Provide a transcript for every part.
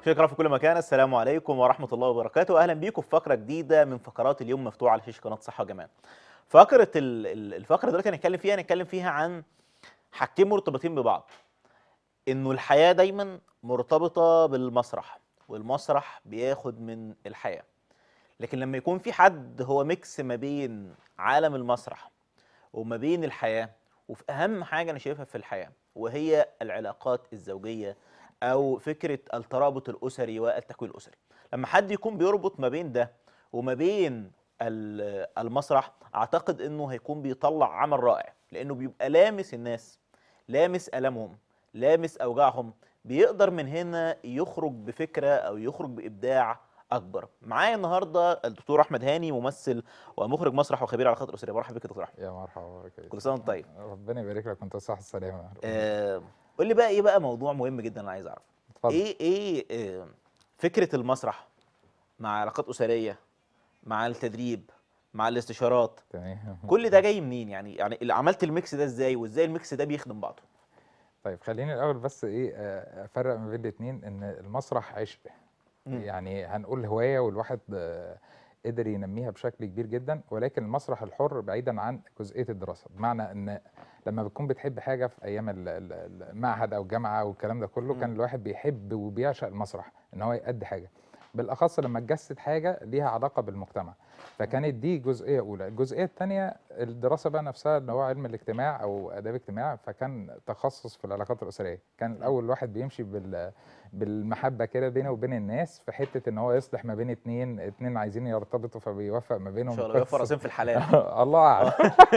شكرا في كل مكان السلام عليكم ورحمه الله وبركاته اهلا بيكم في فقره جديده من فقرات اليوم مفتوحه على شاشه قناه صحه وجمال فقره ال- ال- الفقره دلوقتي هنتكلم فيها هنتكلم فيها عن حاجتين مرتبطين ببعض انه الحياه دايما مرتبطه بالمسرح والمسرح بياخد من الحياه لكن لما يكون في حد هو ميكس ما بين عالم المسرح وما بين الحياه وفي اهم حاجه انا شايفها في الحياه وهي العلاقات الزوجيه او فكره الترابط الاسري والتكوين الاسري لما حد يكون بيربط ما بين ده وما بين ال- المسرح اعتقد انه هيكون بيطلع عمل رائع لانه بيبقى لامس الناس لامس المهم لامس اوجاعهم بيقدر من هنا يخرج بفكره او يخرج بابداع اكبر معايا النهارده الدكتور احمد هاني ممثل ومخرج مسرح وخبير على خط الاسريه مرحبا بك يا دكتور احمد يا مرحبا كويس كل سنه وانت طيب ربنا يبارك لك وانت صح السلامه آه قول لي بقى ايه بقى موضوع مهم جدا انا عايز اعرف اتفضل ايه ايه آه، فكره المسرح مع علاقات اسريه مع التدريب مع الاستشارات تمام كل ده جاي منين يعني يعني اللي عملت الميكس ده ازاي وازاي الميكس ده بيخدم بعضه طيب خليني الاول بس ايه آه، افرق ما بين الاثنين ان المسرح عشق مم. يعني هنقول هوايه والواحد آه، قدر ينميها بشكل كبير جدا ولكن المسرح الحر بعيدا عن جزئيه الدراسه بمعنى ان لما بتكون بتحب حاجه في ايام ال- ال- المعهد او الجامعه والكلام ده كله مم. كان الواحد بيحب وبيعشق المسرح ان هو يأدي حاجه بالاخص لما تجسد حاجه ليها علاقه بالمجتمع فكانت دي جزئيه اولى الجزئيه الثانيه الدراسه بقى نفسها اللي هو علم الاجتماع او اداب اجتماع فكان تخصص في العلاقات الاسريه كان الاول الواحد بيمشي بال بالمحبه كده بينه وبين الناس في حته ان هو يصلح ما بين اتنين اتنين عايزين يرتبطوا فبيوفق ما ان بينهم شاء الله يوفر قصة. راسين في الحلال الله اعلم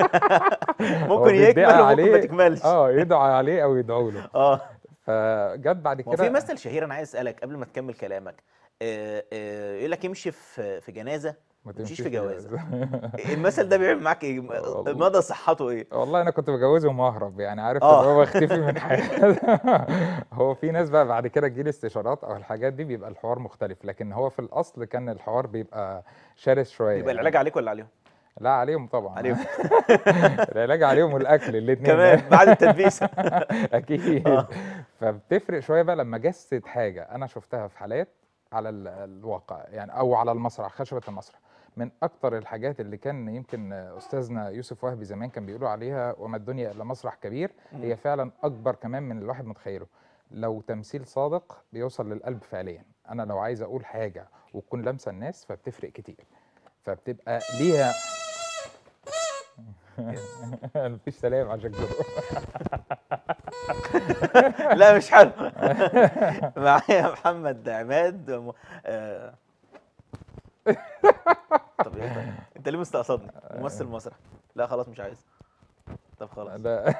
هو ممكن بيدعي يكمل وممكن ما عليه- تكملش اه يدعى عليه او يدعوا له اه فجت بعد هو كده في مثل شهير انا عايز اسالك قبل ما تكمل كلامك آه، آه، يقول لك امشي في في جنازه ما تمشيش تمشيش في جوازه المثل ده بيعمل معاك ايه والله. مدى صحته ايه والله انا كنت بجوزهم واهرب يعني عارف آه. اللي هو اختفي من حياتي هو في ناس بقى بعد كده تجيلي استشارات او الحاجات دي بيبقى الحوار مختلف لكن هو في الاصل كان الحوار بيبقى شرس شويه يبقى يعني. العلاج عليك ولا عليهم لا عليهم طبعا عليهم العلاج عليهم والاكل الاثنين كمان بعد التدبيس اكيد آه. فبتفرق شويه بقى لما جسد حاجه انا شفتها في حالات على ال- الواقع يعني او على المسرح خشبه المسرح من اكتر الحاجات اللي كان يمكن استاذنا يوسف وهبي زمان كان بيقولوا عليها وما الدنيا الا مسرح كبير هي فعلا اكبر كمان من الواحد متخيله لو تمثيل صادق بيوصل للقلب فعليا انا لو عايز اقول حاجه وتكون لامسه الناس فبتفرق كتير فبتبقى ليها مفيش سلام عشان كده لا مش حلو معايا محمد عماد م- آه. طب ايه طيب انت ليه مستقصدني ممثل مسرح لا خلاص مش عايز طب خلاص لا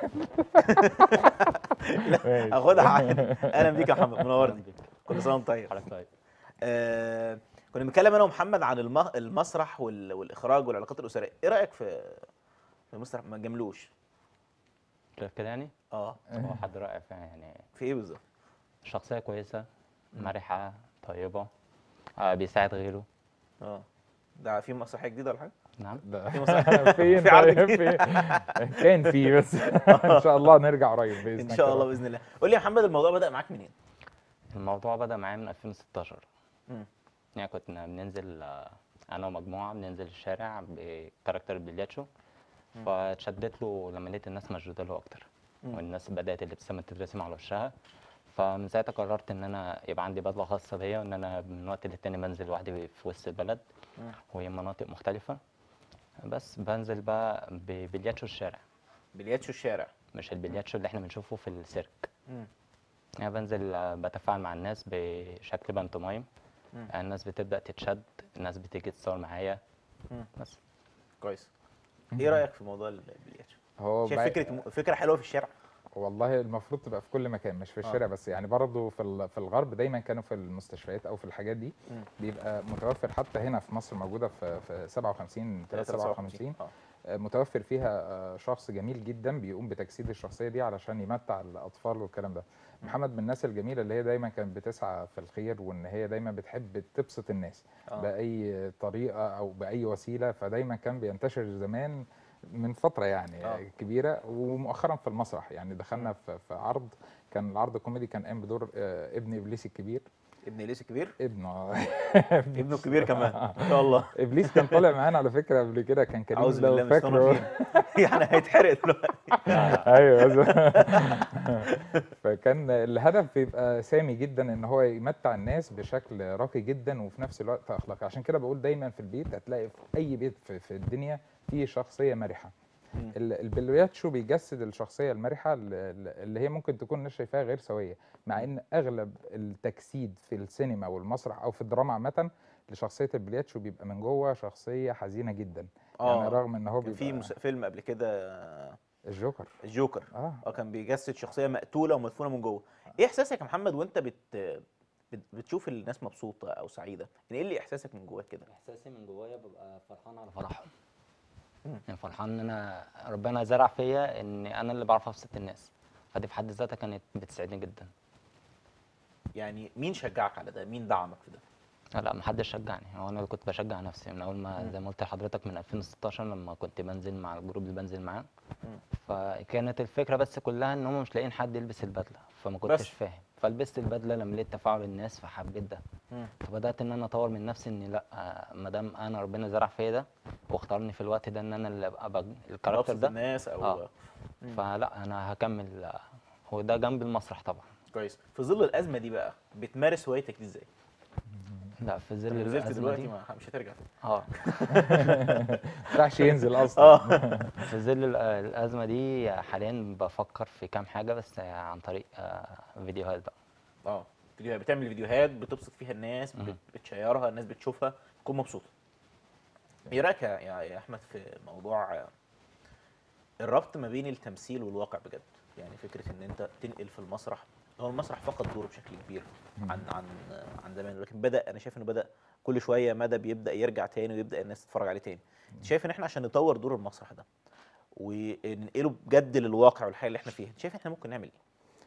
ماشي. اخدها عادي اهلا بيك يا محمد منورني بيك. كل سنه وانت طيب حضرتك طيب آه كنا بنتكلم انا ومحمد عن الم- المسرح وال- والاخراج والعلاقات الاسريه ايه رايك في في المسرح ما جملوش شايف كده يعني اه هو حد رائع فعلا يعني في ايه بالظبط شخصية كويسة مرحة طيبة آه بيساعد غيره اه ده في مسرحيه جديده ولا حاجه نعم لا في مسرح- فين في عرض طيب جديد. فين كان في بس ان شاء الله نرجع قريب باذن ان شاء الله الله باذن الله قول لي يا محمد الموضوع بدا معاك منين الموضوع بدأ معايا من 2016 مم. يعني كنا بننزل آه، أنا ومجموعة بننزل الشارع بكاركتر بلياتشو فاتشدت له لما لقيت الناس مشدودة له أكتر مم. والناس بدأت الابتسامة تترسم على وشها فمن ساعتها قررت إن أنا يبقى عندي بدلة خاصة بيا وإن أنا من وقت للتاني بنزل لوحدي في وسط البلد مم. وهي مناطق مختلفة بس بنزل بقى ببلياتشو الشارع بلياتشو الشارع مش البلياتشو اللي احنا بنشوفه في السيرك مم. يعني بنزل آه، بتفاعل مع الناس بشكل بانتومايم مم. آه، الناس بتبدأ تتشد الناس بتيجي تتصور معايا مم. بس كويس ايه رايك في موضوع البلياتشو هو شايف بقى- فكره م- فكره حلوه في الشارع والله المفروض تبقى في كل مكان مش في الشارع بس يعني برضه في ال- في الغرب دايما كانوا في المستشفيات او في الحاجات دي مم. بيبقى متوفر حتى هنا في مصر موجوده في في 57 357 اه آه، متوفر فيها آه، شخص جميل جدا بيقوم بتجسيد الشخصيه دي علشان يمتع الاطفال والكلام ده محمد من الناس الجميله اللي هي دايما كانت بتسعى في الخير وان هي دايما بتحب تبسط الناس آه. باي طريقه او باي وسيله فدايما كان بينتشر زمان من فتره يعني آه. كبيره ومؤخرا في المسرح يعني دخلنا في في عرض كان العرض كوميدي كان قام بدور آه، ابن ابليس الكبير ابن اليس الكبير ابنه ابنه الكبير كمان ما شاء الله ابليس كان طالع معانا على فكره قبل كده كان كريم اعوذ لو بالله من الشيطان فاكره الرجيم يعني هيتحرق دلوقتي ايوه فكان الهدف بيبقى سامي جدا ان هو يمتع الناس بشكل راقي جدا وفي نفس الوقت اخلاقي عشان كده بقول دايما في البيت هتلاقي في اي بيت في, في الدنيا فيه شخصيه مرحه مم. ال- البلوياتشو بيجسد الشخصيه المرحه ال- ال- اللي هي ممكن تكون الناس شايفاها غير سويه مع ان اغلب التجسيد في السينما والمسرح او في الدراما عامه لشخصيه البلياتشو بيبقى من جوه شخصيه حزينه جدا يعني اه رغم ان هو كان بيبقى في مس- فيلم قبل كده الجوكر الجوكر اه اه كان بيجسد شخصيه مقتوله ومدفونه من جوه ايه احساسك يا محمد وانت بت بت- بتشوف الناس مبسوطه او سعيده يعني ايه اللي احساسك من جواك كده احساسي من جوايا ببقى فرحان على فرحهم مم. يعني فرحان ان انا ربنا زرع فيا ان انا اللي بعرف ابسط الناس فدي في حد ذاتها كانت بتسعدني جدا يعني مين شجعك على ده مين دعمك في ده لا لا محدش شجعني هو انا اللي كنت بشجع نفسي من اول ما مم. زي ما قلت لحضرتك من 2016 لما كنت بنزل مع الجروب اللي بنزل معاه مم. فكانت الفكره بس كلها ان هم مش لاقيين حد يلبس البدله فما كنتش بس. فاهم فلبست البدله لما لقيت تفاعل الناس فحبيت ده مم. فبدات ان انا اطور من نفسي ان لا ما دام انا ربنا زرع فيا ده واختارني في الوقت ده ان انا اللي ابقى بج- الكاركتر أبسط ده الناس او آه. مم. فلا انا هكمل آه، هو ده جنب المسرح طبعا كويس في ظل الازمه دي بقى بتمارس هوايتك دي ازاي لا في ظل لو نزلت الازمه دلوقتي دي ما مش هترجع تاني اه ما ينفعش ينزل اصلا اه في ظل ال- الازمه دي حاليا بفكر في كام حاجه بس عن طريق آه، فيديوهات بقى اه فيديوهات بتعمل فيديوهات بتبسط فيها الناس بت- مهم. بتشيرها الناس بتشوفها تكون مبسوطه ايه رايك يا يا يا احمد في موضوع آه، الربط ما بين التمثيل والواقع بجد يعني فكره ان انت تنقل في المسرح هو المسرح فقد دوره بشكل كبير عن عن آه، عن زمان لكن بدا انا شايف انه بدا كل شويه مدى بيبدا يرجع تاني ويبدا الناس تتفرج عليه تاني انت شايف ان احنا عشان نطور دور المسرح ده وننقله بجد للواقع والحياه اللي احنا فيها شايف احنا ممكن نعمل ايه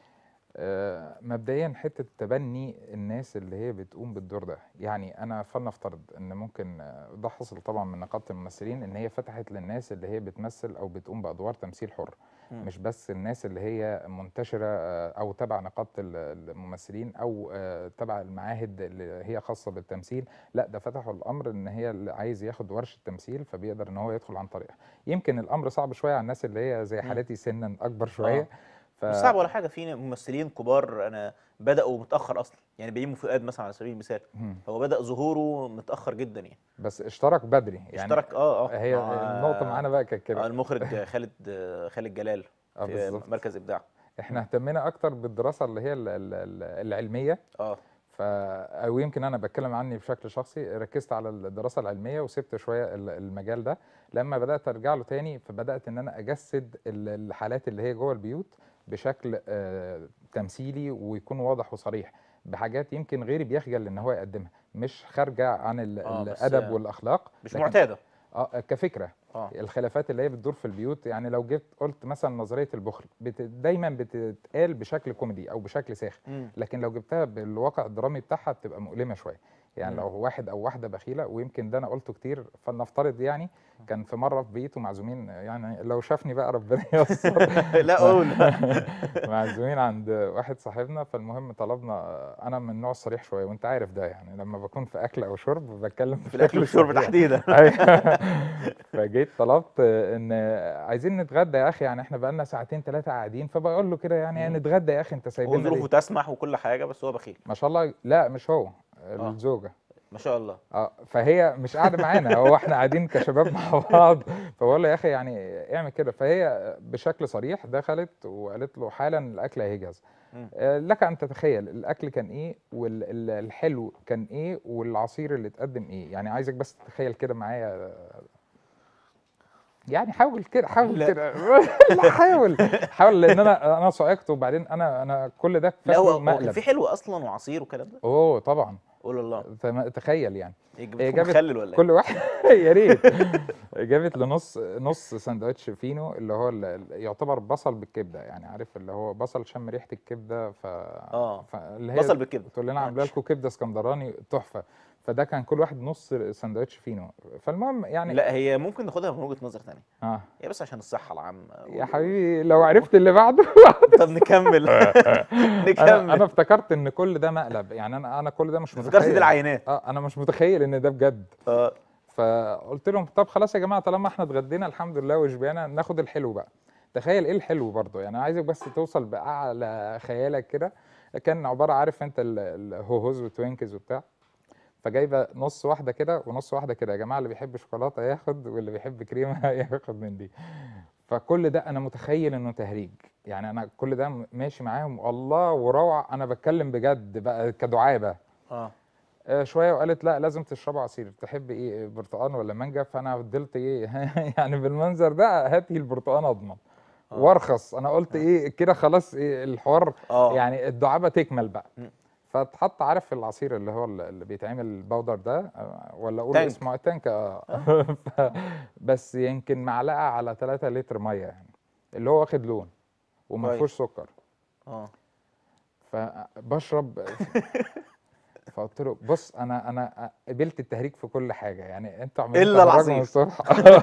آه، مبدئيا حته تبني الناس اللي هي بتقوم بالدور ده يعني انا فلنفترض ان ممكن آه، ده حصل طبعا من نقابه الممثلين ان هي فتحت للناس اللي هي بتمثل او بتقوم بادوار تمثيل حر مم. مش بس الناس اللي هي منتشره آه، او تبع نقابه ال- الممثلين او آه، تبع المعاهد اللي هي خاصه بالتمثيل لا ده فتحوا الامر ان هي اللي عايز ياخد ورشه تمثيل فبيقدر ان هو يدخل عن طريقها يمكن الامر صعب شويه على الناس اللي هي زي مم. حالتي سنا اكبر شويه ف... مش صعب ولا حاجه في ممثلين كبار انا بداوا متاخر اصلا يعني بيومي فؤاد مثلا على سبيل المثال مم. هو بدا ظهوره متاخر جدا يعني بس اشترك بدري يعني اشترك اه اه هي مع- النقطة معانا بقى كانت آه، كده المخرج خالد خالد جلال اه في بالظبط مركز ابداع احنا اهتمينا اكتر بالدراسة اللي هي ال- ال- ال- العلمية اه ف او يمكن انا بتكلم عني بشكل شخصي ركزت على الدراسة العلمية وسبت شوية ال- المجال ده لما بدأت ارجع له تاني فبدأت ان انا اجسد ال- الحالات اللي هي جوه البيوت بشكل آه، تمثيلي ويكون واضح وصريح بحاجات يمكن غيري بيخجل ان هو يقدمها مش خارجة عن ال- آه، بس الادب آه، والاخلاق مش لكن- معتاده اه كفكرة اه الخلافات اللي هي بتدور في البيوت يعني لو جيت قلت مثلا نظريه البخل بت... دايما بتتقال بشكل كوميدي او بشكل ساخر مم. لكن لو جبتها بالواقع الدرامي بتاعها بتبقى مؤلمه شويه يعني مم. لو واحد او واحده بخيله ويمكن ده انا قلته كتير فلنفترض يعني كان في مره في بيته معزومين يعني لو شافني بقى ربنا ييسر لا قول معزومين عند واحد صاحبنا فالمهم طلبنا انا من النوع الصريح شويه وانت عارف ده يعني لما بكون في اكل او شرب بتكلم في الاكل بشكل والشرب صريح. تحديدا أيوة. فجيت طلبت ان عايزين نتغدى يا اخي يعني احنا بقالنا ساعتين ثلاثه قاعدين فبقول له كده يعني مم. نتغدى يا اخي انت هو سايبنا ظروفه ليه؟ تسمح وكل حاجه بس هو بخيل ما شاء الله لا مش هو الزوجه ما شاء الله اه فهي مش قاعده معانا هو احنا قاعدين كشباب مع بعض فبقول له يا اخي يعني اعمل كده فهي بشكل صريح دخلت وقالت له حالا الاكل هيجهز مم. آه، لك ان تتخيل الاكل كان ايه والحلو كان ايه والعصير اللي اتقدم ايه يعني عايزك بس تتخيل كده معايا يعني حاول كده حاول لا. كده لا حاول حاول لان انا انا صعقت وبعدين انا انا كل ده لا هو فاكره هو كان مقلب في حلو اصلا وعصير والكلام ده اوه طبعا قول الله فما- تخيل يعني إيه، هي بتكون جابت مخلل ولا ايه كل واحد يا ريت جابت لنص نص سندوتش فينو اللي هو ال- ال- يعتبر بصل بالكبده يعني عارف اللي هو بصل شم ريحه الكبده ف اه فاللي هي بصل بالكبده تقول لنا عامله لكم كبده اسكندراني تحفه فده كان كل واحد نص سندوتش فينو فالمهم يعني لا هي ممكن ناخدها من وجهه نظر ثانيه اه هي بس عشان الصحه العامه يا حبيبي لو عرفت اللي بعده طب نكمل انا نكمل انا افتكرت ان كل ده مقلب يعني انا انا كل ده مش افتكرت دي متخيل العينات اه انا مش متخيل ان ده بجد اه فقلت لهم طب خلاص يا جماعه طالما احنا اتغدينا الحمد لله وشبعنا ناخد الحلو بقى تخيل ايه الحلو برضه يعني أنا عايزك بس توصل باعلى خيالك كده كان عباره عارف انت ال- الهوهوز وتوينكز وبتاع فجايبه نص واحده كده ونص واحده كده يا جماعه اللي بيحب شوكولاته ياخد واللي بيحب كريمه ياخد من دي فكل ده انا متخيل انه تهريج يعني انا كل ده م- ماشي معاهم الله وروعه انا بتكلم بجد بقى كدعابه اه آه، شويه وقالت لا لازم تشربوا عصير تحب ايه برتقال ولا مانجا فانا فضلت ايه يعني بالمنظر ده هاتي البرتقال اضمن آه. وارخص انا قلت ايه كده خلاص إيه الحوار اه يعني الدعابه تكمل بقى مم. فاتحط عارف العصير اللي هو اللي بيتعمل البودر ده آه، ولا اقول تانك. اسمه تانك اه ف- بس يمكن معلقه على 3 لتر ميه يعني اللي هو واخد لون وما كويس. فيهوش سكر اه فبشرب فقلت له بص انا انا قبلت التهريج في كل حاجه يعني انتوا عمالين إلا تهرجوا العصير. من الصبح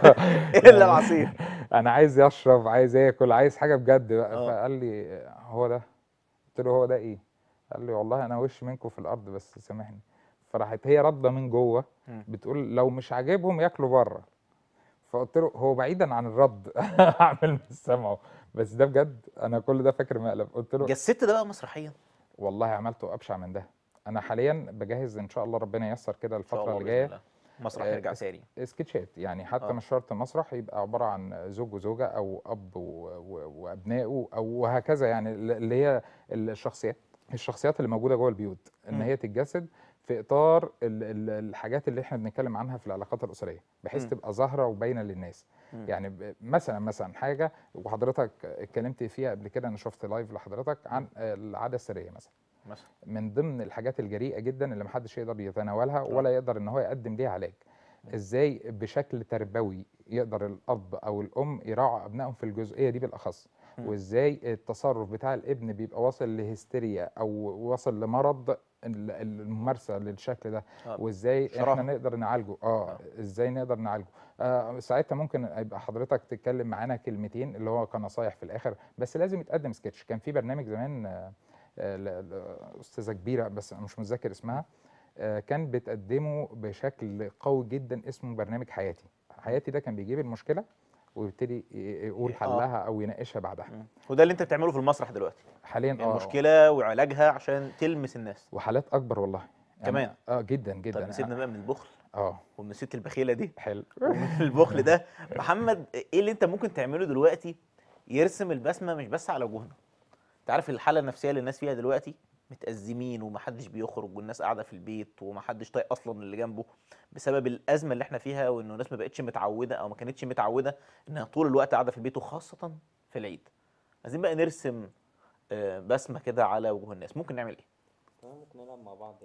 الا العصير انا عايز اشرب عايز اكل عايز حاجه بجد بقى آه. فقال لي هو ده قلت له هو ده ايه قال لي والله انا وش منكم في الارض بس سامحني فراحت هي رده من جوه مم. بتقول لو مش عاجبهم ياكلوا بره فقلت له هو بعيدا عن الرد اعمل مش سامعه بس ده بجد انا كل ده فاكر مقلب قلت له جسدت ده بقى مسرحيا والله عملته ابشع من ده انا حاليا بجهز ان شاء الله ربنا ييسر كده ان شاء الفتره الله اللي بإذن جايه الله. مسرح آه، يرجع تاني سكتشات يعني حتى آه. مش شرط مسرح يبقى عباره عن زوج وزوجه او اب و- و- وابنائه او وهكذا يعني اللي هي الشخصيات الشخصيات اللي موجوده جوه البيوت ان مم. هي تتجسد في اطار ال- ال- الحاجات اللي احنا بنتكلم عنها في العلاقات الاسريه بحيث مم. تبقى ظاهره وباينه للناس مم. يعني ب- مثلا مثلا حاجه وحضرتك اتكلمت فيها قبل كده انا شفت لايف لحضرتك عن العاده السريه مثلا مثلا من ضمن الحاجات الجريئه جدا اللي محدش يقدر يتناولها ولا يقدر ان هو يقدم ليها علاج ازاي بشكل تربوي يقدر الاب او الام يراعوا ابنائهم في الجزئيه دي بالاخص مم. وازاي التصرف بتاع الابن بيبقى واصل لهستيريا او واصل لمرض ال- الممارسه للشكل ده آه. وازاي شراهة. احنا نقدر نعالجه اه آه. ازاي نقدر نعالجه آه ساعتها ممكن يبقى حضرتك تتكلم معانا كلمتين اللي هو كنصايح في الاخر بس لازم يتقدم سكتش كان في برنامج زمان آه، آه، ل- ل- استاذه كبيره بس أنا مش متذكر اسمها آه، كان بتقدمه بشكل قوي جدا اسمه برنامج حياتي حياتي ده كان بيجيب المشكله ويبتدي ي- يقول آه. حلها او يناقشها بعدها مم. وده اللي انت بتعمله في المسرح دلوقتي حاليا اه المشكله وعلاجها عشان تلمس الناس وحالات اكبر والله يعني كمان؟ اه جدا جدا طب نسيبنا بقى من البخل اه ومن الست البخيله دي حلو ومن البخل ده محمد ايه اللي انت ممكن تعمله دلوقتي يرسم البسمه مش بس على وجوهنا انت عارف الحاله النفسيه اللي الناس فيها دلوقتي متأزمين ومحدش بيخرج والناس قاعده في البيت ومحدش طايق اصلا اللي جنبه بسبب الازمه اللي احنا فيها وانه الناس ما بقتش متعوده او ما كانتش متعوده انها طول الوقت قاعده في البيت وخاصه في العيد عايزين بقى نرسم آه، بسمه كده على وجوه الناس ممكن نعمل ايه ممكن نلعب مع بعض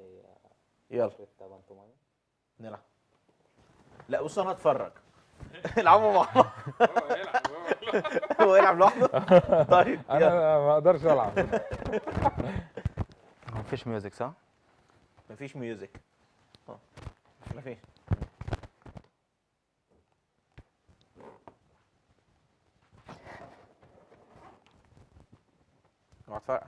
يلا فكرة بانتومايم نلعب لا بص انا هتفرج العبوا مع بعض هو يلعب لوحده طيب انا يلا ما اقدرش العب مفيش ميوزك صح؟ مفيش ميوزك اه مفيش اوعى تفرقع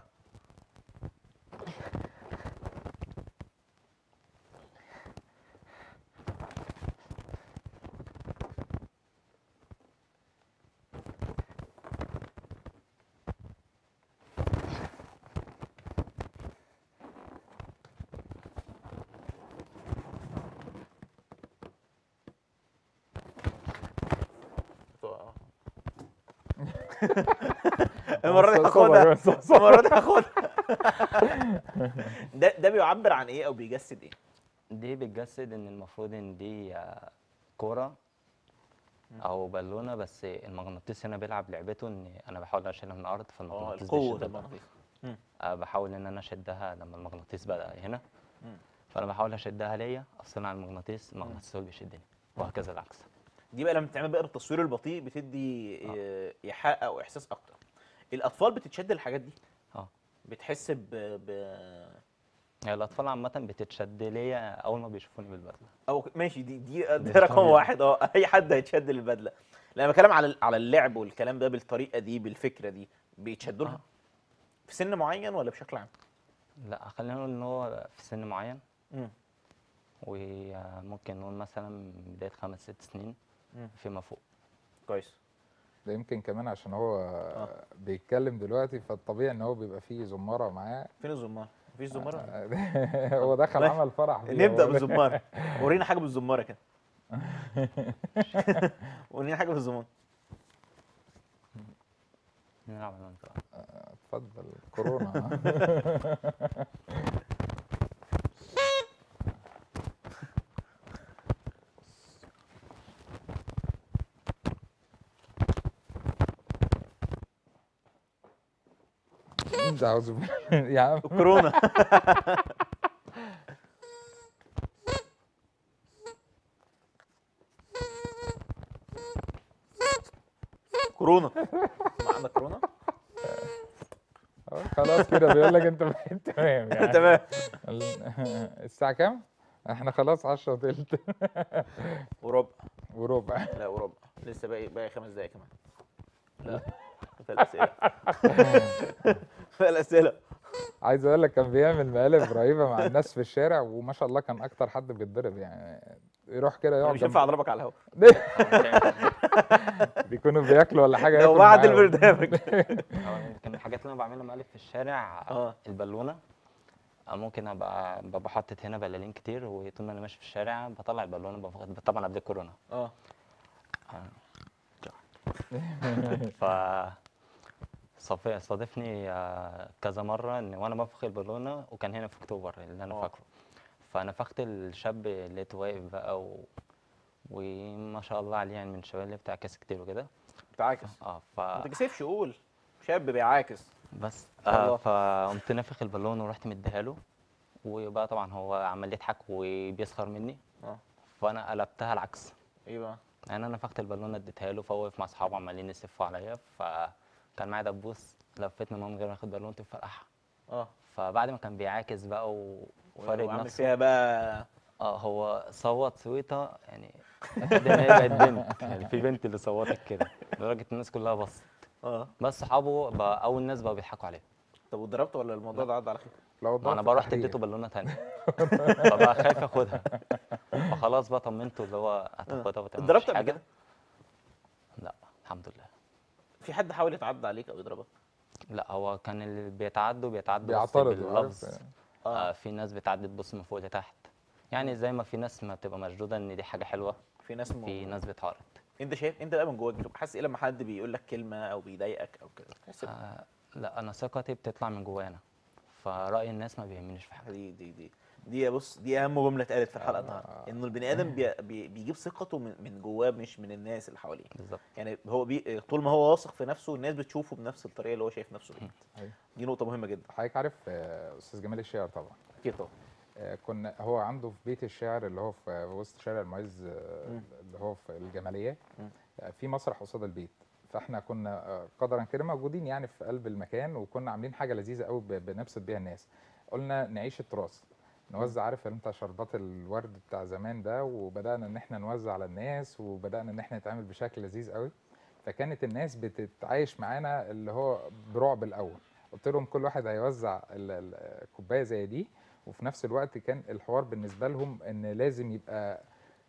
المرة دي هاخدها المرة دي هاخدها ده ده بيعبر عن ايه او بيجسد ايه؟ دي بتجسد ان المفروض ان دي آه، كورة او بالونة بس المغناطيس هنا بيلعب لعبته ان انا بحاول اشيلها من الارض اه فالمغناطيس القوة بيشد الأرض. المغناطيس آه، بحاول ان انا اشدها لما المغناطيس بدا هنا مم. فانا بحاول اشدها ليا افصلها عن المغناطيس المغناطيس هو اللي بيشدني وهكذا العكس دي بقى لما بتتعمل بقى بالتصوير البطيء بتدي آه، ايحاء او احساس اكتر الاطفال بتتشد الحاجات دي اه بتحس ب, ب... يعني الاطفال عامه بتتشد ليا اول ما بيشوفوني بالبدله او ماشي دي دي, ده دي رقم طبيعي. واحد اه اي حد هيتشد للبدله لما بتكلم على على اللعب والكلام ده بالطريقه دي بالفكره دي بيتشدوا لها آه. في سن معين ولا بشكل عام؟ لا خلينا نقول ان هو في سن معين مم. وممكن نقول مثلا من بدايه خمس ست سنين مم. فيما فوق كويس ده يمكن كمان عشان هو بيتكلم دلوقتي فالطبيعي ان هو بيبقى فيه زماره معاه فين الزمار؟ مفيش زماره؟ هو دخل ماشي. عمل فرح بيه نبدا هو. بالزماره ورينا حاجه بالزماره كده ورينا حاجه بالزماره نلعب على المنطقه اتفضل كورونا ده اعوذ بالله يا عم كورونا كورونا ما عندك كورونا؟ أهو خلاص كده بيقول لك انت بقيت تمام يعني تمام ال- الساعة كام؟ احنا خلاص 10 وتلت وربع وربع لا وربع لسه باقي باقي خمس دقايق كمان لا في الاسئله في الاسئله عايز اقول لك كان بيعمل مقالب رهيبة مع الناس في الشارع وما شاء الله كان اكتر حد بيتضرب يعني يروح كده أنا يقعد مش جنب- هينفع اضربك على الهواء بيكونوا بياكلوا ولا حاجة لو ياكل بعد معاهم. البرنامج أو يمكن الحاجات اللي انا بعملها مقالب في الشارع اه البالونه أو ممكن ابقى ببقى حاطط هنا بلالين كتير وطول ما انا ماشي في الشارع بطلع البالونه بفقد طبعا قبل الكورونا اه ف صف- صادفني آه، كذا مره ان وانا بنفخ البالونه وكان هنا في اكتوبر اللي انا آه. فاكره فنفخت الشاب لقيته واقف بقى و... وما شاء الله عليه يعني من الشباب اللي بتعكس كتير وكده بتعاكس اه ف ما تكسفش قول شاب بيعاكس بس الله. آه فقمت نافخ البالون ورحت مديها له وبقى طبعا هو عمال يضحك وبيسخر مني اه فانا قلبتها العكس ايه بقى؟ يعني انا نفخت البالونه اديتها له فهو واقف مع اصحابه عمالين يسفوا عليا فكان معايا دبوس لفتني من غير ما اخد بالونه فرقعها اه فبعد ما كان بيعاكس بقى وفارق وعامل نفسه فيها بقى اه هو صوت صويته يعني اكيد ان هي بقت بنت يعني في بنت اللي صوتت كده لدرجه الناس كلها بصت اه بس صحابه بقى اول ناس بقوا بيضحكوا عليه طب واتضربت ولا الموضوع ده عدى على خير؟ لو ما انا ضرب بقى رحت تحرير. اديته بالونه تانية فبقى خايف اخدها فخلاص بقى طمنته اللي هو هتاخدها وتمام اتضربت مفيش قبل حاجه كده؟ لا الحمد لله في حد حاول يتعدى عليك او يضربك؟ لا هو كان اللي بيتعدوا بيتعدوا بس بيعترضوا باللفظ عارف آه في ناس بتعدي تبص من فوق لتحت يعني زي ما في ناس ما بتبقى مشدوده ان دي حاجه حلوه في ناس م... في ناس بتعارض انت شايف انت بقى من جواك بتبقى حاسس ايه لما حد بيقول لك كلمه او بيضايقك او كده تحس ب- آه لا انا ثقتي بتطلع من جوانا فراي الناس ما بيهمنيش في حاجه دي دي دي دي بص دي اهم جمله اتقالت في الحلقه آه. النهارده انه البني ادم بي... بي... بيجيب ثقته من... من جواه مش من الناس اللي حواليه بالظبط يعني هو بي... طول ما هو واثق في نفسه الناس بتشوفه بنفس الطريقه اللي هو شايف نفسه بيها أيوة. دي نقطه مهمه جدا حضرتك عارف آه، استاذ جمال الشاعر طبعا اكيد طبعا آه، كنا هو عنده في بيت الشعر اللي هو في وسط شارع المعز آه، مم. اللي هو في الجماليه مم. آه، في مسرح قصاد البيت فاحنا كنا آه، قدرا كده موجودين يعني في قلب المكان وكنا عاملين حاجه لذيذه قوي ب- بنبسط بيها الناس قلنا نعيش التراث نوزع عارف انت شربات الورد بتاع زمان ده وبدانا ان احنا نوزع على الناس وبدانا ان احنا نتعامل بشكل لذيذ قوي فكانت الناس بتتعايش معانا اللي هو برعب الاول قلت لهم كل واحد هيوزع ال- ال- الكوبايه زي دي وفي نفس الوقت كان الحوار بالنسبه لهم ان لازم يبقى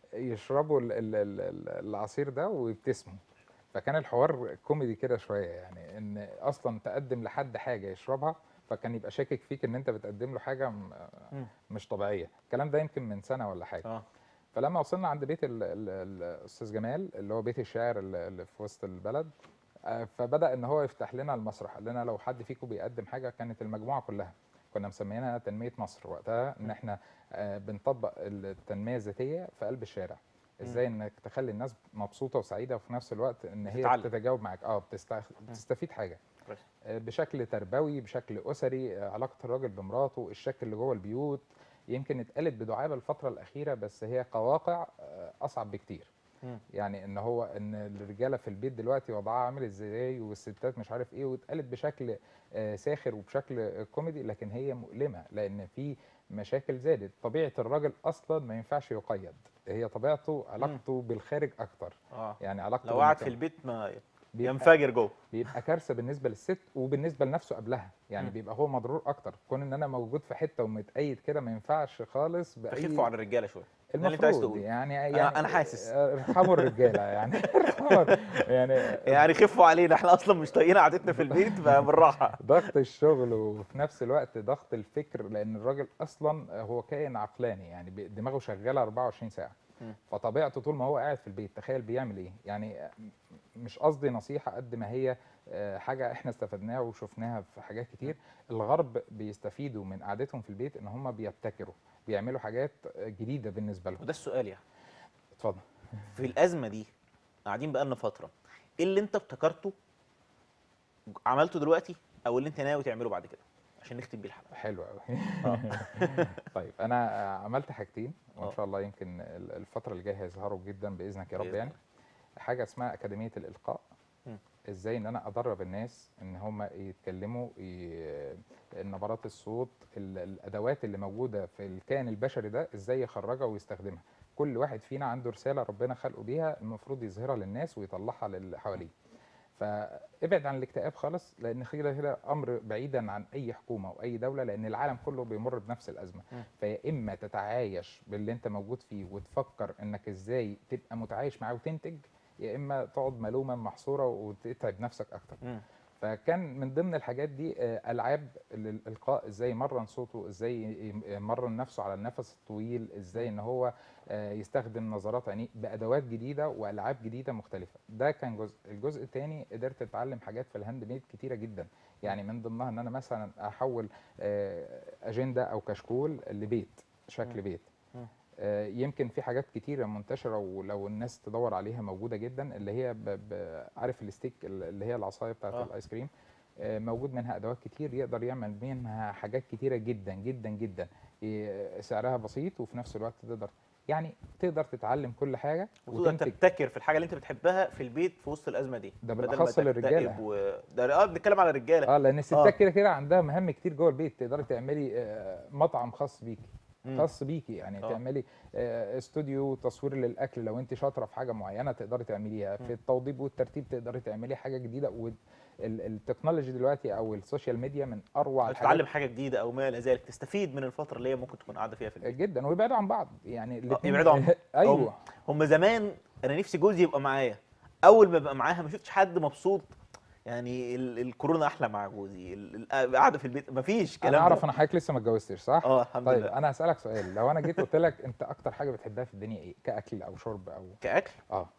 يشربوا ال- ال- ال- ال- العصير ده ويبتسموا فكان الحوار كوميدي كده شويه يعني ان اصلا تقدم لحد حاجه يشربها فكان يبقى شاكك فيك ان انت بتقدم له حاجه م- مم. مش طبيعيه الكلام ده يمكن من سنه ولا حاجه اه فلما وصلنا عند بيت ال- ال- الاستاذ جمال اللي هو بيت الشاعر اللي اللي في وسط البلد آه، فبدا ان هو يفتح لنا المسرح قال لنا لو حد فيكم بيقدم حاجه كانت المجموعه كلها كنا مسمينها تنميه مصر وقتها ان احنا آه، بنطبق التنميه الذاتيه في قلب الشارع ازاي انك تخلي الناس مبسوطه وسعيده وفي نفس الوقت ان هي بتتعلم. بتتجاوب معاك اه بتست- بتستفيد حاجه كويس. آه، بشكل تربوي بشكل اسري آه، علاقه الراجل بمراته الشك اللي جوه البيوت يمكن اتقالت بدعابه الفتره الاخيره بس هي كواقع آه، اصعب بكتير مم. يعني ان هو ان الرجاله في البيت دلوقتي وضعها عامل ازاي والستات مش عارف ايه واتقالت بشكل آه، ساخر وبشكل آه، كوميدي لكن هي مؤلمه لان في مشاكل زادت طبيعه الراجل اصلا ما ينفعش يقيد هي طبيعته علاقته بالخارج اكتر اه يعني علاقته لو قعد في بالمكان. البيت ما بيبقى- ينفجر جوه بيبقى كارثه بالنسبه للست وبالنسبه لنفسه قبلها يعني مم. بيبقى هو مضرور اكتر كون ان انا موجود في حته ومتقيد كده ما ينفعش خالص باي خفوا على الرجاله شويه ده اللي انت عايز المفروض تقوله. يعني أنا- يعني أنا حاسس. ارحموا الرجاله يعني ارحموا يعني يعني خفوا علينا احنا اصلا مش طايقين قعدتنا في البيت فبالراحه ضغط الشغل وفي نفس الوقت ضغط الفكر لان الراجل اصلا هو كائن عقلاني يعني بي- دماغه شغاله 24 ساعه مم. فطبيعته طول ما هو قاعد في البيت تخيل بيعمل ايه يعني مش قصدي نصيحه قد ما هي آه، حاجه احنا استفدناها وشفناها في حاجات كتير الغرب بيستفيدوا من قعدتهم في البيت ان هم بيبتكروا بيعملوا حاجات جديده بالنسبه لهم وده السؤال يعني اتفضل في الازمه دي قاعدين بقالنا فتره ايه اللي انت ابتكرته عملته دلوقتي او اللي انت ناوي تعمله بعد كده عشان نختم بيه الحلقه حلو قوي طيب انا عملت حاجتين وان آه. شاء الله يمكن ال- الفتره اللي جايه هيظهروا جدا باذنك يا رب بإذن يعني حاجه اسمها اكاديميه الالقاء مم. ازاي ان انا ادرب الناس ان هم يتكلموا ي- نبرات الصوت ال- الادوات اللي موجوده في الكائن البشري ده ازاي يخرجها ويستخدمها كل واحد فينا عنده رساله ربنا خلقه بيها المفروض يظهرها للناس ويطلعها للي حواليه فابعد عن الاكتئاب خالص لان كده كده امر بعيدا عن اي حكومه او اي دوله لان العالم كله بيمر بنفس الازمه مم. فيا اما تتعايش باللي انت موجود فيه وتفكر انك ازاي تبقى متعايش معاه وتنتج يا اما تقعد ملوما محصوره وتتعب نفسك اكتر مم. فكان من ضمن الحاجات دي آه، العاب للالقاء ازاي يمرن صوته ازاي يمرن نفسه على النفس الطويل ازاي ان هو آه، يستخدم نظرات عينيه بادوات جديده والعاب جديده مختلفه ده كان جزء الجزء الثاني قدرت اتعلم حاجات في الهاند ميد كتيره جدا يعني من ضمنها ان انا مثلا احول آه، اجنده او كشكول لبيت شكل مم. بيت مم. آه، يمكن في حاجات كتيرة منتشرة ولو الناس تدور عليها موجودة جدا اللي هي ب... ب... عارف الستيك اللي هي العصاية بتاعت آه. الايس كريم آه، موجود منها ادوات كتير يقدر يعمل منها حاجات كتيرة جدا جدا جدا ي- سعرها بسيط وفي نفس الوقت تقدر يعني تقدر تتعلم كل حاجة وتقدر وتنتج تبتكر في الحاجه اللي انت بتحبها في البيت في وسط الازمه دي ده بدل ما بالأخص تكتئب للرجالة. و... ده اه بنتكلم على الرجاله اه لان آه. الستات كده كده عندها مهام كتير جوه البيت تقدري تعملي آه، مطعم خاص بيكي مم. خاص بيكي يعني آه. تعملي آه، استوديو تصوير للاكل لو انت شاطره في حاجه معينه تقدري تعمليها مم. في التوضيب والترتيب تقدري تعملي حاجه جديده والتكنولوجي دلوقتي او السوشيال ميديا من اروع الحاجات تتعلم حاجه جديده او ما الى ذلك تستفيد من الفتره اللي هي ممكن تكون قاعده فيها في البيت جدا ويبعدوا عن بعض يعني الاتنين- يبعدوا عن بعض. ايوه هم زمان انا نفسي جوزي يبقى معايا اول ما ببقى معاها ما شفتش حد مبسوط يعني ال- الكورونا احلى مع جوزي ال- ال- القعده في البيت ما فيش كلام انا اعرف ده. انا حضرتك لسه ما اتجوزتش صح؟ اه الحمد طيب لله انا هسالك سؤال لو انا جيت قلت لك انت اكتر حاجه بتحبها في الدنيا ايه؟ كاكل او شرب او كاكل اه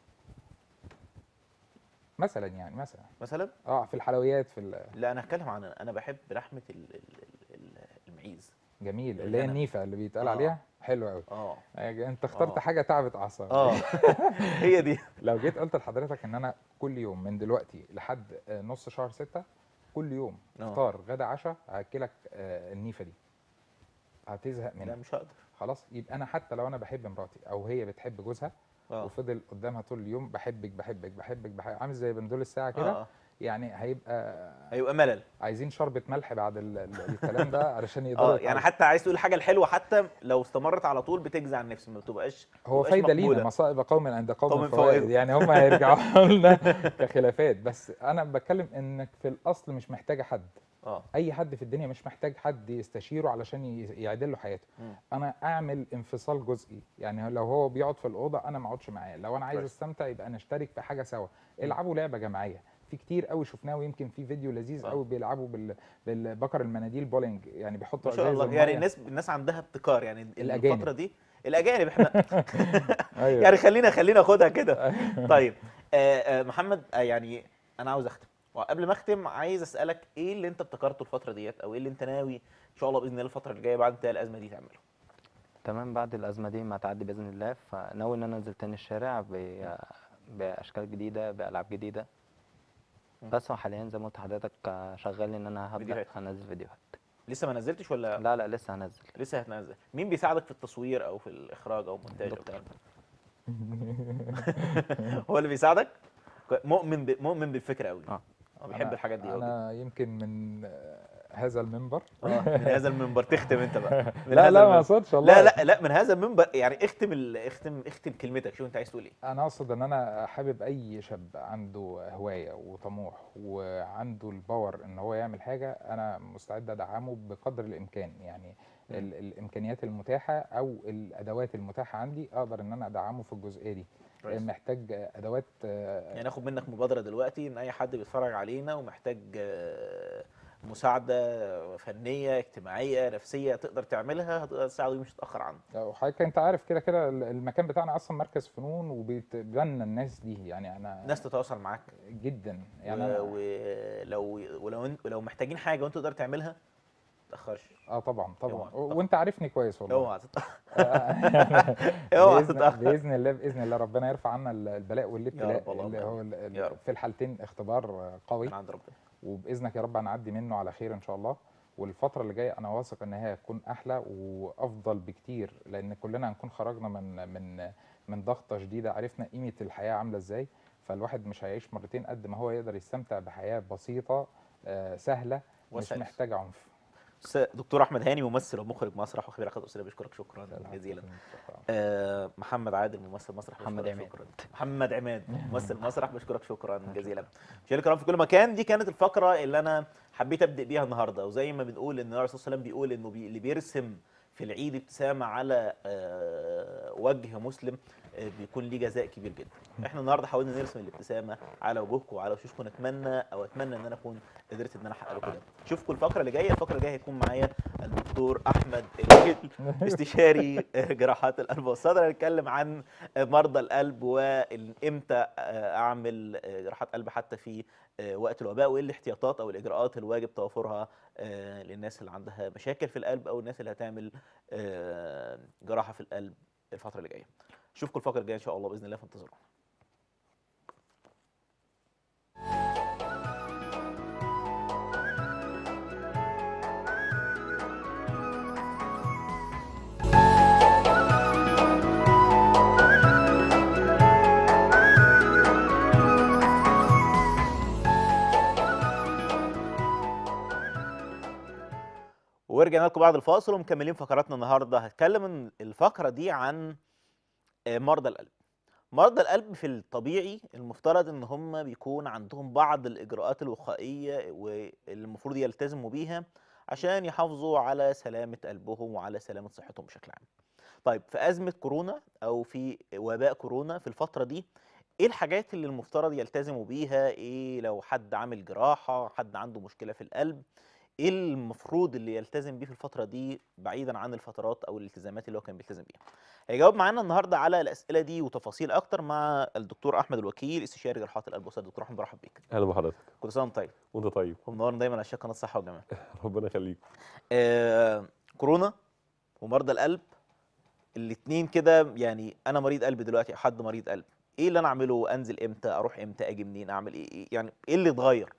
مثلا يعني مثلا مثلا اه في الحلويات في ال- لا انا هتكلم عن انا بحب لحمه ال- ال- ال- ال- المعيز جميل اللي هي الغنم. النيفه اللي بيتقال آه. عليها حلو قوي اه انت اخترت آه. حاجه تعبت اعصابي اه هي دي لو جيت قلت لحضرتك ان انا كل يوم من دلوقتي لحد آه، نص شهر ستة كل يوم آه. فطار غدا عشاء هاكلك آه، النيفه دي هتزهق لا منها مش هقدر خلاص يبقى انا حتى لو انا بحب مراتي او هي بتحب جوزها اه وفضل قدامها طول اليوم بحبك بحبك بحبك بحبك عامل زي بندول الساعه كده آه. يعني هيبقى هيبقى ملل عايزين شربة ملح بعد ال- ال- الكلام ده علشان يقدروا اه يعني يتعالجوا. حتى عايز تقول الحاجه الحلوه حتى لو استمرت على طول بتجزع النفس ما بتبقاش هو مبقاش فايده لينا مقبولة. مصائب قوم عند قوم, قوم فوائد فوائد. يعني هم هيرجعوا لنا كخلافات بس انا بتكلم انك في الاصل مش محتاجه حد اه اي حد في الدنيا مش محتاج حد يستشيره علشان ي- يعدل له حياته مم. انا اعمل انفصال جزئي يعني لو هو بيقعد في الاوضه انا ما اقعدش معاه لو انا عايز كويس. استمتع يبقى نشترك في حاجه سوا العبوا لعبه جماعيه في كتير قوي شفناه ويمكن في فيديو لذيذ آه. قوي بيلعبوا بال... بالبكر المناديل بولينج يعني بيحطوا ما شاء ازايز الله يعني المية. الناس الناس عندها ابتكار يعني الأجانب. الفتره دي الاجانب احنا أيوة. يعني خلينا خلينا ناخدها كده طيب آه آه محمد آه يعني انا عاوز اختم وقبل ما اختم عايز اسالك ايه اللي انت ابتكرته الفتره ديت او ايه اللي انت ناوي ان شاء الله باذن الله الفتره اللي جايه بعد انتهاء الازمه دي تعمله تمام بعد الأزمة دي ما تعدي بإذن الله فناوي إن أنا أنزل تاني الشارع ب- بأشكال جديدة بألعاب جديدة مم. بس وحاليا زي ما قلت لحضرتك آه، شغال إن أنا هبدأ فيديوهات. أنزل فيديوهات لسه ما نزلتش ولا لا لا لسه هنزل لسه هتنزل مين بيساعدك في التصوير او في الاخراج او المونتاج او دكتور. الكلام ده هو اللي بيساعدك مؤمن ب... مؤمن بالفكره قوي اه اه بيحب أنا- الحاجات دي قوي انا يمكن من آه، هذا المنبر آه، من هذا المنبر تختم انت بقى من لا هذا لا ما المنبر. اقصدش والله لا لا لا من هذا المنبر يعني اختم ال... اختم اختم كلمتك شوف انت عايز تقول ايه انا اقصد ان انا حابب اي شاب عنده هوايه وطموح وعنده الباور ان هو يعمل حاجه انا مستعد ادعمه بقدر الامكان يعني ال الامكانيات المتاحه او الادوات المتاحه عندي اقدر ان انا ادعمه في الجزئيه دي كويس. محتاج ادوات آه، يعني اخد منك مبادره دلوقتي ان اي حد بيتفرج علينا ومحتاج آه، مساعده فنيه اجتماعيه نفسيه تقدر تعملها هتقدر تساعده مش هتتاخر عنه وحضرتك انت عارف كده كده ال- المكان بتاعنا اصلا مركز فنون وبيتبنى الناس دي يعني انا ناس تتواصل معاك جدا يعني و- أنا ولو ولو إن- ولو محتاجين حاجه وانت تقدر تعملها ما تتاخرش اه طبعا طبعا اوعى و- تتأخر. وانت عارفني كويس والله اوعى تتأخر. آه، اوعى بإذن, تتأخر. باذن الله باذن الله ربنا يرفع عنا ال- البلاء والابتلاء رب اللهم اللي هو ال- آمين. ال- يا رب. في الحالتين اختبار قوي من عند ربنا وباذنك يا رب هنعدي منه على خير ان شاء الله والفتره اللي جايه انا واثق ان هي هتكون احلى وافضل بكتير لان كلنا هنكون خرجنا من من من ضغطه شديده عرفنا قيمه الحياه عامله ازاي فالواحد مش هيعيش مرتين قد ما هو يقدر يستمتع بحياه بسيطه آه، سهله مش وسلس. محتاجه عنف أستاذ دكتور احمد هاني ممثل ومخرج مسرح وخبير علاقات اسريه بشكرك شكرا جزيلا آه، محمد عادل ممثل مسرح محمد بشكرك عماد. شكرا محمد عماد ممثل مسرح بشكرك شكرا جزيلا مشاهدينا الكرام في كل مكان دي كانت الفقره اللي انا حبيت ابدا بيها النهارده وزي ما بنقول ان الرسول صلى الله عليه وسلم بيقول انه بي اللي بيرسم في العيد ابتسامه على آه، وجه مسلم آه، بيكون ليه جزاء كبير جدا احنا النهارده حاولنا نرسم الابتسامه على وجوهكم وعلى وشوشكم نتمنى او اتمنى ان انا اكون قدرت ان انا احقق لكم ده اشوفكم الفقره اللي جايه الفقره اللي جايه هيكون معايا الدكتور احمد الوكيل استشاري جراحات القلب والصدر هنتكلم عن مرضى القلب وامتى اعمل جراحات قلب حتى في وقت الوباء وايه الاحتياطات او الاجراءات الواجب توفرها للناس اللي عندها مشاكل في القلب او الناس اللي هتعمل جراحه في القلب الفتره اللي جايه اشوفكم الفقره الجايه ان شاء الله باذن الله فانتظرونا ورجعنا لكم بعد الفاصل ومكملين فقراتنا النهارده هتكلم إن الفقره دي عن آه، مرضى القلب مرضى القلب في الطبيعي المفترض ان هم بيكون عندهم بعض الاجراءات الوقائيه والمفروض يلتزموا بيها عشان يحافظوا على سلامه قلبهم وعلى سلامه صحتهم بشكل عام طيب في ازمه كورونا او في وباء كورونا في الفتره دي ايه الحاجات اللي المفترض يلتزموا بيها ايه لو حد عامل جراحه حد عنده مشكله في القلب ايه المفروض اللي يلتزم بيه في الفتره دي بعيدا عن الفترات او الالتزامات اللي هو كان بيلتزم بيها هيجاوب معانا النهارده على الاسئله دي وتفاصيل اكتر مع الدكتور احمد الوكيل استشاري جراحات القلب والصدر دكتور احمد برحب بيك اهلا بحضرتك كل سنه وانت طيب وانت طيب ومنورنا دايما على شاشه قناه صحه وجمال ربنا يخليك آه كورونا ومرضى القلب الاثنين كده يعني انا مريض قلب دلوقتي حد مريض قلب ايه اللي انا اعمله انزل امتى اروح امتى اجي منين اعمل ايه إيه- يعني ايه اللي اتغير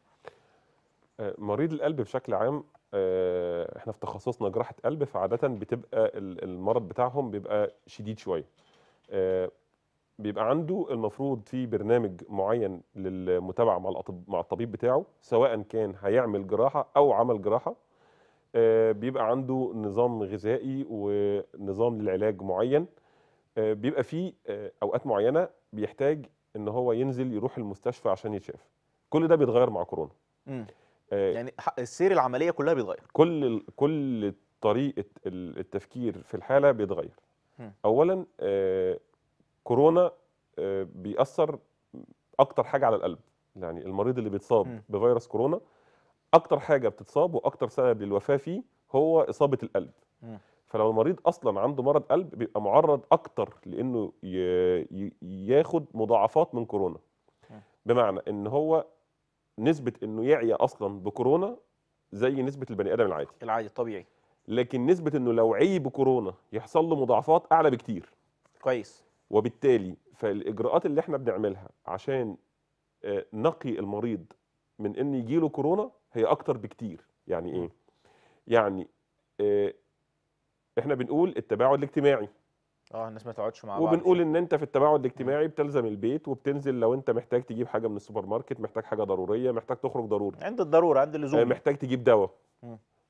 آه، مريض القلب بشكل عام آه، احنا في تخصصنا جراحة قلب فعادة بتبقى ال- المرض بتاعهم بيبقى شديد شوية آه، بيبقى عنده المفروض في برنامج معين للمتابعة مع الأطب- مع الطبيب بتاعه سواء كان هيعمل جراحة أو عمل جراحة آه، بيبقى عنده نظام غذائي ونظام للعلاج معين آه، بيبقى فيه آه، أوقات معينة بيحتاج إن هو ينزل يروح المستشفى عشان يتشاف كل ده بيتغير مع كورونا مم. آه، يعني ح- السير العمليه كلها بيتغير كل ال- كل طريقه ال- التفكير في الحاله بيتغير مم. اولا آه، كورونا آه، بيأثر اكتر حاجه على القلب يعني المريض اللي بيتصاب مم. بفيروس كورونا اكتر حاجه بتتصاب واكتر سبب للوفاه فيه هو اصابه القلب مم. فلو المريض اصلا عنده مرض قلب بيبقى معرض اكتر لانه ي- ي- ياخد مضاعفات من كورونا مم. بمعنى ان هو نسبه انه يعيا اصلا بكورونا زي نسبه البني ادم العادي العادي الطبيعي لكن نسبه انه لو عي بكورونا يحصل له مضاعفات اعلى بكتير كويس وبالتالي فالاجراءات اللي احنا بنعملها عشان آه، نقي المريض من ان يجيله كورونا هي اكتر بكتير يعني ايه يعني آه، احنا بنقول التباعد الاجتماعي اه الناس ما تقعدش مع بعض وبنقول ان انت في التباعد الاجتماعي بتلزم البيت وبتنزل لو انت محتاج تجيب حاجه من السوبر ماركت محتاج حاجه ضروريه محتاج تخرج ضروري عند الضروره عند آه، اللزوم محتاج تجيب دواء مم.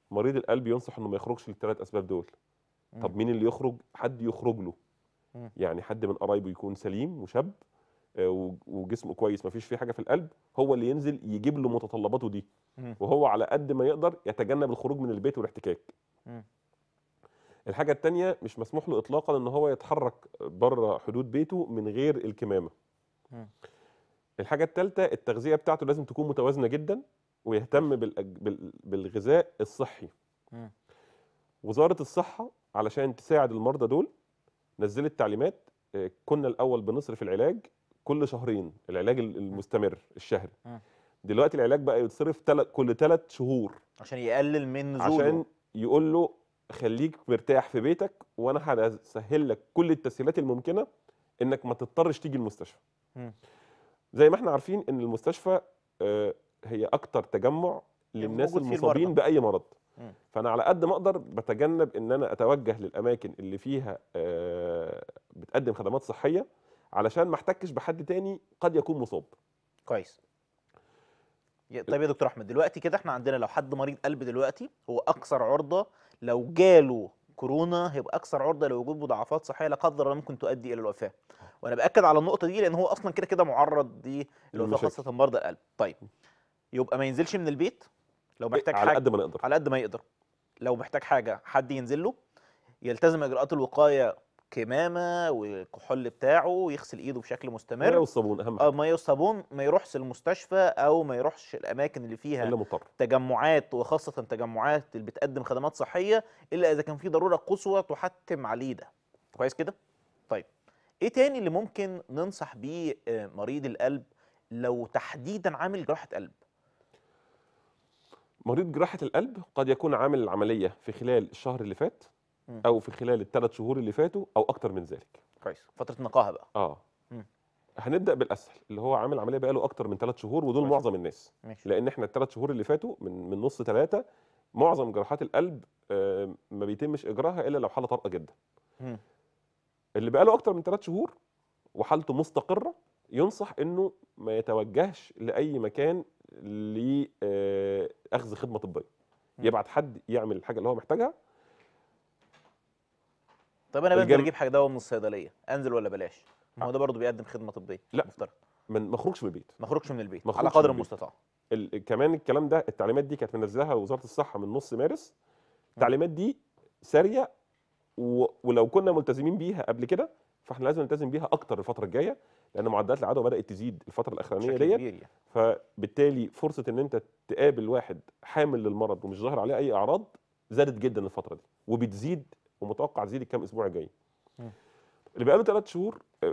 مريض القلب ينصح انه ما يخرجش للثلاث اسباب دول طب مين اللي يخرج حد يخرج له مم. يعني حد من قرايبه يكون سليم وشاب آه، و- وجسمه كويس ما فيش فيه حاجه في القلب هو اللي ينزل يجيب له متطلباته دي مم. وهو على قد ما يقدر يتجنب الخروج من البيت والاحتكاك مم. الحاجه التانية مش مسموح له اطلاقا ان هو يتحرك بره حدود بيته من غير الكمامه مم. الحاجه الثالثه التغذيه بتاعته لازم تكون متوازنه جدا ويهتم بالأج... بال... بالغذاء الصحي مم. وزاره الصحه علشان تساعد المرضى دول نزلت تعليمات آه، كنا الاول بنصرف العلاج كل شهرين العلاج ال- المستمر الشهري مم. دلوقتي العلاج بقى يتصرف تل... كل ثلاث شهور عشان يقلل من نزوله عشان يقول له خليك مرتاح في بيتك وانا هسهل لك كل التسهيلات الممكنه انك ما تضطرش تيجي المستشفى مم. زي ما احنا عارفين ان المستشفى آه، هي اكتر تجمع للناس موجود فيه المصابين المرضى. باي مرض مم. فانا على قد ما اقدر بتجنب ان انا اتوجه للاماكن اللي فيها آه، بتقدم خدمات صحيه علشان ما احتكش بحد تاني قد يكون مصاب كويس يا- طيب يا دكتور احمد دلوقتي كده احنا عندنا لو حد مريض قلب دلوقتي هو اكثر عرضه لو جاله كورونا هيبقى اكثر عرضه لوجود مضاعفات صحيه لا قدر الله ممكن تؤدي الى الوفاه وانا باكد على النقطه دي لان هو اصلا كده كده معرض للوفاه للمشاكل. خاصه مرضى القلب طيب يبقى ما ينزلش من البيت لو محتاج على حاجه قد ما نقدر على قد ما يقدر لو محتاج حاجه حد ينزل له يلتزم اجراءات الوقايه كمامه والكحول بتاعه يغسل ايده بشكل ميه مستمر والصابون اهم اه حاجه ميه وصابون ما يروحش المستشفى او ما يروحش الاماكن اللي فيها الا مضطر تجمعات وخاصه تجمعات اللي بتقدم خدمات صحيه الا اذا كان في ضروره قصوى تحتم عليه ده كويس كده طيب ايه تاني اللي ممكن ننصح بيه آه، مريض القلب لو تحديدا عامل جراحه قلب مريض جراحة القلب قد يكون عامل العملية في خلال الشهر اللي فات مم. أو في خلال الثلاث شهور اللي فاتوا أو أكتر من ذلك. كويس فتره نقاهه بقى آه. مم. هنبدأ بالأسهل اللي هو عامل عملية بقاله أكتر من ثلاث شهور ودول كويس. معظم الناس ماشي لأن إحنا الثلاث شهور اللي فاتوا من من نص ثلاثة معظم جراحات القلب آه، ما بيتمش إجراها إلا لو حالة طارئة جدا. مم. اللي بقاله أكتر من ثلاث شهور وحالته مستقرة ينصح إنه ما يتوجهش لأي مكان لأخذ خدمة طبية. مم. يبعت حد يعمل الحاجة اللي هو محتاجها طب انا بنزل الجم- اجيب حاجه دواء من الصيدليه انزل ولا بلاش ما هو ده برضه بيقدم خدمه طبيه لا. مفترض من ما اخرجش من البيت. ما اخرجش من البيت ما على أخرجش قدر من البيت. المستطاع ال... كمان الكلام ده التعليمات دي كانت منزلها وزاره الصحه من نص مارس التعليمات دي ساريه و... ولو كنا ملتزمين بيها قبل كده فاحنا لازم نلتزم بيها اكتر الفتره الجايه لان معدلات العدوى بدات تزيد الفتره الاخرانيه بشكل ديت كبير يعني فبالتالي فرصه ان انت تقابل واحد حامل للمرض ومش ظاهر عليه اي اعراض زادت جدا الفتره دي وبتزيد ومتوقع تزيد الكام اسبوع الجايين مم. اللي بقاله ثلاث شهور آه،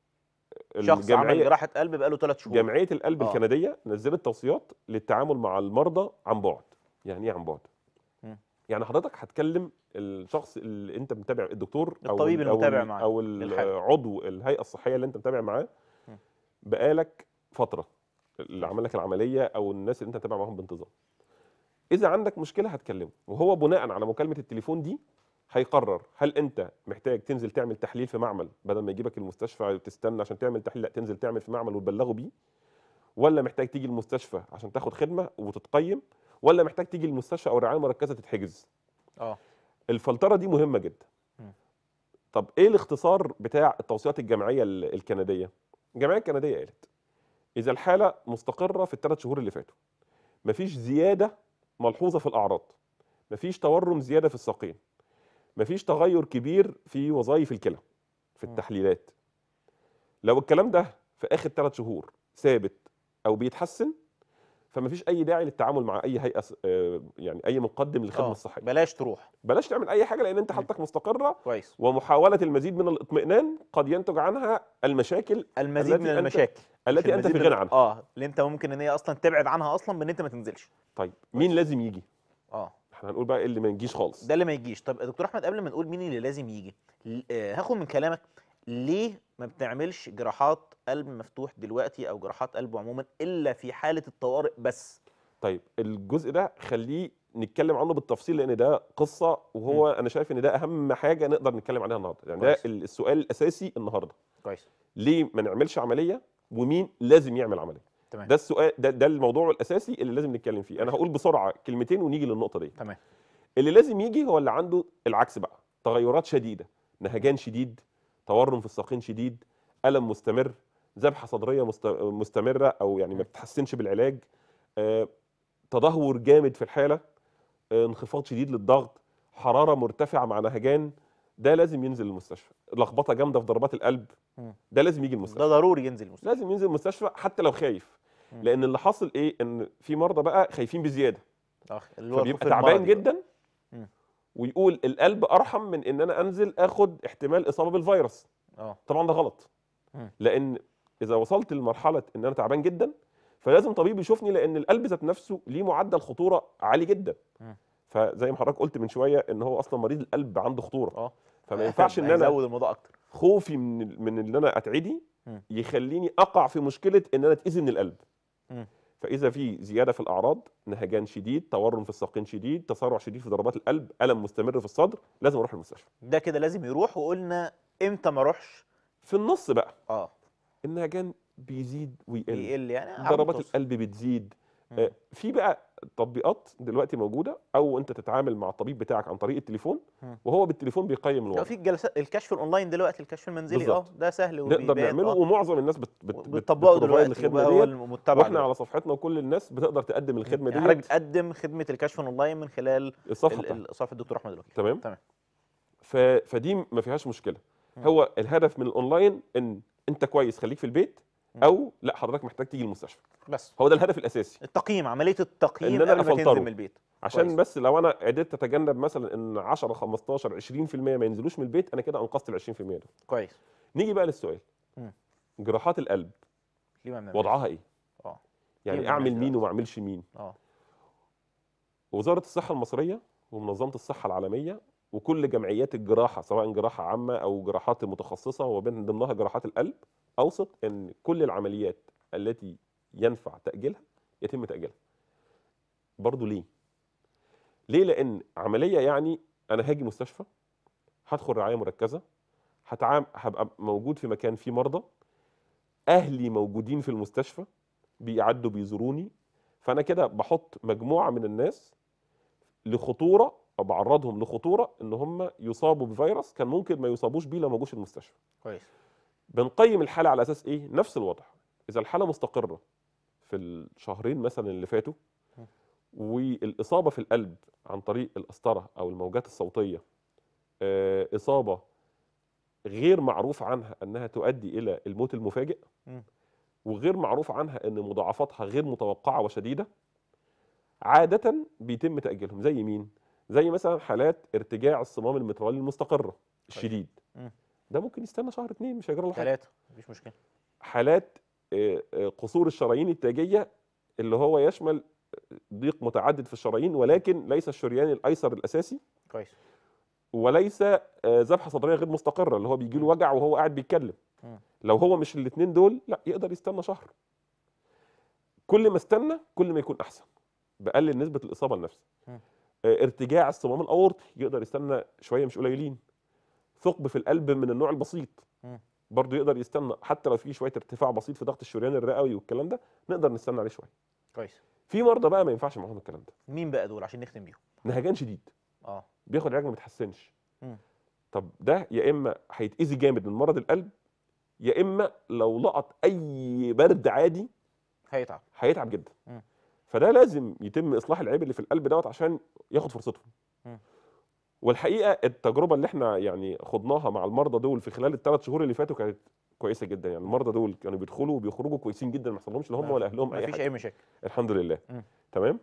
شخص عمل الجمعية- جراحه قلب بقاله ثلاث شهور جمعيه القلب آه. الكنديه نزلت توصيات للتعامل مع المرضى عن بعد يعني ايه عن بعد مم. يعني حضرتك هتكلم الشخص اللي انت متابع الدكتور او الطبيب ال- أو المتابع ال- معاه او للحالة. العضو الهيئه الصحيه اللي انت متابع معاه مم. بقالك فتره اللي عمل لك العمليه او الناس اللي انت متابع معاهم بانتظام اذا عندك مشكله هتكلمه وهو بناء على مكالمه التليفون دي هيقرر هل انت محتاج تنزل تعمل تحليل في معمل بدل ما يجيبك المستشفى وتستنى عشان تعمل تحليل لا تنزل تعمل في معمل وتبلغه بيه ولا محتاج تيجي المستشفى عشان تاخد خدمه وتتقيم ولا محتاج تيجي المستشفى او الرعايه المركزه تتحجز اه الفلتره دي مهمه جدا مم. طب ايه الاختصار بتاع التوصيات الجمعيه ال- الكنديه الجمعيه الكنديه قالت اذا الحاله مستقره في الثلاث شهور اللي فاتوا مفيش زياده ملحوظه في الاعراض مفيش تورم زياده في الساقين مفيش تغير كبير في وظائف الكلى في مم. التحليلات لو الكلام ده في اخر ثلاث شهور ثابت او بيتحسن فمفيش اي داعي للتعامل مع اي هيئه س- آه، يعني اي مقدم للخدمه آه، الصحيه بلاش تروح بلاش تعمل اي حاجه لان انت مم. حالتك مستقره كويس ومحاوله المزيد من الاطمئنان قد ينتج عنها المشاكل المزيد التي من أنت- المشاكل مش التي انت المزيد في من- غنى عنها اه اللي انت ممكن ان هي اصلا تبعد عنها اصلا بان انت ما تنزلش طيب مين لازم يجي اه احنا هنقول بقى إيه اللي ما يجيش خالص ده اللي ما يجيش طب يا دكتور احمد قبل ما نقول مين اللي لازم يجي ل- آه، هاخد من كلامك ليه ما بتعملش جراحات قلب مفتوح دلوقتي او جراحات قلب عموما الا في حاله الطوارئ بس طيب الجزء ده خليه نتكلم عنه بالتفصيل لان ده قصه وهو انا شايف ان ده اهم حاجه نقدر نتكلم عليها النهارده يعني ده كويس. ال- السؤال الاساسي النهارده كويس ليه ما نعملش عمليه ومين لازم يعمل عمليه تمام ده السؤال ده, ده الموضوع الاساسي اللي لازم نتكلم فيه انا هقول بسرعه كلمتين ونيجي للنقطه دي تمام اللي لازم يجي هو اللي عنده العكس بقى تغيرات شديده نهجان شديد تورم في الساقين شديد الم مستمر ذبحه صدريه مست- مستمره او يعني ما بتتحسنش بالعلاج آه، تدهور جامد في الحاله آه، انخفاض شديد للضغط حراره مرتفعه مع نهجان ده لازم ينزل المستشفى لخبطه جامده في ضربات القلب مم. ده لازم يجي المستشفى ده ضروري ينزل المستشفى لازم ينزل المستشفى حتى لو خايف مم. لان اللي حاصل ايه ان في مرضى بقى خايفين بزياده آه، اللي هو فبيبقى الخوف تعبان المرضي بقى. جدا مم. ويقول القلب ارحم من ان انا انزل اخد احتمال اصابه بالفيروس اه طبعا ده غلط مم. لان اذا وصلت لمرحله ان انا تعبان جدا فلازم طبيب يشوفني لان القلب ذات نفسه ليه معدل خطوره عالي جدا مم. فزي ما حضرتك قلت من شويه ان هو اصلا مريض القلب عنده خطوره اه فما ينفعش ان انا يزود الموضوع اكتر خوفي من ال- من ان انا اتعدي مم. يخليني اقع في مشكله ان انا اتاذي من القلب مم. فاذا في زياده في الاعراض نهجان شديد تورم في الساقين شديد تسارع شديد في ضربات القلب الم مستمر في الصدر لازم اروح المستشفى ده كده لازم يروح وقلنا امتى ما اروحش في النص بقى اه النهجان بيزيد ويقل يقل يعني ضربات عم توصل. القلب بتزيد مم. آه، في بقى تطبيقات دلوقتي موجوده او انت تتعامل مع الطبيب بتاعك عن طريق التليفون مم. وهو بالتليفون بيقيم لو الوضع في الجلسات الكشف الاونلاين دلوقتي الكشف المنزلي اه بالظبط. ده سهل نقدر وبيبان، نعمله آه. ومعظم الناس بت بت بت- بتطبقه بتبروفايد دلوقتي الخدمه وبقى هو ديت المتبع واحنا دلوقتي. على صفحتنا وكل الناس بتقدر تقدم الخدمه يعني حضرتك ديت بتقدم خدمه الكشف الاونلاين من خلال الصفحه ال- بتاعتنا ال- صفحه الدكتور احمد الوكيل تمام تمام. ف... فدي ما فيهاش مشكله مم. هو الهدف من الاونلاين ان انت كويس خليك في البيت مم. او لا حضرتك محتاج تيجي المستشفى بس هو ده الهدف الاساسي التقييم عمليه التقييم إن أنا قبل ما أفلتره. تنزل من البيت عشان كويس. بس لو انا قدرت اتجنب مثلا ان 10 15 20% ما ينزلوش من البيت انا كده انقذت ال 20% ده كويس نيجي بقى للسؤال مم. جراحات القلب ليه ما بنعملش؟ وضعها ايه اه ليه يعني ما اعمل بنعملش مين دلوقتي؟ وما اعملش مين اه وزاره الصحه المصريه ومنظمه الصحه العالميه وكل جمعيات الجراحه سواء جراحه عامه او جراحات متخصصه وبين ضمنها جراحات القلب اوصت ان كل العمليات التي ينفع تاجيلها يتم تاجيلها برضه ليه ليه لان عمليه يعني انا هاجي مستشفى هدخل رعايه مركزه هتعام هبقى موجود في مكان فيه مرضى اهلي موجودين في المستشفى بيعدوا بيزوروني فانا كده بحط مجموعه من الناس لخطوره او بعرضهم لخطوره ان هم يصابوا بفيروس كان ممكن ما يصابوش بيه لو ما جوش المستشفى كويس بنقيم الحاله على اساس ايه نفس الوضع اذا الحاله مستقره في الشهرين مثلا اللي فاتوا م. والاصابه في القلب عن طريق القسطره او الموجات الصوتيه آه، اصابه غير معروف عنها انها تؤدي الى الموت المفاجئ م. وغير معروف عنها ان مضاعفاتها غير متوقعه وشديده عاده بيتم تاجيلهم زي مين زي مثلا حالات ارتجاع الصمام المترالي المستقره الشديد م. ده ممكن يستنى شهر اتنين مش هيجرى له حاجه ثلاثه مفيش مشكله حالات آه، آه، قصور الشرايين التاجيه اللي هو يشمل ضيق متعدد في الشرايين ولكن ليس الشريان الايسر الاساسي كويس وليس آه، ذبحه صدريه غير مستقره اللي هو بيجي له وجع وهو قاعد بيتكلم مم. لو هو مش الاثنين دول لا يقدر يستنى شهر كل ما استنى كل ما يكون احسن بقلل نسبه الاصابه لنفسه مم. آه، ارتجاع الصمام الاورطي يقدر يستنى شويه مش قليلين ثقب في القلب من النوع البسيط مم. برضه يقدر يستنى حتى لو في شويه ارتفاع بسيط في ضغط الشريان الرئوي والكلام ده نقدر نستنى عليه شويه كويس في مرضى بقى ما ينفعش معاهم الكلام ده مين بقى دول عشان نختم بيهم نهجان شديد اه بياخد علاج ما بيتحسنش مم. طب ده يا اما هيتاذي جامد من مرض القلب يا اما لو لقط اي برد عادي هيتعب هيتعب جدا مم. فده لازم يتم اصلاح العيب اللي في القلب دوت عشان ياخد فرصته مم. والحقيقه التجربه اللي احنا يعني خضناها مع المرضى دول في خلال الثلاث شهور اللي فاتوا كانت كويسه جدا يعني المرضى دول كانوا بيدخلوا وبيخرجوا كويسين جدا ما حصلهمش لا هم ما- ولا اهلهم اي مفيش حاجه اي مشاكل الحمد لله مم. تمام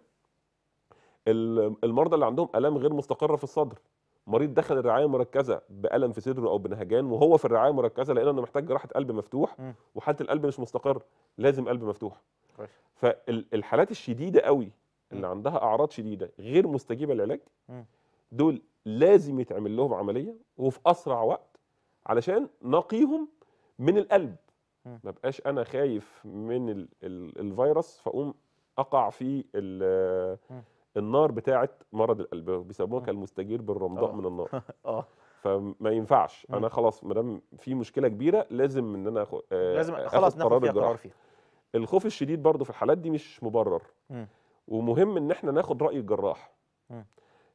ال- المرضى اللي عندهم الام غير مستقره في الصدر مريض دخل الرعايه المركزه بالم في صدره او بنهجان وهو في الرعايه المركزه لقينا انه محتاج جراحه قلب مفتوح مم. وحاله القلب مش مستقر لازم قلب مفتوح كويس فالحالات الشديده قوي اللي عندها اعراض شديده غير مستجيبه للعلاج مم. دول لازم يتعمل لهم عمليه وفي اسرع وقت علشان نقيهم من القلب مم. ما بقاش انا خايف من ال ال الفيروس فاقوم اقع في ال- مم. النار بتاعه مرض القلب بيسموها مم. كالمستجير بالرمضاء آه. من النار اه فما ينفعش مم. انا خلاص ما دام في مشكله كبيره لازم ان انا أخ- آه، لازم آخد خلاص ناخد فيها الجراحة. قرار فيها الخوف الشديد برضه في الحالات دي مش مبرر مم. ومهم ان احنا ناخد راي الجراح مم.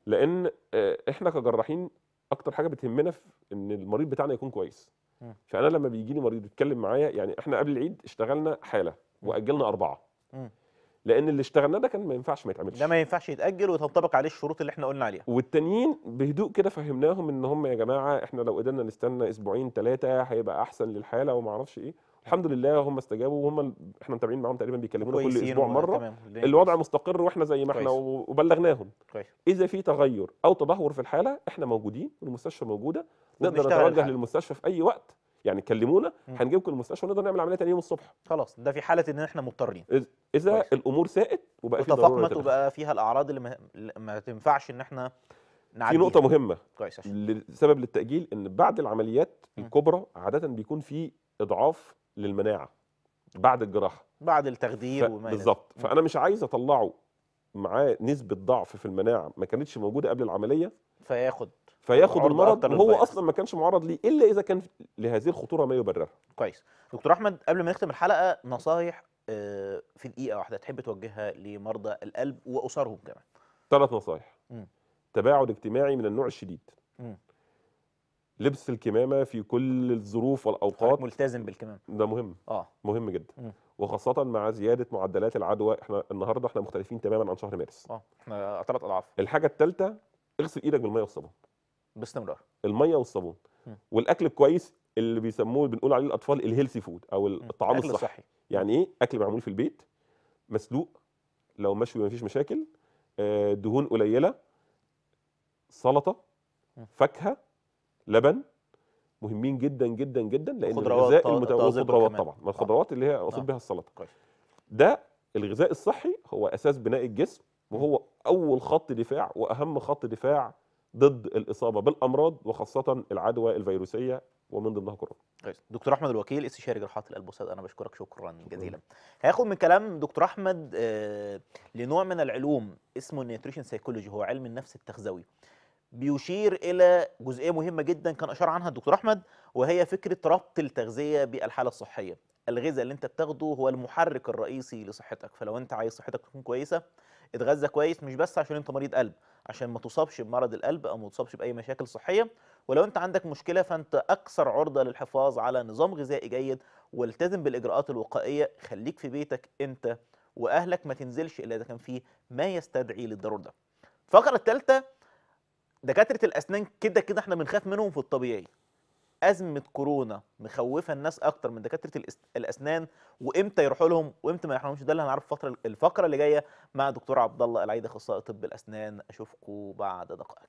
لان آه، احنا كجراحين اكتر حاجه بتهمنا في ان المريض بتاعنا يكون كويس مم. فانا لما بيجي لي مريض يتكلم معايا يعني احنا قبل العيد اشتغلنا حاله واجلنا اربعه مم. لان اللي اشتغلناه ده كان ما ينفعش ما يتعملش ده ما ينفعش يتاجل وتنطبق عليه الشروط اللي احنا قلنا عليها والتانيين بهدوء كده فهمناهم ان هم يا جماعه احنا لو قدرنا نستنى اسبوعين ثلاثه هيبقى احسن للحاله وما اعرفش ايه الحمد لله هم استجابوا وهم ال- احنا متابعين معاهم تقريبا بيكلمونا كل كويسين اسبوع و- مره تمام. الوضع مستقر واحنا زي ما احنا كويس. و- وبلغناهم كويس اذا في تغير او تدهور في الحاله احنا موجودين والمستشفى موجوده نقدر وبنشتغل نتوجه الحالة. للمستشفى في اي وقت يعني كلمونا مم. هنجيبكم المستشفى ونقدر نعمل عمليه تاني يوم الصبح خلاص ده في حاله ان احنا مضطرين إذ- اذا كويس. الامور ساءت وبقى في ضروره وتفاقمت للتدخل. وبقى فيها الاعراض اللي ما, اللي ما تنفعش ان احنا في نعديها نقطه مهمه كويس عشان لسبب للتاجيل ان بعد العمليات مم. الكبرى عاده بيكون في اضعاف للمناعه بعد الجراحه بعد ف... التخدير وما إلى بالظبط مم. فانا مش عايز اطلعه معاه نسبه ضعف في المناعه ما كانتش موجوده قبل العمليه ذلك. فياخد فياخد عرضة المرض أكتر وهو للفيروس. اصلا ما كانش معرض ليه الا اذا كان لهذه الخطوره ما يبررها كويس دكتور احمد قبل ما نختم الحلقه نصايح آه، في دقيقه واحده تحب توجهها لمرضى القلب واسرهم كمان ثلاث نصائح مم. تباعد اجتماعي من النوع الشديد مم. لبس الكمامه في كل الظروف حضرتك والاوقات ملتزم بالكمام ده مهم اه مهم جدا مم. وخاصه مع زياده معدلات العدوى احنا النهارده احنا مختلفين تماما عن شهر مارس اه احنا ثلاث اضعاف الحاجه الثالثه اغسل ايدك بالميه والصابون باستمرار الميه والصابون مم. والاكل الكويس اللي بيسموه بنقول عليه الاطفال الهيلثي فود او مم. الطعام الأكل الصحي الصحي يعني ايه اكل معمول في البيت مسلوق لو مشوي مفيش مشاكل آه، دهون قليله سلطه مم. فاكهه لبن مهمين جدا جدا جدا لان وخضروات الغذاء طا- المتو... طازجة والخضروات كمان. طبعا ما الخضروات اللي هي اقصد آه. بها السلطه كويس. ده الغذاء الصحي هو اساس بناء الجسم وهو اول خط دفاع واهم خط دفاع ضد الاصابه بالامراض وخاصه العدوى الفيروسيه ومن ضمنها كورونا كويس دكتور احمد الوكيل استشاري جراحات القلب والصدر انا بشكرك شكرا جزيلا هاخد من كلام دكتور احمد آه لنوع من العلوم اسمه النيوتريشن سايكولوجي هو علم النفس التغذوي بيشير الى جزئيه مهمه جدا كان اشار عنها الدكتور احمد وهي فكره ربط التغذيه بالحاله الصحيه الغذاء اللي انت بتاخده هو المحرك الرئيسي لصحتك فلو انت عايز صحتك تكون كويسه اتغذى كويس مش بس عشان انت مريض قلب عشان ما تصابش بمرض القلب او ما تصابش باي مشاكل صحيه ولو انت عندك مشكله فانت اكثر عرضه للحفاظ على نظام غذائي جيد والتزم بالاجراءات الوقائيه خليك في بيتك انت واهلك ما تنزلش الا اذا كان في ما يستدعي للضروره ده الفقره الثالثه دكاتره الاسنان كده كده احنا بنخاف منهم في الطبيعي ازمه كورونا مخوفه الناس اكتر من دكاتره الأس- الاسنان وامتى يروحوا لهم وامتى ما يروحولهمش ده اللي هنعرفه الفتره الفقره اللي جايه مع دكتور عبد الله العيد اخصائي طب الاسنان اشوفكم بعد دقائق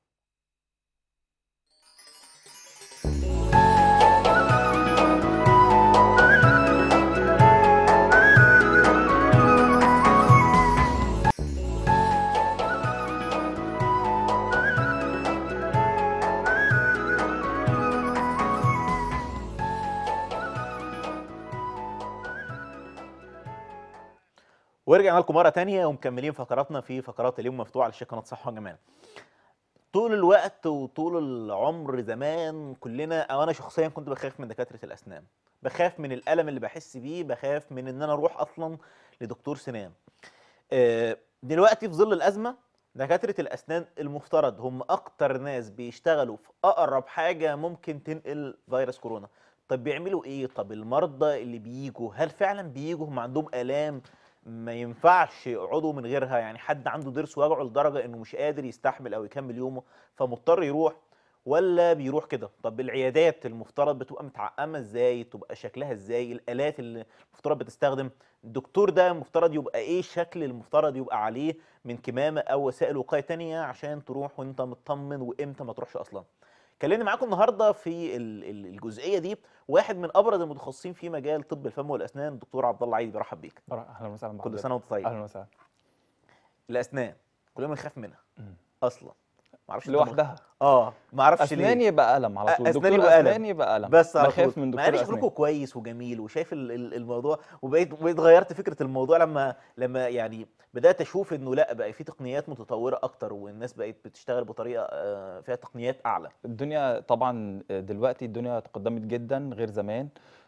ورجعنا لكم مره تانية ومكملين فقراتنا في فقرات اليوم مفتوحه على شاشه قناه صحه وجمال طول الوقت وطول العمر زمان كلنا او انا شخصيا كنت بخاف من دكاتره الاسنان بخاف من الالم اللي بحس بيه بخاف من ان انا اروح اصلا لدكتور سنان آه، دلوقتي في ظل الازمه دكاتره الاسنان المفترض هم اكتر ناس بيشتغلوا في اقرب حاجه ممكن تنقل فيروس كورونا طب بيعملوا ايه طب المرضى اللي بيجوا هل فعلا بيجوا هم عندهم الام ما ينفعش يقعدوا من غيرها يعني حد عنده ضرس وجعه لدرجه انه مش قادر يستحمل او يكمل يومه فمضطر يروح ولا بيروح كده طب العيادات المفترض بتبقى متعقمه ازاي تبقى شكلها ازاي الالات اللي المفترض بتستخدم الدكتور ده المفترض يبقى ايه الشكل المفترض يبقى عليه من كمامه او وسائل وقايه تانية عشان تروح وانت مطمن وامتى ما تروحش اصلا كلمني معاكم النهارده في ال- ال- الجزئيه دي واحد من ابرز المتخصصين في مجال طب الفم والاسنان الدكتور عبد الله عيد برحب بيك اهلا وسهلا كل بحضرتك. سنه وانت طيب اهلا وسهلا الاسنان كلنا بنخاف منها مم. اصلا ما اعرفش أنت لوحدها اه ما اعرفش اسنان ليه يبقى الم على طول أسنان دكتور يبقى ألم. اسنان يبقى الم بس على بخاف طول. من مع دكتور ان اسنان شكلكم كويس وجميل وشايف ال- ال- الموضوع وبقيت بقيت غيرت فكره الموضوع لما لما يعني بدات اشوف انه لا بقى في تقنيات متطوره اكتر والناس بقت بتشتغل بطريقه آه، فيها تقنيات اعلى الدنيا طبعا دلوقتي الدنيا تقدمت جدا غير زمان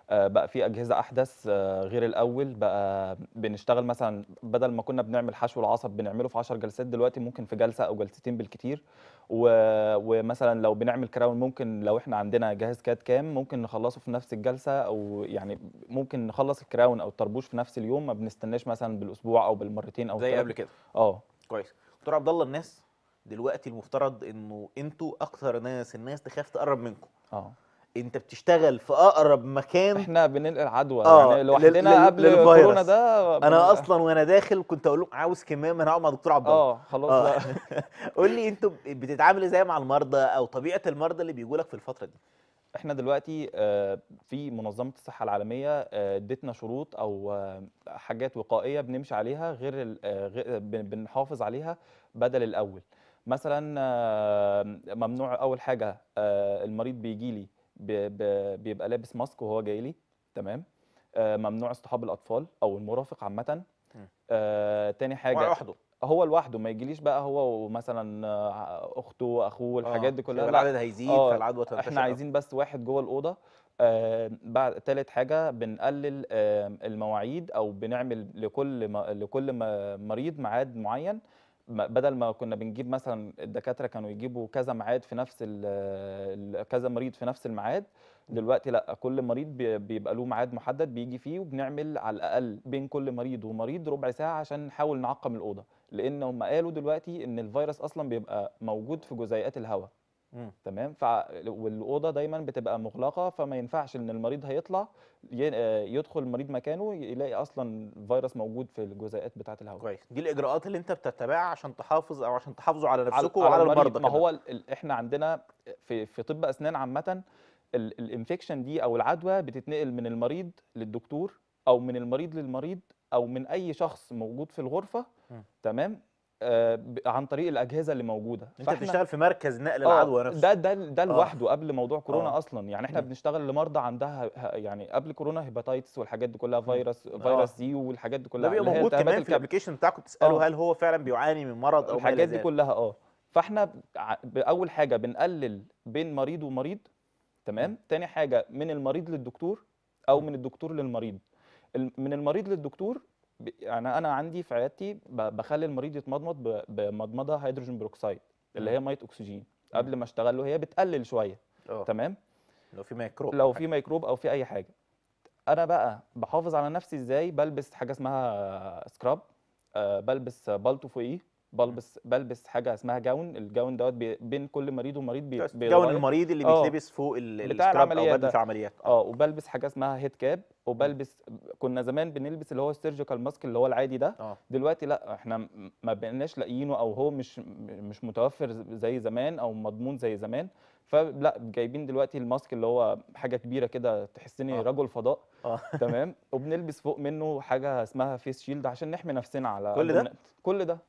آه، بقى في اجهزه احدث آه، غير الاول بقى بنشتغل مثلا بدل ما كنا بنعمل حشو العصب بنعمله في 10 جلسات دلوقتي ممكن في جلسه او جلستين بالكتير و... ومثلا لو بنعمل كراون ممكن لو احنا عندنا جهاز كات كام ممكن نخلصه في نفس الجلسه او يعني ممكن نخلص الكراون او الطربوش في نفس اليوم ما بنستناش مثلا بالاسبوع او بالمرتين او زي الثلاث. قبل كده اه كويس دكتور عبد الله الناس دلوقتي المفترض انه انتوا اكتر ناس الناس تخاف تقرب منكم اه انت بتشتغل في اقرب مكان احنا بننقل عدوى آه، يعني لل- لوحدنا لل- قبل للفيروس. كورونا ده انا بن- اصلا وانا داخل كنت اقول لهم عاوز كمام انا هقعد مع دكتور عبد الله اه خلاص آه. بقى قول لي انتوا بتتعامل ازاي مع المرضى او طبيعه المرضى اللي بيجوا لك في الفتره دي احنا دلوقتي آه، في منظمه الصحه العالميه آه، ادتنا شروط او آه، حاجات وقائيه بنمشي عليها غير ال- آه، غير- بن- بنحافظ عليها بدل الاول مثلا آه، ممنوع اول حاجه آه، المريض بيجي لي بيبقى لابس ماسك وهو جاي لي تمام آه، ممنوع اصطحاب الاطفال او المرافق عامه مم. آه، تاني حاجه لوحده هو لوحده ما يجيليش بقى هو ومثلا آه، اخته اخوه الحاجات دي كلها لا العدد هيزيد آه، فالعدوى تنتشر احنا عايزين بس واحد جوه الاوضه آه بعد تالت حاجه بنقلل آه المواعيد او بنعمل لكل ما لكل ما مريض ميعاد معين ما- بدل ما كنا بنجيب مثلا الدكاتره كانوا يجيبوا كذا ميعاد في نفس ال- ال- كذا مريض في نفس الميعاد دلوقتي لا كل مريض بي- بيبقى له ميعاد محدد بيجي فيه وبنعمل على الاقل بين كل مريض ومريض ربع ساعه عشان نحاول نعقم الاوضه لان هم قالوا دلوقتي ان الفيروس اصلا بيبقى موجود في جزيئات الهواء مم. تمام ف والاوضه دايما بتبقى مغلقه فما ينفعش ان المريض هيطلع ي- آه، يدخل المريض مكانه يلاقي اصلا فيروس موجود في الجزيئات بتاعه الهواء كويس دي الاجراءات اللي انت بتتبعها عشان تحافظ او عشان تحافظوا على على- نفسكم على وعلى المريض. المرضى ما كمان. هو ال- ال- احنا عندنا في في طب اسنان عامه ال- الانفكشن دي او العدوى بتتنقل من المريض للدكتور او من المريض للمريض او من اي شخص موجود في الغرفه مم. تمام آه ب- عن طريق الاجهزه اللي موجوده انت فإحنا- بتشتغل في مركز نقل آه، العدوى نفسه ده ده ده لوحده قبل موضوع كورونا آه. اصلا يعني احنا مم. بنشتغل لمرضى عندها ه- يعني قبل كورونا هيباتايتس والحاجات دي كلها فيروس آه. فيروس سي والحاجات دي ده كلها بيبقى اللي هي موجود التهابات كمان في الكبد. الابلكيشن بتاعكم تسالوا آه. هل هو فعلا بيعاني من مرض او ما إلى الحاجات دي ذلك. كلها اه فاحنا ع- باول حاجه بنقلل بين مريض ومريض تمام تاني حاجه من المريض للدكتور او من الدكتور للمريض ال- من المريض للدكتور ب- يعني انا عندي في عيادتي ب- بخلي المريض يتمضمض ب- بمضمضه هيدروجين بروكسيد اللي هي ميه اكسجين قبل ما اشتغل له هي بتقلل شويه اه تمام لو في ميكروب لو في ميكروب او في اي حاجه انا بقى بحافظ على نفسي ازاي بلبس حاجه اسمها سكراب آه بلبس بالطو فوقيه بلبس بلبس حاجه اسمها جاون الجاون دوت بي- بين كل مريض ومريض بي جون بيتغير. المريض اللي آه. بيتلبس فوق ال- بتاع السكراب او العمليات بدله ده. العمليات اه وبلبس حاجه اسمها هيد كاب وبلبس كنا زمان بنلبس اللي هو السيرجيكال ماسك اللي هو العادي ده اه دلوقتي لا احنا م- ما بقيناش لاقيينه او هو مش مش متوفر زي زمان او مضمون زي زمان فلا جايبين دلوقتي الماسك اللي هو حاجه كبيره كده تحسني آه. رجل فضاء اه تمام وبنلبس فوق منه حاجه اسمها فيس شيلد عشان نحمي نفسنا على كل قد ده؟ ما نقدر. كل ده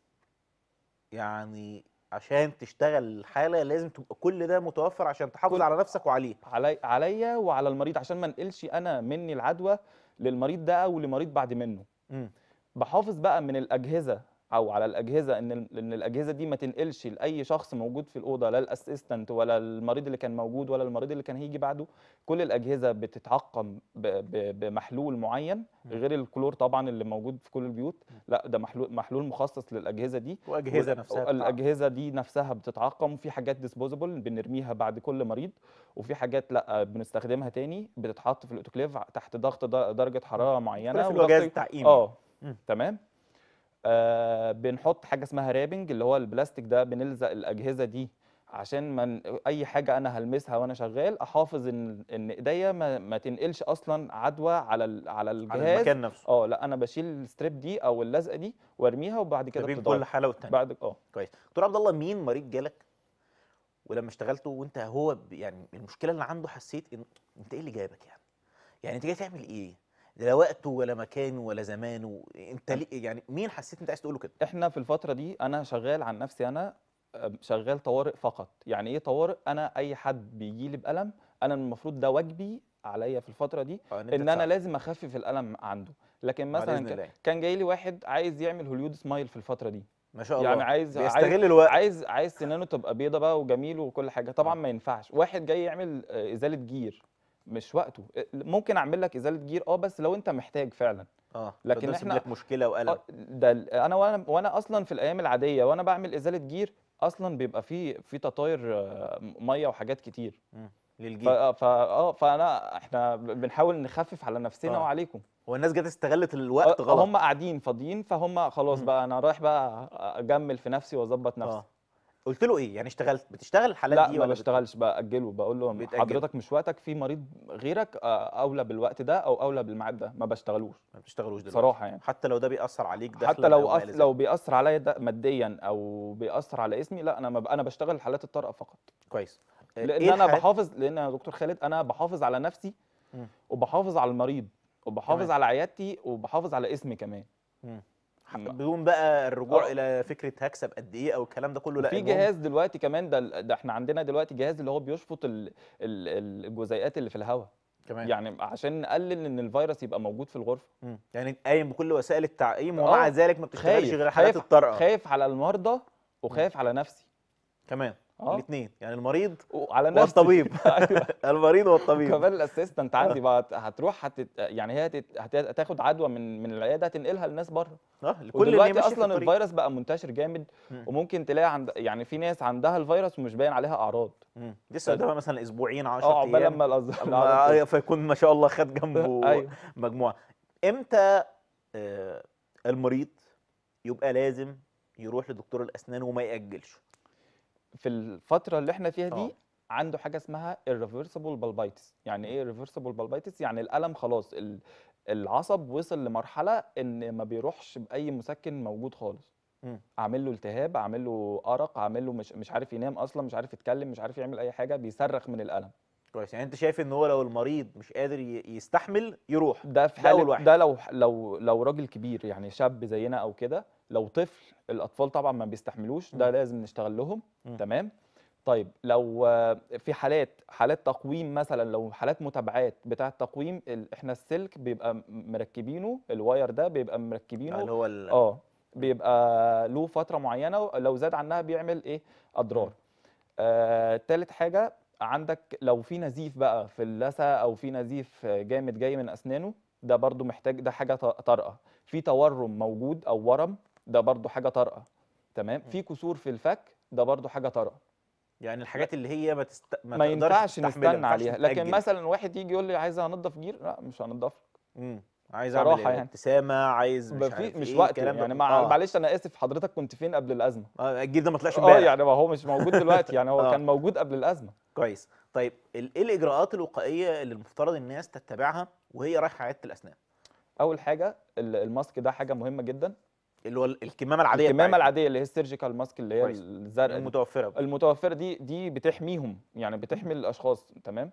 يعني عشان تشتغل الحاله لازم تبقى كل ده متوفر عشان تحافظ كل- على نفسك وعليه علي عليا وعلى المريض عشان ما انقلش انا مني العدوى للمريض ده او لمريض بعد منه مم. بحافظ بقى من الاجهزه او على الاجهزه ان ال- ان الاجهزه دي ما تنقلش لاي شخص موجود في الاوضه لا الاسيستنت ولا المريض اللي كان موجود ولا المريض اللي كان هيجي بعده كل الاجهزه بتتعقم ب- ب- بمحلول معين غير الكلور طبعا اللي موجود في كل البيوت لا ده محلول محلول مخصص للاجهزه دي واجهزه وال- نفسها بتاع- الاجهزه دي نفسها بتتعقم وفي حاجات ديسبوزبل بنرميها بعد كل مريض وفي حاجات لا بنستخدمها تاني بتتحط في الاوتوكليف تحت ضغط د- درجه حراره معينه في وضغط- الجهاز التعقيمي اه مم. تمام آه بنحط حاجه اسمها رابنج اللي هو البلاستيك ده بنلزق الاجهزه دي عشان من اي حاجه انا هلمسها وانا شغال احافظ ان ان ايديا ما, ما تنقلش اصلا عدوى على ال- على على الجهاز المكان نفسه اه لا انا بشيل الستريب دي او اللزقه دي وارميها وبعد ما كده بين بتتغير. كل حاله والتانيه بعد اه كويس دكتور عبد الله مين مريض جالك ولما اشتغلته وانت هو ب- يعني المشكله اللي عنده حسيت ان انت ايه اللي جابك يعني يعني انت جاي تعمل ايه لا وقته ولا مكانه ولا زمانه انت ليه يعني مين حسيت انت عايز تقوله كده احنا في الفتره دي انا شغال عن نفسي انا آه، شغال طوارئ فقط يعني ايه طوارئ انا اي حد بيجي لي بالم انا المفروض ده واجبي عليا في الفتره دي آه، أنت ان انا تساعده. لازم اخفف الالم عنده لكن آه، مثلا بإذن ك- الله. كان جاي لي واحد عايز يعمل هوليود سمايل في الفتره دي ما شاء الله يعني عايز بيستغل عايز الوقت عايز عايز سنانه تبقى بيضه بقى وجميل وكل حاجه طبعا آه. ما ينفعش واحد جاي يعمل آه، ازاله جير مش وقته ممكن اعمل لك ازاله جير اه بس لو انت محتاج فعلا اه لكن لكن إحنا- لك مشكله وقلق آه، ده ال- انا وانا وانا اصلا في الايام العاديه وانا بعمل ازاله جير اصلا بيبقى في في تطاير آه، ميه وحاجات كتير ف للجيل فا اه فانا احنا بنحاول نخفف على نفسنا آه. وعليكم هو الناس جت استغلت الوقت آه، غلط هم قاعدين فاضيين فهم خلاص مم. بقى انا رايح بقى اجمل في نفسي واظبط نفسي اه قلت له ايه يعني اشتغلت بتشتغل الحالات لا دي ما ولا بت- بشتغلش باجله بقول له بتأجله. حضرتك مش وقتك في مريض غيرك آه، اولى بالوقت ده او اولى بالميعاد ده ما بشتغلوش ما بتشتغلوش دلوقتي صراحه يعني حتى لو ده بيأثر عليك حتى دخلا لو أو ما أث... إلى لو ذلك. بيأثر عليا ده ماديا او بيأثر على اسمي لا انا ما ب... انا بشتغل الحالات الطارئه فقط كويس آه، لان إيه انا الحالات- بحافظ لان يا دكتور خالد انا بحافظ على نفسي مم. وبحافظ على المريض وبحافظ تمام. على عيادتي وبحافظ على اسمي كمان ح- م- بدون بقى الرجوع آه. الى فكره هكسب قد ايه او الكلام ده كله لا في المهم- جهاز دلوقتي كمان ده ده احنا عندنا دلوقتي جهاز اللي هو بيشفط ال... ال... الجزيئات اللي في الهواء كمان يعني عشان نقلل ان الفيروس يبقى موجود في الغرفه مم. يعني قايم بكل وسائل التعقيم ومع آه، ذلك ما بتشتغلش خايف غير الحالات خايف الطارئه خايف على المرضى وخايف على نفسي كمان اه الاثنين يعني المريض وعلى نفسي والطبيب ايوه المريض والطبيب كمان الاسيستنت عندي بقى هتروح هتت... يعني هي هتت... هت- هتاخد عدوى من من العياده هتنقلها للناس بره اه لكل اللي ودلوقتي ماشي في اصلا الطريق. الفيروس بقى منتشر جامد مم. وممكن تلاقي عند يعني في ناس عندها الفيروس ومش باين عليها اعراض مم. لسه قدامها مثلا اسبوعين 10 اه عقبال ايام لما الأز- أما- الأعراض آه، فيكون ما شاء الله خد جنبه ايوه مجموعه امتى آه، المريض يبقى لازم يروح لدكتور الاسنان وما ياجلش في الفتره اللي احنا فيها آه. دي عنده حاجه اسمها irreversible bulbitis يعني ايه irreversible bulbitis يعني الالم خلاص ال- العصب وصل لمرحله ان ما بيروحش باي مسكن موجود خالص مم. عامل له التهاب عامل له ارق عامل له مش مش عارف ينام اصلا مش عارف يتكلم مش عارف يعمل اي حاجه بيصرخ من الالم كويس يعني انت شايف ان هو لو المريض مش قادر ي- يستحمل يروح ده في ده أول حاله واحد. ده لو لو لو راجل كبير يعني شاب زينا او كده لو طفل الاطفال طبعا ما بيستحملوش ده مم. لازم نشتغل لهم مم. تمام طيب لو آه، في حالات حالات تقويم مثلا لو حالات متابعات بتاعه تقويم ال- احنا السلك بيبقى م- مركبينه الواير ده بيبقى مركبينه اللي هو ال- اه بيبقى له فتره معينه لو زاد عنها بيعمل ايه اضرار آه، تالت حاجه عندك لو في نزيف بقى في اللثه او في نزيف جامد جاي من اسنانه ده برضو محتاج ده حاجه ط- طارئه في تورم موجود او ورم ده برضو حاجه طارئه تمام في كسور في الفك ده برضو حاجه طارئه يعني الحاجات اللي هي ما, تست... ما, ما تقدرش ينفعش تستحملها، ما نستنى ينفعش عليها لكن تتأجل. مثلا واحد يجي يقول لي عايز انضف جير لا مش هنضف مم. عايز صراحة اعمل يعني. ابتسامه عايز مش مش, عارف مش ايه وقته الكلام ده يعني كله. مع آه. معلش انا اسف حضرتك كنت فين قبل الازمه اه الجيل ده ما طلعش اه امبارح يعني ما هو مش موجود دلوقتي يعني هو آه. كان موجود قبل الازمه كويس طيب ال- ايه الاجراءات الوقائيه اللي المفترض الناس تتبعها وهي رايحه عياده الاسنان اول حاجه ال- الماسك ده حاجه مهمه جدا اللي هو ال- الكمامه العاديه الكمامه بتاعتنا، العاديه اللي هي السيرجيكال ماسك اللي هي كويس. الزرقاء دي. المتوفره المتوفره دي دي بتحميهم يعني بتحمي الاشخاص تمام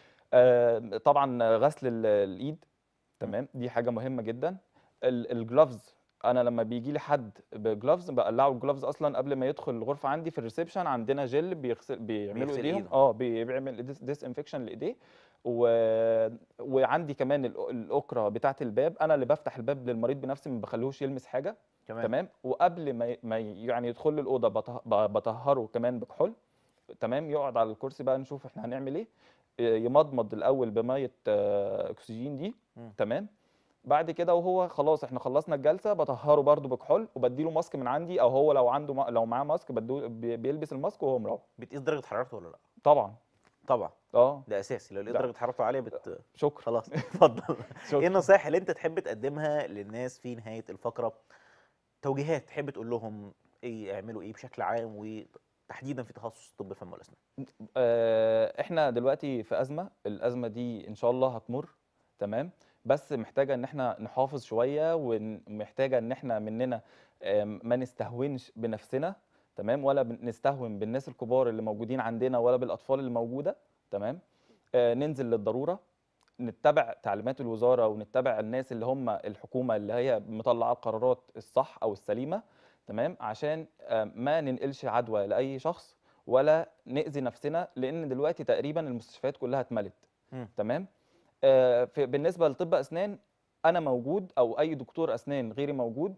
آه طبعا غسل ال- الايد تمام دي حاجه مهمه جدا الجلافز انا لما بيجي لي حد بجلافز بقلعه الجلافز اصلا قبل ما يدخل الغرفه عندي في الريسبشن عندنا جل بيغسل بيعملوا بيغسل ايديهم إيده. اه بي- بيعمل ديس انفكشن لايديه و... وعندي كمان الأ- الاكره بتاعه الباب انا اللي بفتح الباب للمريض بنفسي ما بخليهوش يلمس حاجه تمام تمام وقبل ما ي- ما ي- يعني يدخل لي الاوضه بطه- ب- بطهره كمان بكحول تمام يقعد على الكرسي بقى نشوف احنا هنعمل ايه ي- يمضمض الاول بميه آه، اكسجين دي مم. تمام بعد كده وهو خلاص احنا خلصنا الجلسه بطهره برده بكحول وبديله ماسك من عندي او هو لو عنده ما لو معاه ماسك بدو بي- بيلبس الماسك وهو مروح بتقيس درجه حرارته ولا لا طبعا طبعا اه ده اساسي لو لقيت لا. درجه حرارته عاليه بت... شكرا خلاص اتفضل ايه شكرا النصائح اللي انت تحب تقدمها للناس في نهايه الفقره توجيهات تحب تقول لهم ايه يعملوا ايه بشكل عام وتحديدا في تخصص طب الفم والاسنان آه، احنا دلوقتي في ازمه الازمه دي ان شاء الله هتمر تمام بس محتاجه ان احنا نحافظ شويه ومحتاجه ان احنا مننا آم، ما نستهونش بنفسنا تمام ولا بن- نستهون بالناس الكبار اللي موجودين عندنا ولا بالاطفال اللي موجوده تمام آه، ننزل للضروره نتبع تعليمات الوزاره ونتبع الناس اللي هم الحكومه اللي هي مطلعه القرارات الصح او السليمه تمام عشان آه، ما ننقلش عدوى لاي شخص ولا نأذي نفسنا لان دلوقتي تقريبا المستشفيات كلها اتملت مم. تمام آه في بالنسبه لطب اسنان انا موجود او اي دكتور اسنان غيري موجود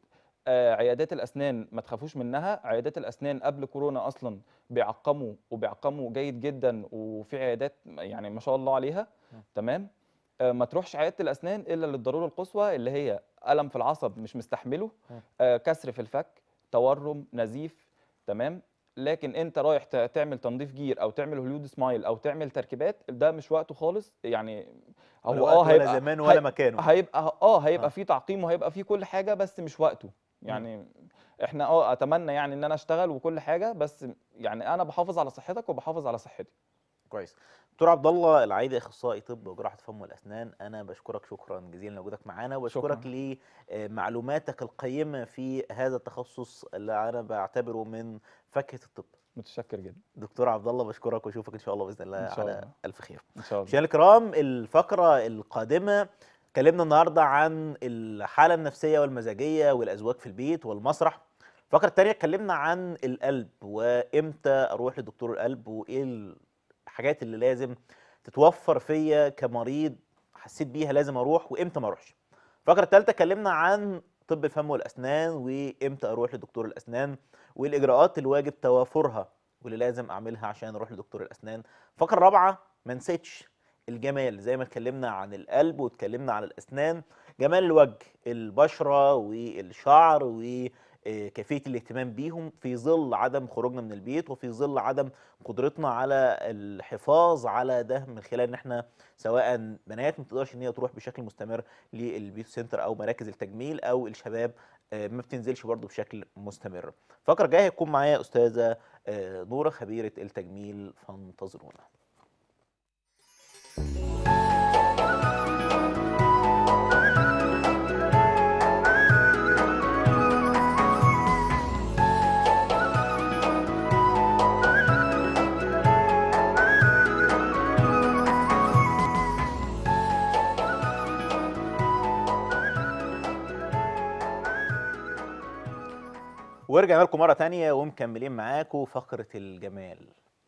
آه، عيادات الاسنان ما تخافوش منها عيادات الاسنان قبل كورونا اصلا بيعقموا وبيعقموا جيد جدا وفي عيادات يعني ما شاء الله عليها تمام آه، ما تروحش عياده الاسنان الا للضروره القصوى اللي هي الم في العصب مش مستحمله مم. آه، كسر في الفك تورم نزيف تمام لكن انت رايح ت- تعمل تنظيف جير او تعمل هوليود سمايل او تعمل تركيبات ده مش وقته خالص يعني ولا هو وقت اه ولا هيبقى زمان ولا هي- مكانه هيبقى اه آه. هيبقى في تعقيم وهيبقى في كل حاجه بس مش وقته يعني احنا اه اتمنى يعني ان انا اشتغل وكل حاجه بس يعني انا بحافظ على صحتك وبحافظ على صحتي كويس دكتور عبد الله العيدي اخصائي طب وجراحه فم والاسنان انا بشكرك شكرا جزيلا لوجودك معانا وبشكرك لمعلوماتك القيمه في هذا التخصص اللي انا بعتبره من فاكهه الطب متشكر جدا دكتور عبد الله بشكرك واشوفك ان شاء الله باذن الله إن شاء على الله. الف خير ان شاء الله مشاهدينا الكرام الفقره القادمه اتكلمنا النهارده عن الحاله النفسيه والمزاجيه والازواج في البيت والمسرح الفقره الثانيه اتكلمنا عن القلب وامتى اروح لدكتور القلب وايه الحاجات اللي لازم تتوفر فيا كمريض حسيت بيها لازم اروح وامتى ما اروحش الفقره الثالثه اتكلمنا عن طب الفم والاسنان وامتى اروح لدكتور الاسنان والاجراءات اللي واجب توافرها واللي لازم اعملها عشان اروح لدكتور الاسنان الفقره الرابعه ما نسيتش الجمال زي ما اتكلمنا عن القلب واتكلمنا عن الاسنان جمال الوجه البشره والشعر وكيفيه الاهتمام بيهم في ظل عدم خروجنا من البيت وفي ظل عدم قدرتنا على الحفاظ على ده من خلال ان احنا سواء بنات ما تقدرش ان هي تروح بشكل مستمر للبيوت سنتر او مراكز التجميل او الشباب آه، ما بتنزلش برضه بشكل مستمر الفقره الجايه هيكون معايا استاذه آه، نوره خبيره التجميل فانتظرونا ورجعنا لكم مرة تانية ومكملين معاكم فقرة الجمال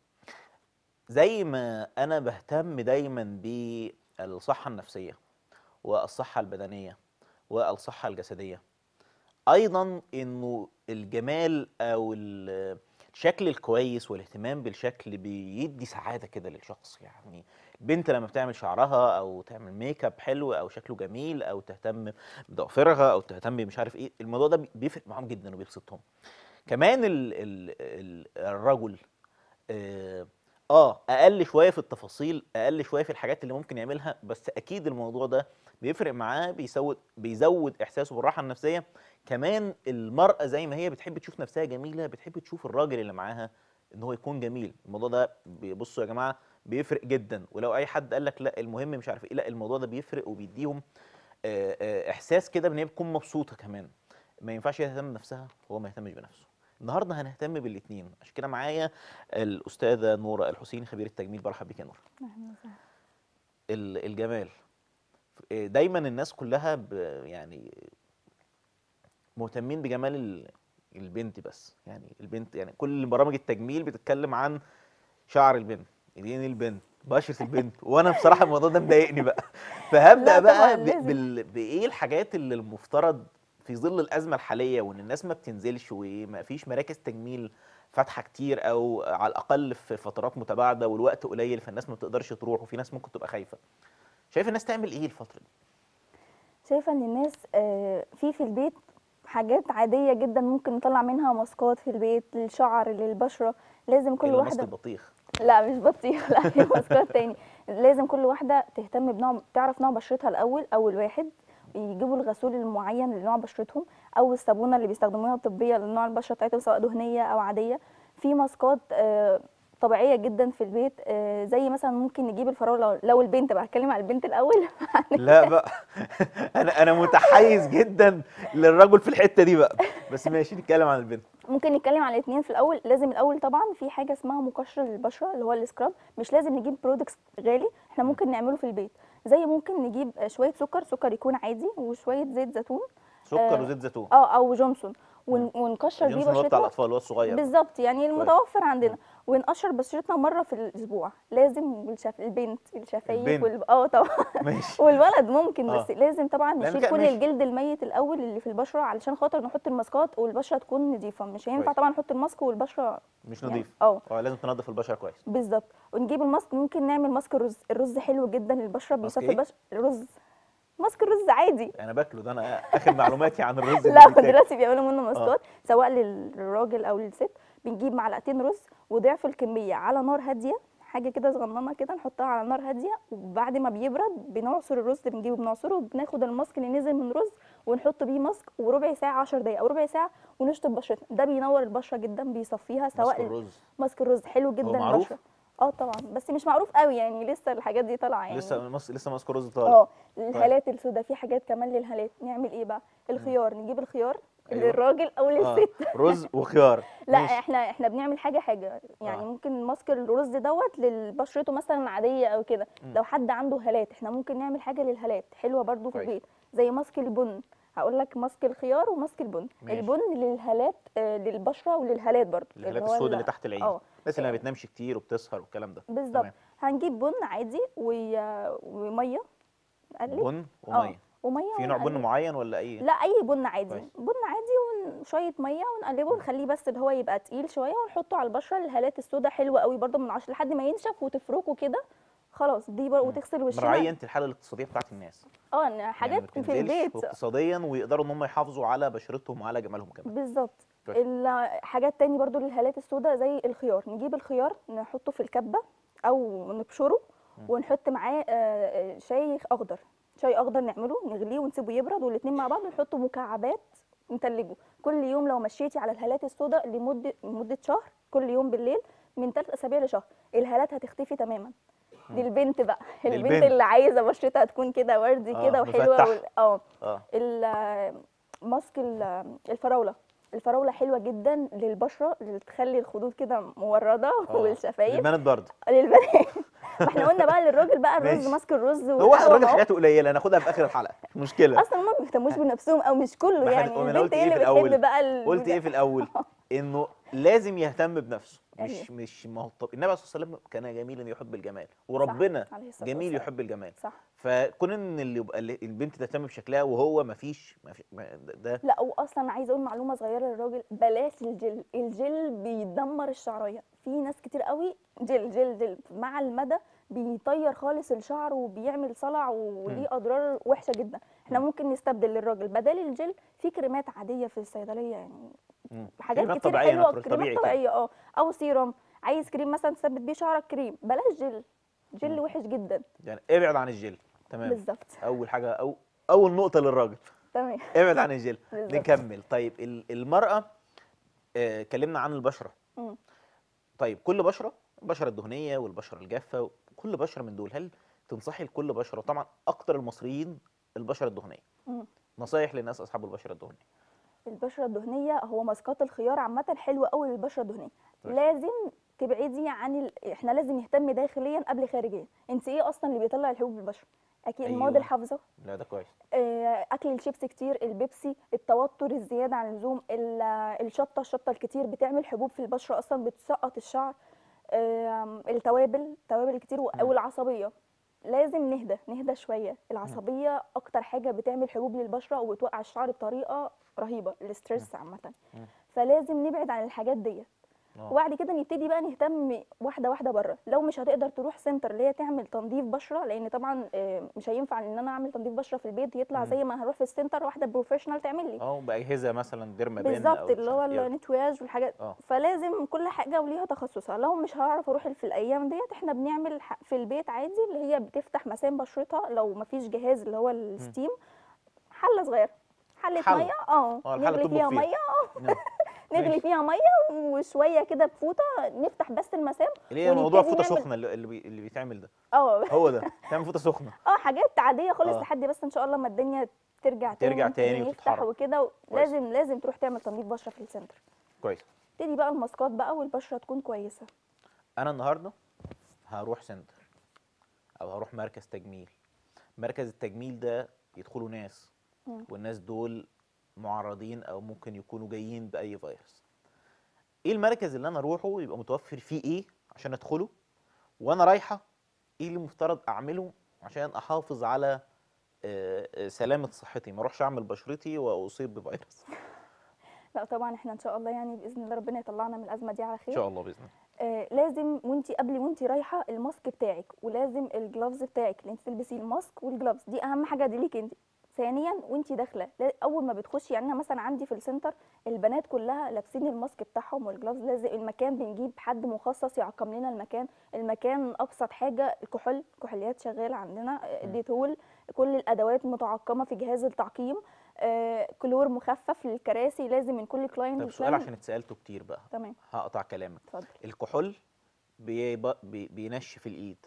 زي ما أنا بهتم دايما بالصحة النفسية والصحة البدنية والصحة الجسدية أيضا إنه الجمال أو ال- الشكل الكويس والاهتمام بالشكل بيدي سعادة كده للشخص يعني البنت لما بتعمل شعرها أو تعمل ميك اب حلو أو شكله جميل أو تهتم بضوافرها أو تهتم مش عارف إيه الموضوع ده بيفرق معاهم جدا وبيبسطهم كمان ال ال ال الرجل آه, اه اقل شويه في التفاصيل اقل شويه في الحاجات اللي ممكن يعملها بس اكيد الموضوع ده بيفرق معاه بيزود بيزود احساسه بالراحه النفسيه كمان المراه زي ما هي بتحب تشوف نفسها جميله بتحب تشوف الراجل اللي معاها ان هو يكون جميل الموضوع ده بصوا يا جماعه بيفرق جدا ولو اي حد قال لك لا المهم مش عارف ايه لا الموضوع ده بيفرق وبيديهم آه، آه، احساس كده ان هي بتكون مبسوطه كمان ما ينفعش هي تهتم بنفسها وهو ما يهتمش بنفسه النهارده هنهتم بالاثنين عشان كده معايا الاستاذه نوره الحسيني خبير التجميل برحب بك يا نوره أهلاً وسهلاً. ال- الجمال إيه، دايما الناس كلها ب يعني مهتمين بجمال ال- البنت بس يعني البنت يعني كل برامج التجميل بتتكلم عن شعر البنت ايدين البنت بشرة البنت وانا بصراحة الموضوع ده مضايقني بقى فهبدأ لا بقى طبعاً ب- لازم. بال... بايه الحاجات اللي المفترض في ظل الأزمة الحالية وان الناس ما بتنزلش وما فيش مراكز تجميل فاتحة كتير او على الاقل في فترات متباعدة والوقت قليل فالناس ما بتقدرش تروح وفي ناس ممكن تبقى خايفة شايف الناس تعمل ايه الفترة دي شايفه ان الناس آه، في في البيت حاجات عاديه جدا ممكن نطلع منها ماسكات في البيت للشعر للبشره لازم كل إلا ماسك واحده البطيخ لا مش بطيخ لا في ماسكات تاني لازم كل واحده تهتم بنوع تعرف نوع بشرتها الاول اول واحد يجيبوا الغسول المعين لنوع بشرتهم او الصابونه اللي بيستخدموها الطبيه لنوع البشره بتاعتهم سواء دهنيه او عاديه في ماسكات آه، طبيعيه جدا في البيت آه، زي مثلا ممكن نجيب الفراوله لو البنت بقى هتكلم على البنت الاول لا بقى انا انا متحيز جدا للرجل في الحته دي بقى بس ماشي نتكلم عن البنت ممكن نتكلم على الاثنين في الاول لازم الاول طبعا في حاجه اسمها مقشر للبشره اللي هو السكراب مش لازم نجيب برودكتس غالي احنا ممكن نعمله في البيت زي ممكن نجيب شويه سكر سكر يكون عادي وشويه زيت زيتون سكر آه، وزيت زيتون اه او جونسون ون- ونكشر بيه جونسون هو بتاع بشرتنا الاطفال اللي هو الصغير بالظبط يعني المتوفر عندنا ونقشر بشرتنا مره في الاسبوع لازم والشف... البنت الشفايف البنت. وال... اه طبعا ماشي والولد ممكن آه. بس لازم طبعا لأن نشيل كده كل ماشي. الجلد الميت الاول اللي في البشره علشان خاطر نحط الماسكات والبشره تكون نظيفه مش هينفع كويس. طبعا نحط الماسك والبشره مش يعني- نظيف اه اه لازم تنظف البشره كويس بالظبط ونجيب الماسك ممكن نعمل ماسك الرز الرز حلو جدا للبشره ماسك بيصفي إيه؟ البشره الرز ماسك الرز عادي انا باكله ده انا اخر معلوماتي عن الرز اللي لا بيتاكل. دلوقتي بيعملوا منه ماسكات سواء للراجل او للست بنجيب معلقتين رز وضعف الكميه على نار هاديه حاجه كده صغننه كده نحطها على نار هاديه وبعد ما بيبرد بنعصر الرز بنجيبه بنعصره وبناخد الماسك اللي نزل من رز ونحط بيه ماسك وربع ساعه 10 دقايق او ربع ساعه ونشطب بشرتنا ده بينور البشره جدا بيصفيها سواء ماسك ال- الرز ماسك الرز حلو جدا معروف؟ للبشره اه طبعا بس مش معروف قوي يعني لسه الحاجات دي طالعه يعني لسه ماسك لسه ماسك الرز طالع اه الهالات السوداء في حاجات كمان للهالات نعمل ايه بقى الخيار نجيب الخيار أيوة. للراجل او اه للست رز وخيار لا ماشي. احنا احنا بنعمل حاجه حاجه يعني آه. ممكن ماسك الرز دوت لبشرته مثلا عاديه او كده مم. لو حد عنده هالات احنا ممكن نعمل حاجه للهالات حلوه برضو في كويس. البيت زي ماسك البن هقول لك ماسك الخيار وماسك البن ماشي. البن للهالات آه للبشره وللهالات برضو الهالات هو السوداء ال- اللي تحت العين اه الناس اللي ما آه. بتنامش كتير وبتسهر والكلام ده بالظبط تمام. هنجيب بن عادي و- وميه نقلب بن اه وميه وميه في نوع بن ونقلب. معين ولا اي لا اي بن عادي كويس. بن عادي وشويه ميه ونقلبه ونخليه بس اللي هو يبقى تقيل شويه ونحطه على البشره الهالات السوداء حلوه قوي برده من 10 لحد ما ينشف وتفركه كده خلاص دي بر... وتغسل وشنا مراعيه انت الحاله الاقتصاديه بتاعت الناس اه إن يعني ما حاجات في بتنزلش البيت واقتصاديا ويقدروا ان هم يحافظوا على بشرتهم وعلى جمالهم كمان بالظبط كويس. الحاجات تاني برضو للهالات السوداء زي الخيار نجيب الخيار نحطه في الكبه او نبشره ونحط معاه آه، آه، شاي اخضر شاي اخضر نعمله نغليه ونسيبه يبرد والاتنين مع بعض ونحطه مكعبات نتلجه كل يوم لو مشيتي على الهالات السوداء لمده لمده شهر كل يوم بالليل من ثلاث اسابيع لشهر الهالات هتختفي تماما للبنت بقى البنت للبنت. اللي عايزه بشرتها تكون كده وردي آه، كده وحلوه مفتح. وال- اه اه ال- ماسك ال- الفراوله الفراوله حلوه جدا للبشره اللي تخلي الخدود كده مورده آه. والشفايف البنات برضه للبنات ما احنا قلنا بقى للراجل بقى الرز ماشي. ماسك الرز هو والقهوة الراجل ما هو حاجاته قليله ناخدها في اخر الحلقه مش مشكله اصلا ما بيهتموش بنفسهم او مش كله ما إحنا- يعني وأنا قلت البنت هي إيه اللي في الأول؟ بتحب بقى ال- قلت ايه في الاول انه لازم يهتم بنفسه مش أيوه. مش ما هو طب النبي صلى الله عليه وسلم كان جميلا يحب الجمال وربنا عليه الصلاة جميل والسلام. يحب الجمال صح فكون ان اللي يبقى اللي- البنت تهتم بشكلها وهو ما فيش ما في ما ده- ده لا واصلا عايزه اقول معلومه صغيره للراجل بلاش الجل الجل بيدمر الشعريه في ناس كتير قوي جل جل جل مع المدى بيطير خالص الشعر وبيعمل صلع وليه اضرار وحشه جدا احنا ممكن نستبدل للراجل بدل الجل في كريمات عاديه في الصيدليه يعني مم. حاجات كريمات كتير طبيعية، حلوه ناتورال، كريمات طبيعي كده. طبيعيه اه او سيروم عايز كريم مثلا تثبت بيه شعرك كريم بلاش جل جل مم. وحش جدا يعني ابعد عن الجل تمام بالظبط اول حاجه او اول نقطه للراجل تمام ابعد عن الجل بالظبط. نكمل طيب ال- المراه آه، اتكلمنا عن البشره مم. طيب كل بشره البشره الدهنيه والبشره الجافه كل بشره من دول هل تنصحي لكل بشره طبعا اكتر المصريين البشره الدهنيه مم. نصايح للناس اصحاب البشره الدهنيه البشره الدهنيه هو ماسكات الخيار عامه حلوه قوي للبشره الدهنيه طيب. لازم تبعدي عن ال... احنا لازم نهتم داخليا قبل خارجيا انت ايه اصلا اللي بيطلع الحبوب في البشره اكيد أيوة. المواد الحافظه لا ده كويس آه، اكل الشيبس كتير البيبسي التوتر الزياده عن اللزوم ال- الشطه الشطه الكتير بتعمل حبوب في البشره اصلا بتسقط الشعر آم، التوابل التوابل الكتير و- مم. والعصبيه لازم نهدى نهدى شويه العصبيه اكتر حاجه بتعمل حبوب للبشره وبتوقع الشعر بطريقه رهيبه الاسترس عامه مم. فلازم نبعد عن الحاجات ديت آه. وبعد كده نبتدي بقى نهتم واحده واحده بره لو مش هتقدر تروح سنتر اللي هي تعمل تنظيف بشره لان طبعا آه، مش هينفع ان انا اعمل تنظيف بشره في البيت يطلع مم. زي ما هروح في السنتر واحده بروفيشنال تعمل لي اه باجهزه مثلا ديرما بان بالظبط أو مش اللي هو عارف إيه. النتواج والحاجات اه فلازم كل حاجه وليها تخصصها لو مش هعرف اروح في الايام ديت احنا بنعمل ح- في البيت عادي اللي هي بتفتح مسام بشرتها لو مفيش جهاز اللي هو الستيم حله صغيره حله حلة. ميه اه اه الحله نغلي تطبخ فيها فيها ميه نعم. نغلي ماشي. فيها ميه وشويه كده بفوطه نفتح بس المسام اللي هي موضوع ونبتدي فوطه نعمل- سخنه اللي اللي, بي... اللي بيتعمل ده اه هو ده تعمل فوطه سخنه اه حاجات عاديه خالص آه. لحد بس ان شاء الله ما الدنيا ترجع تاني ترجع نبتدي تاني نفتح وتتحرك. وكده لازم لازم تروح تعمل تنظيف بشره في السنتر كويس تبتدي بقى الماسكات بقى والبشره تكون كويسه انا النهارده هروح سنتر او هروح مركز تجميل مركز التجميل ده يدخلوا ناس مم. والناس دول معرضين او ممكن يكونوا جايين باي فيروس ايه المركز اللي انا اروحه يبقى متوفر فيه ايه عشان ادخله وانا رايحه ايه اللي المفترض اعمله عشان احافظ على آه، آه، سلامه صحتي ما اروحش اعمل بشرتي واصيب بفيروس لا طبعا احنا ان شاء الله يعني باذن الله ربنا يطلعنا من الازمه دي على ان خير شاء الله باذن الله آه لازم وانت قبل وانت رايحه الماسك بتاعك ولازم الجلافز بتاعك اللي انت تلبسي الماسك والجلافز دي اهم حاجه دي ليك انت ثانيا وانت داخله لا- اول ما بتخشي يعني انا مثلا عندي في السنتر البنات كلها لابسين الماسك بتاعهم والجلافز لازم المكان بنجيب حد مخصص يعقم لنا المكان المكان ابسط حاجه الكحول كحوليات شغاله عندنا آه، مم. ديتول كل الادوات متعقمه في جهاز التعقيم آه، كلور مخفف للكراسي لازم من كل كلاينت طب سؤال عشان اتسالته كتير بقى تمام هقطع كلامك اتفضل الكحول بيب- بي بينشف الايد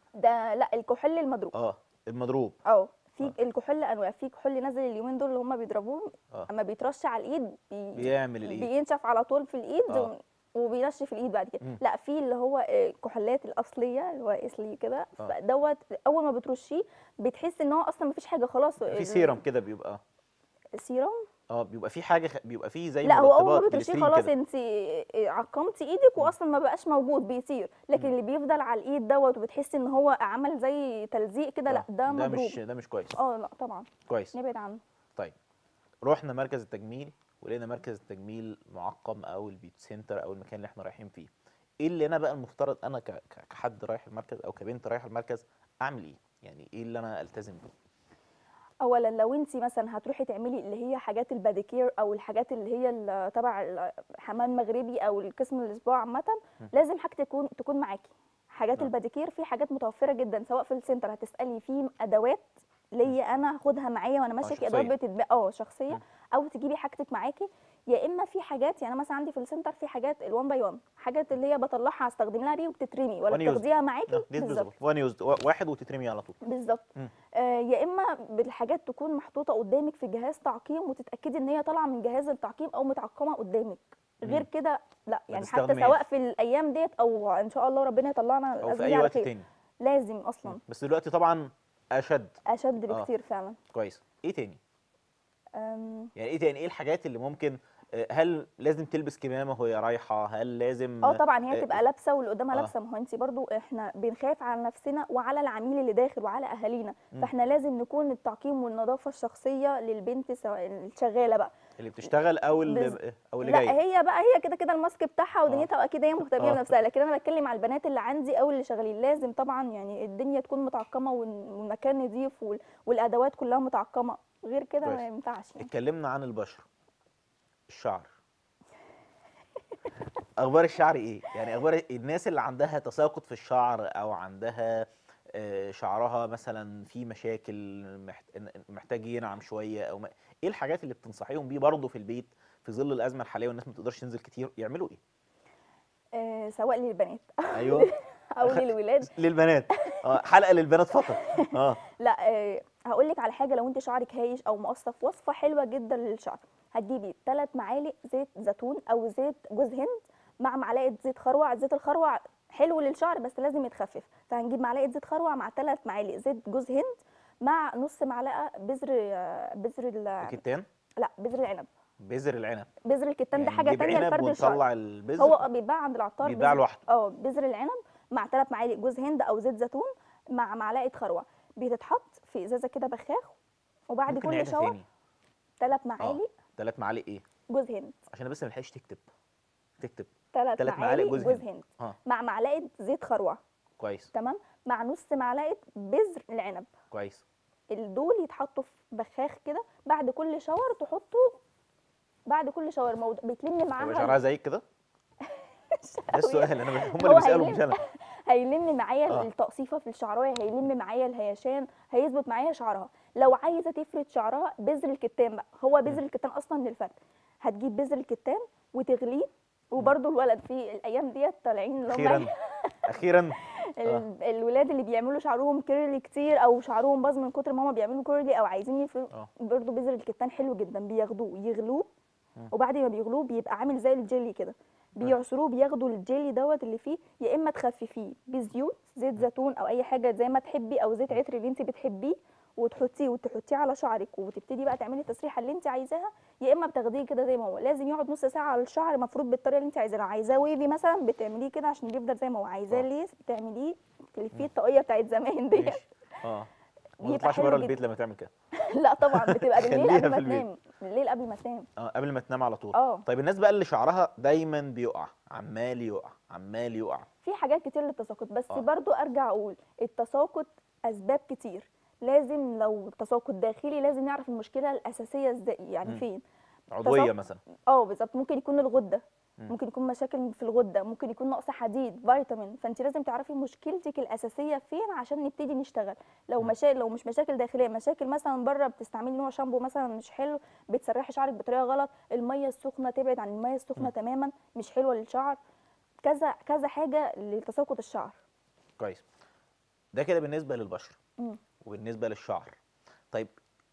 ده لا الكحول المضروب اه المضروب اه في آه. الكحول انواع في كحول نازل اليومين دول اللي هم بيضربوه اه اما بيترش على الايد بي... بيعمل الايد بينشف على طول في الايد آه. وبينشف الايد بعد كده مم. لا في اللي هو آه، الكحولات الاصليه اللي هو اسلي كده آه. فدوت اول ما بترشيه بتحس ان هو اصلا مفيش حاجه خلاص في ال- سيرم كده بيبقى سيرم اه بيبقى في حاجه خ... بيبقى في زي لا هو اول ما مرطبات بترشيه جليسرين خلاص كده. انت عقمتي ايدك واصلا ما بقاش موجود بيطير لكن مم. اللي بيفضل على الايد دوت وبتحسي ان هو عمل زي تلزيق كده لا آه، ده ده مضروب مش ده مش كويس اه لا طبعا كويس نبعد عنه طيب رحنا مركز التجميل ولقينا مركز التجميل معقم او البيوت سنتر او المكان اللي احنا رايحين فيه ايه اللي انا بقى المفترض انا ك- ك- كحد رايح المركز او كبنت رايحه المركز اعمل ايه يعني ايه اللي انا التزم بيه اولا لو انت مثلا هتروحي تعملي اللي هي حاجات الباديكير او الحاجات اللي هي ال- تبع الحمام مغربي او القسم الاسبوع عامه م. لازم حاجه تكون تكون معاكي حاجات نعم. الباديكير في حاجات متوفره جدا سواء في السنتر هتسالي في ادوات ليا انا هاخدها معايا وانا ماشيه في ادوات شخصية. بتتباع اه شخصيه م. او تجيبي حاجتك معاكي يا اما في حاجات يعني مثلا عندي في السنتر في حاجات الوان باي وان حاجات اللي هي بطلعها استخدم لها ري وبتترمي ولا One used. بتاخديها معاكي ديسبوزبل وان يوزد واحد وتترمي على طول بالظبط مم. آه يا اما بالحاجات تكون محطوطه قدامك في جهاز تعقيم وتتاكدي ان هي طالعه من جهاز التعقيم او متعقمه قدامك غير مم. كده لا يعني حتى تستخدميهاش. سواء في الايام ديت او ان شاء الله ربنا يطلعنا او في الازمه اي دي على وقت خير تاني لازم اصلا بس دلوقتي طبعا اشد اشد آه. بكتير فعلا كويس ايه تاني أم، يعني ايه تاني ايه الحاجات اللي ممكن آه، هل لازم تلبس كمامه وهي رايحه هل لازم اه طبعا هي آه، تبقى لابسه واللي قدامها آه. لابسه ما هو انت برضو احنا بنخاف على نفسنا وعلى العميل اللي داخل وعلى اهالينا مم. فاحنا لازم نكون التعقيم والنظافه الشخصيه للبنت سواء الشغاله بقى اللي بتشتغل او بز- اللي او اللي لا جاي هي بقى هي كده كده الماسك بتاعها ودنيتها واكيد هي مهتميه آه. بنفسها لكن انا بتكلم على البنات اللي عندي او اللي شغالين لازم طبعا يعني الدنيا تكون متعقمه وال- والمكان نظيف وال- والادوات كلها متعقمه غير كده كويس. ما ينفعش يعني اتكلمنا عن البشره الشعر اخبار الشعر ايه يعني اخبار الناس اللي عندها تساقط في الشعر او عندها آه، شعرها مثلا في مشاكل محت- محتاج ينعم شويه او ما... ايه الحاجات اللي بتنصحيهم بيه برضه في البيت في ظل الازمه الحاليه والناس ما تقدرش تنزل كتير يعملوا ايه آه سواء للبنات ايوه او للولاد للبنات اه حلقه للبنات فقط اه لا آه هقول لك على حاجه لو انت شعرك هايش او مقصف وصفه حلوه جدا للشعر هتجيبي ثلاث معالق زيت زيتون او زيت جوز هند مع معلقه زيت خروع زيت الخروع حلو للشعر بس لازم يتخفف فهنجيب معلقه زيت خروع مع ثلاث معالق زيت جوز هند مع نص معلقه بذر آه، بذر ال- كتان لا بذر العنب بذر العنب بذر الكتان ده يعني حاجه نجيب تانية عنب لفرد الشعر ونطلع البذر هو اه بيتباع عند العطار بيتباع بذر- لوحده. اه بذر العنب مع ثلاث معالق جوز هند او زيت زيتون مع معلقه خروع بتتحط في ازازه كده بخاخ وبعد ممكن كل نعيدها شاور تاني ثلاث معالق ثلاث معالق ايه جوز هند عشان بس ما نلحقش تكتب تكتب ثلاث تلات معالق معالق جوز, جوز هند, هند. اه مع معلقه زيت خروع كويس تمام مع نص معلقه بذر العنب كويس دول يتحطوا في بخاخ كده بعد كل شاور تحطوا بعد كل شاور موضوع بيتلم يبقى معاها شعرها زيك كده ده السؤال انا هم هو اللي بيسالوا هيلم- مش انا هيلم معايا آه. التقصيفه في الشعرايه هيلم معايا الهيشان هيظبط معايا شعرها لو عايزه تفرد شعرها بذر الكتان بقى هو بذر الكتان اصلا للفرد هتجيب بذر الكتان وتغليه وبرده الولد في الايام ديت طالعين اللي هم اخيرا اخيرا ال- الولاد اللي بيعملوا شعرهم كيرلي كتير او شعرهم باظ من كتر ما هم بيعملوا كيرلي او عايزين يفرقوا اه برضه بذر الكتان حلو جدا بياخدوه يغلوه مم. وبعد ما بيغلوه بيبقى عامل زي الجيلي كده بيعصروه بياخدوا الجيلي دوت اللي فيه يا اما تخففيه بزيوت زيت زيتون او اي حاجه زي ما تحبي او زيت عطر اللي انت بتحبيه وتحطيه وتحطيه على شعرك وتبتدي بقى تعملي التسريحه اللي انت عايزاها يا اما بتاخديه كده زي ما هو لازم يقعد نص ساعه على الشعر مفروض بالطريقه اللي انت عايزاها لو عايزاه ويفي مثلا بتعمليه كده عشان يفضل زي ما هو عايزاه آه. ليس بتعمليه تلفيه الطاقيه بتاعت زمان ديت ماشي اه ما بيبقى تطلعش حلو بره جدا. البيت لما تعمل كده لا طبعا بتبقى بالليل خليها قبل ما في البيت. تنام بالليل قبل ما تنام اه قبل ما تنام على طول اه طيب الناس بقى اللي شعرها دايما بيقع عمال يقع عمال يقع في حاجات كتير للتساقط بس آه. برضو ارجع اقول التساقط اسباب كتير لازم لو تساقط داخلي لازم نعرف المشكله الاساسيه ازاي يعني مم. فين عضويه تساقط- مثلا اه بالظبط ممكن يكون الغده مم. ممكن يكون مشاكل في الغده ممكن يكون نقص حديد فيتامين فانت لازم تعرفي مشكلتك الاساسيه فين عشان نبتدي نشتغل لو مم. مشاكل لو مش مشاكل داخليه مشاكل مثلا بره بتستعملي نوع شامبو مثلا مش حلو بتسرحي شعرك بطريقه غلط الميه السخنه تبعد عن الميه السخنه مم. تماما مش حلوه للشعر كذا كذا حاجه لتساقط الشعر كويس ده كده بالنسبه للبشره مم. وبالنسبه للشعر طيب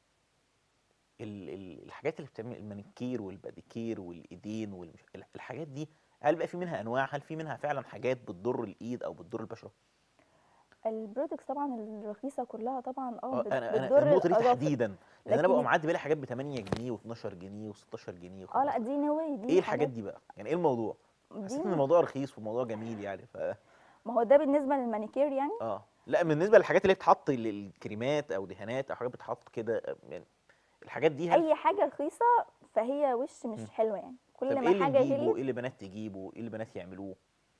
ال ال الحاجات اللي بتعمل المانيكير والباديكير والايدين والمش... ال- الحاجات دي هل بقى في منها انواع هل في منها فعلا حاجات بتضر الايد او بتضر البشره البرودكتس طبعا الرخيصه كلها طبعا اه آه، بت- انا انا بتضر النقطه دي الأظافر. تحديدا لان انا لكن ببقى ال- معدي بالي حاجات ب 8 جنيه و12 جنيه و16 جنيه اه لا و15 دي نوي دي ايه الحاجات دي بقى يعني ايه الموضوع حسيت ان دي الموضوع رخيص والموضوع جميل يعني ف ما هو ده بالنسبه للمانيكير يعني اه لا بالنسبه للحاجات اللي بتتحط للكريمات او دهانات او حاجات بتتحط كده يعني الحاجات دي هل اي حاجه رخيصه فهي وش مم. مش حلوه يعني طب كل ايه ما اللي حاجه نجيبه غليت ايه اللي بنات تجيبه ايه اللي بنات يعملوه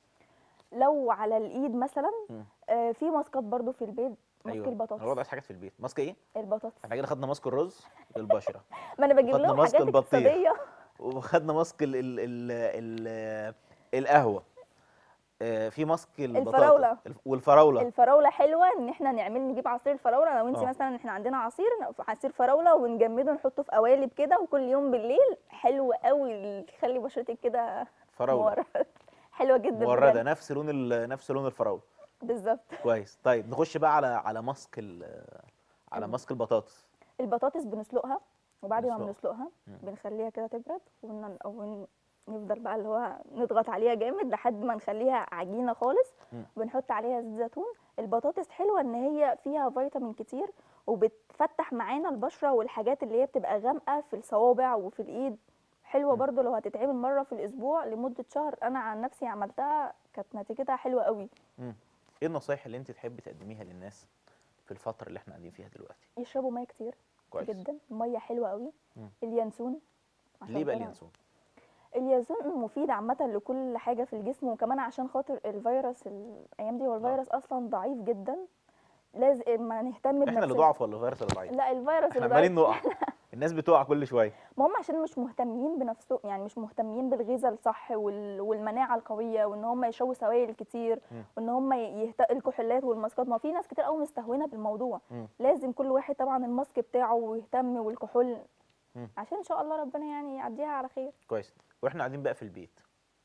لو على الايد مثلا مم. آه في ماسكات برضو في البيت ماسك ايوه انا برضه البطاطس عايز حاجات في البيت ماسك ايه البطاطس احنا كده خدنا ماسك الرز للبشره ما انا بجيب وخدنا لهم ماسك حاجات البطيخ. اقتصاديه وخدنا ماسك ال ال ال ال القهوه آه، في ماسك البطاطا الفراولة. الف- والفراوله الفراوله حلوه ان احنا نعمل نجيب عصير الفراوله لو انت آه. مثلا احنا عندنا عصير عصير فراوله ونجمده نحطه في قوالب كده وكل يوم بالليل حلو قوي يخلي بشرتك كده فراوله مورد حلوه جدا مورده بجد. نفس لون ال- نفس لون الفراوله بالظبط كويس طيب نخش بقى على على ماسك ال- على ال- ماسك البطاطس البطاطس بنسلقها وبعد ما نسلقها. بنسلقها مم. بنخليها كده تبرد ون- ون- نفضل بقى اللي هو نضغط عليها جامد لحد ما نخليها عجينه خالص مم. وبنحط عليها زيت زيتون البطاطس حلوه ان هي فيها فيتامين كتير وبتفتح معانا البشره والحاجات اللي هي بتبقى غامقه في الصوابع وفي الايد حلوه مم. برضو لو هتتعمل مره في الاسبوع لمده شهر انا عن نفسي عملتها كانت نتيجتها حلوه قوي مم. ايه النصايح اللي انت تحبي تقدميها للناس في الفتره اللي احنا قاعدين فيها دلوقتي يشربوا ميه كتير كويس جدا الميه حلوه قوي مم. اليانسون عشان ليه بقى طبعاً اليانسون اليانسون مفيد عامة لكل حاجة في الجسم وكمان عشان خاطر الفيروس الأيام دي هو الفيروس أصلا ضعيف جدا لازم ما نهتم احنا اللي بنفسنا ضعف ولا الفيروس اللي ضعيف لا الفيروس احنا اللي عمالين ضعيف نقع الناس بتقع كل شويه ما هم عشان مش مهتمين بنفسهم يعني مش مهتمين بالغذاء الصح وال... والمناعة القوية وإن هم يشربوا سوائل كتير مم. وإن هم يهت... الكحولات والماسكات ما في ناس كتير قوي مستهونة بالموضوع مم. لازم كل واحد طبعا الماسك بتاعه ويهتم والكحول مم. عشان إن شاء الله ربنا يعني يعديها على خير كويس واحنا قاعدين بقى في البيت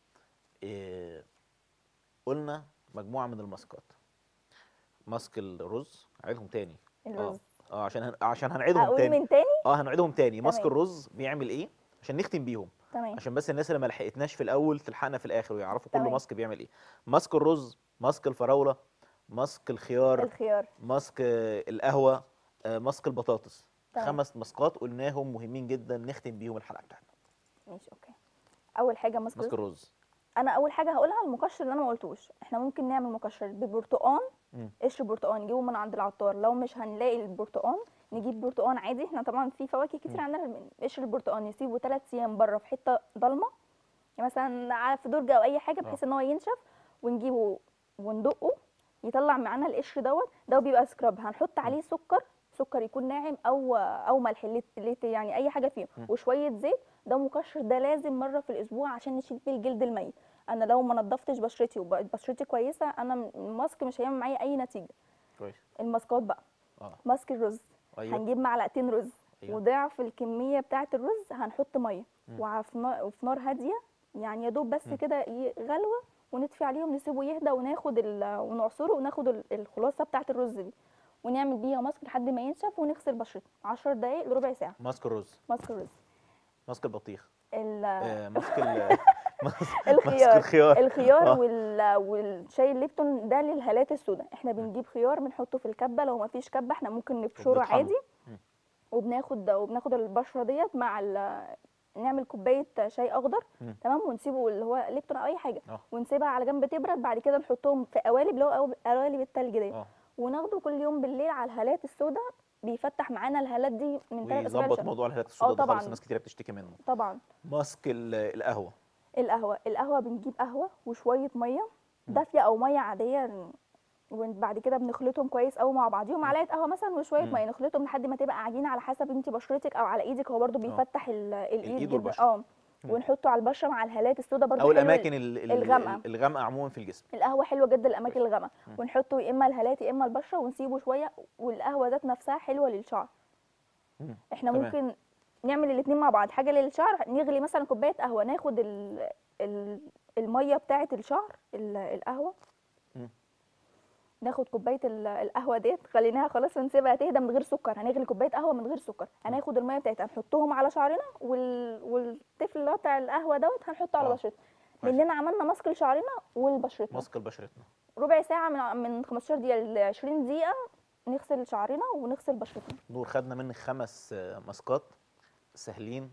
إيه قلنا مجموعه من الماسكات ماسك الرز هنعيدهم تاني الرز اه عشان هن... عشان هنعيدهم أقول تاني من تاني اه هنعيدهم تاني ماسك تمام. الرز بيعمل ايه عشان نختم بيهم تمام عشان بس الناس اللي ما لحقتناش في الاول تلحقنا في الاخر ويعرفوا كل تمام. ماسك بيعمل ايه ماسك الرز ماسك الفراوله ماسك الخيار الخيار ماسك آه، القهوه آه، ماسك البطاطس تمام. خمس ماسكات قلناهم مهمين جدا نختم بيهم الحلقه بتاعتنا ماشي اوكي اول حاجه ماسك ماسك الرز. الرز انا اول حاجه هقولها المقشر اللي انا ما قلتوش احنا ممكن نعمل مقشر ببرتقان مم. قشر برتقان نجيبه من عند العطار لو مش هنلاقي البرتقان نجيب برتقان عادي احنا طبعا في فواكه كتير عندنا من قشر البرتقان نسيبه ثلاث ايام بره في حته ضلمه يعني مثلا ع- في درج او اي حاجه بحيث ان هو ينشف ونجيبه وندقه يطلع معانا القشر دوت ده بيبقى سكراب هنحط عليه سكر سكر يكون ناعم او او ملح اللي اللي يعني اي حاجه فيهم مم. وشويه زيت ده مقشر ده لازم مره في الاسبوع عشان نشيل بيه الجلد الميت انا لو ما نضفتش بشرتي وبقت بشرتي كويسه انا م- الماسك مش هيعمل معايا اي نتيجه كويس الماسكات بقى اه ماسك الرز ايوه هنجيب معلقتين رز أيوة. وضعف الكميه بتاعه الرز هنحط ميه مم. وفي نار وفي نار هاديه يعني يا دوب بس مم. كده ي- غلوه ونطفي عليهم نسيبه يهدى وناخد ال- ونعصره وناخد ال- الخلاصه بتاعه الرز دي ونعمل بيها ماسك لحد ما ينشف ونغسل بشرتنا 10 دقائق لربع ساعه ماسك الرز ماسك الرز ماسك البطيخ ال- آه ماسك ال- ماسك الخيار الخيار الخيار آه. وال... والشاي الليبتون ده للهالات السوداء احنا بنجيب خيار بنحطه في الكبه لو ما فيش كبه احنا ممكن نبشره وبنطحنه. عادي مم. وبناخد وبناخد البشره ديت مع ال... نعمل كوبايه شاي اخضر مم. تمام ونسيبه اللي هو ليبتون او اي حاجه آه. ونسيبها على جنب تبرد بعد كده نحطهم في قوالب اللي هو قوالب- قوالب التلج ديت اه وناخده كل يوم بالليل على الهالات السوداء بيفتح معانا الهالات دي من ثلاث اسابيع ويظبط لشهر. موضوع الهالات السوداء ده طبعاً. خالص ناس كتير بتشتكي منه طبعا ماسك ال- القهوه القهوة القهوة بنجيب قهوة وشوية مية دافية أو مية عادية وبعد كده بنخلطهم كويس قوي مع بعضيهم معلقة قهوة مثلا وشوية مم. مية نخلطهم لحد ما تبقى عجينة على حسب انت بشرتك أو على ايدك هو برضو بيفتح ال- الايد الإيد جدا والبشرة. اه مم. ونحطه على البشرة مع الهالات السوداء برضو او حلو الاماكن ال- ال- الغامقة. الغامقه عموما في الجسم القهوة حلوة جدا للأماكن الغامقة ونحطه يا إما الهالات يا إما البشرة ونسيبه شوية والقهوة ذات نفسها حلوة للشعر مم. احنا تمام. ممكن نعمل الاتنين مع بعض حاجه للشعر نغلي مثلا كوبايه قهوه ناخد ال... ال... الميه بتاعه الشعر ال... القهوه مم. ناخد كوبايه ال- القهوه ديت خليناها خلاص ونسيبها تهدى من غير سكر هنغلي كوبايه قهوه من غير سكر هناخد الميه بتاعتها نحطهم على شعرنا وال... والطفل اللي هو بتاع القهوه دوت هنحطه على آه. بشرتنا ماشي. مننا عملنا ماسك لشعرنا ولبشرتنا ماسك لبشرتنا ربع ساعه من من 15 دقيقه ل 20 دقيقه نغسل شعرنا ونغسل بشرتنا نور خدنا منك خمس آه، ماسكات سهلين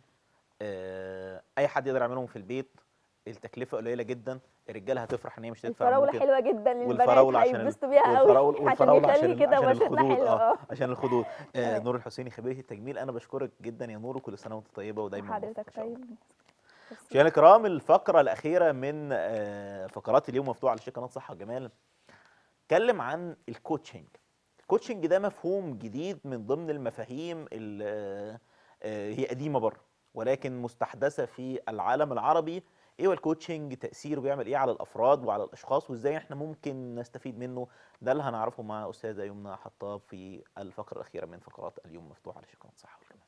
آه، اي حد يقدر يعملهم في البيت التكلفه قليله جدا الرجاله هتفرح ان هي مش تدفع الفراوله ممكن حلوه جدا للبنات والفراوله عشان ال- هيتبسطوا بيها والفراوله قوي والفراوله عشان عشان يخلي ال- كده عشان بشرتنا الخدود حلوه اه اه عشان الخدود آه تمام. نور الحسيني خبيره التجميل انا بشكرك جدا يا نور وكل سنه وانت طيبه ودايما حضرتك موفقة إن شاء الله. طيب مشاهدينا الكرام الفقرة الأخيرة من آه، فقرات اليوم مفتوحة على شاشة قناة صحة وجمال اتكلم عن الكوتشنج الكوتشنج ده مفهوم جديد من ضمن المفاهيم اللي آه، آه، هي قديمة بره ولكن مستحدثة في العالم العربي ايه هو الكوتشنج تأثيره بيعمل ايه على الأفراد وعلى الأشخاص وازاي احنا ممكن نستفيد منه ده اللي هنعرفه مع أستاذة يمنى حطاب في الفقرة الأخيرة من فقرات اليوم مفتوحة على شاشة قناة صحة وجمال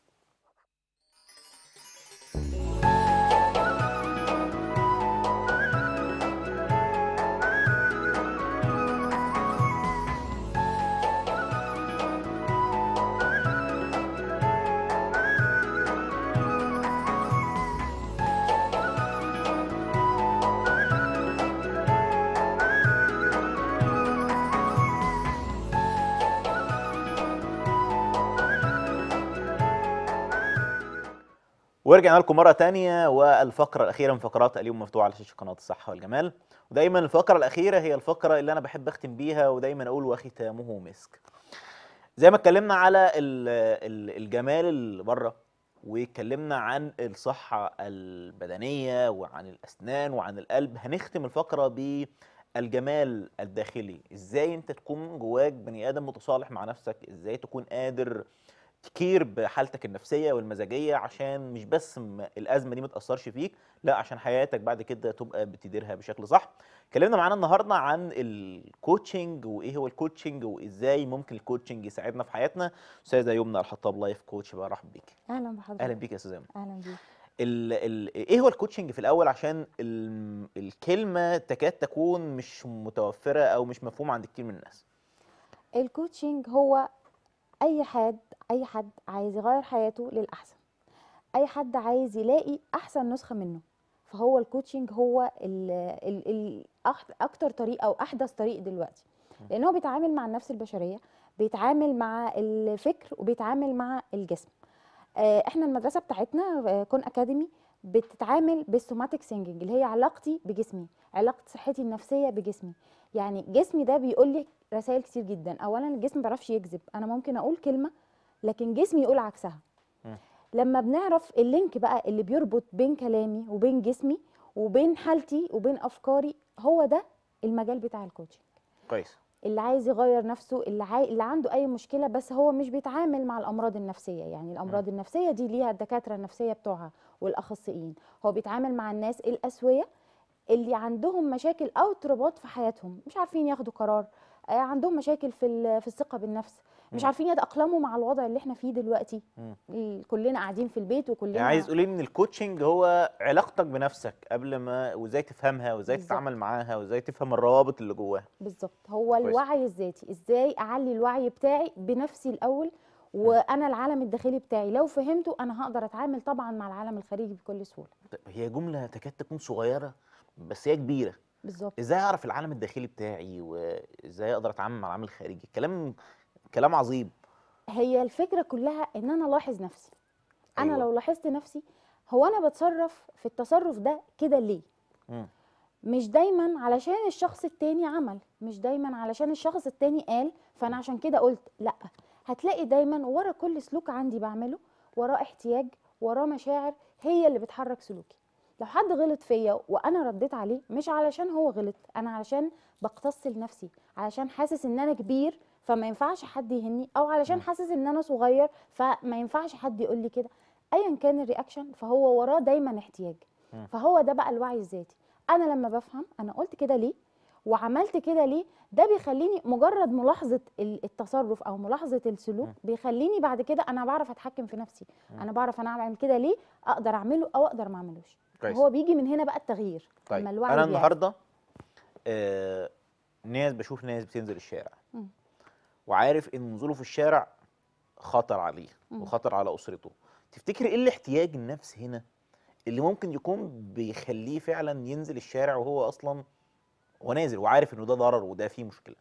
ورجعنا لكم مرة تانية والفقرة الأخيرة من فقرات اليوم مفتوحة على شاشة قناة الصحة والجمال ودايما الفقرة الأخيرة هي الفقرة اللي أنا بحب أختم بيها ودايما أقول وختامه مسك زي ما اتكلمنا على ال- ال- الجمال اللي بره واتكلمنا عن الصحة البدنية وعن الأسنان وعن القلب هنختم الفقرة بالجمال الداخلي ازاي انت تكون جواك بني آدم متصالح مع نفسك ازاي تكون قادر تكير بحالتك النفسيه والمزاجيه عشان مش بس م- الازمه دي ما تاثرش فيك لا عشان حياتك بعد كده تبقى بتديرها بشكل صح اتكلمنا معانا النهارده عن الكوتشنج وايه هو الكوتشنج وازاي ممكن الكوتشنج يساعدنا في حياتنا استاذه يمنى الحطاب لايف كوتش برحب بيك اهلا بحضرتك اهلا بيك يا استاذه يمنى اهلا بيك ال ال ايه هو الكوتشنج في الاول عشان ال الكلمه تكاد تكون مش متوفره او مش مفهومه عند كتير من الناس الكوتشنج هو اي حد اي حد عايز يغير حياته للاحسن اي حد عايز يلاقي احسن نسخه منه فهو الكوتشنج هو ال ال ال أخ- اكتر طريق او احدث طريق دلوقتي لان هو بيتعامل مع النفس البشريه بيتعامل مع الفكر وبيتعامل مع الجسم آه، احنا المدرسه بتاعتنا آه، كون اكاديمي بتتعامل بالسوماتيك سينجنج اللي هي علاقتي بجسمي علاقه صحتي النفسيه بجسمي يعني جسمي ده بيقول لي رسائل كتير جدا اولا الجسم ما بيعرفش يكذب انا ممكن اقول كلمه لكن جسمي يقول عكسها مم. لما بنعرف اللينك بقى اللي بيربط بين كلامي وبين جسمي وبين حالتي وبين افكاري هو ده المجال بتاع الكوتشنج كويس اللي عايز يغير نفسه اللي, عاي... اللي عنده اي مشكله بس هو مش بيتعامل مع الامراض النفسيه يعني الامراض النفسيه دي ليها الدكاتره النفسيه بتوعها والاخصائيين هو بيتعامل مع الناس الاسويه اللي عندهم مشاكل او اضطرابات في حياتهم مش عارفين ياخدوا قرار آه، عندهم مشاكل في ال- في الثقه بالنفس مش مم. عارفين يتاقلموا مع الوضع اللي احنا فيه دلوقتي مم. ال- كلنا قاعدين في البيت وكلنا يعني عايز تقولي ان الكوتشنج هو علاقتك بنفسك قبل ما وازاي تفهمها وازاي بالظبط. تتعامل معاها وازاي تفهم الروابط اللي جواها بالظبط هو كويس. الوعي الذاتي ازاي اعلي الوعي بتاعي بنفسي الاول وانا العالم الداخلي بتاعي لو فهمته انا هقدر اتعامل طبعا مع العالم الخارجي بكل سهوله طيب هي جمله تكاد تكون صغيره بس هي كبيره بالظبط ازاي اعرف العالم الداخلي بتاعي وازاي اقدر اتعامل مع العالم الخارجي كلام كلام عظيم هي الفكره كلها ان انا الاحظ نفسي انا أيوة. لو لاحظت نفسي هو انا بتصرف في التصرف ده كده ليه مم. مش دايما علشان الشخص التاني عمل مش دايما علشان الشخص التاني قال فانا عشان كده قلت لا هتلاقي دايما ورا كل سلوك عندي بعمله وراه احتياج وراه مشاعر هي اللي بتحرك سلوكي لو حد غلط فيا وانا رديت عليه مش علشان هو غلط انا علشان بقتص لنفسي علشان حاسس ان انا كبير فما ينفعش حد يهني او علشان حاسس ان انا صغير فما ينفعش حد يقول لي كده ايا كان الرياكشن فهو وراه دايما احتياج مم. فهو ده بقى الوعي الذاتي انا لما بفهم انا قلت كده ليه وعملت كده ليه ده بيخليني مجرد ملاحظه ال- التصرف او ملاحظه السلوك مم. بيخليني بعد كده انا بعرف اتحكم في نفسي مم. انا بعرف انا اعمل كده ليه اقدر اعمله او اقدر ما اعملوش كويس هو بيجي من هنا بقى التغيير طيب لما الوعي انا بيعلى. النهارده آه ناس بشوف ناس بتنزل الشارع مم. وعارف ان نزوله في الشارع خطر عليه مم. وخطر على اسرته تفتكر ايه الاحتياج النفسي هنا اللي ممكن يكون بيخليه فعلا ينزل الشارع وهو اصلا هو نازل وعارف انه ده ضرر وده فيه مشكله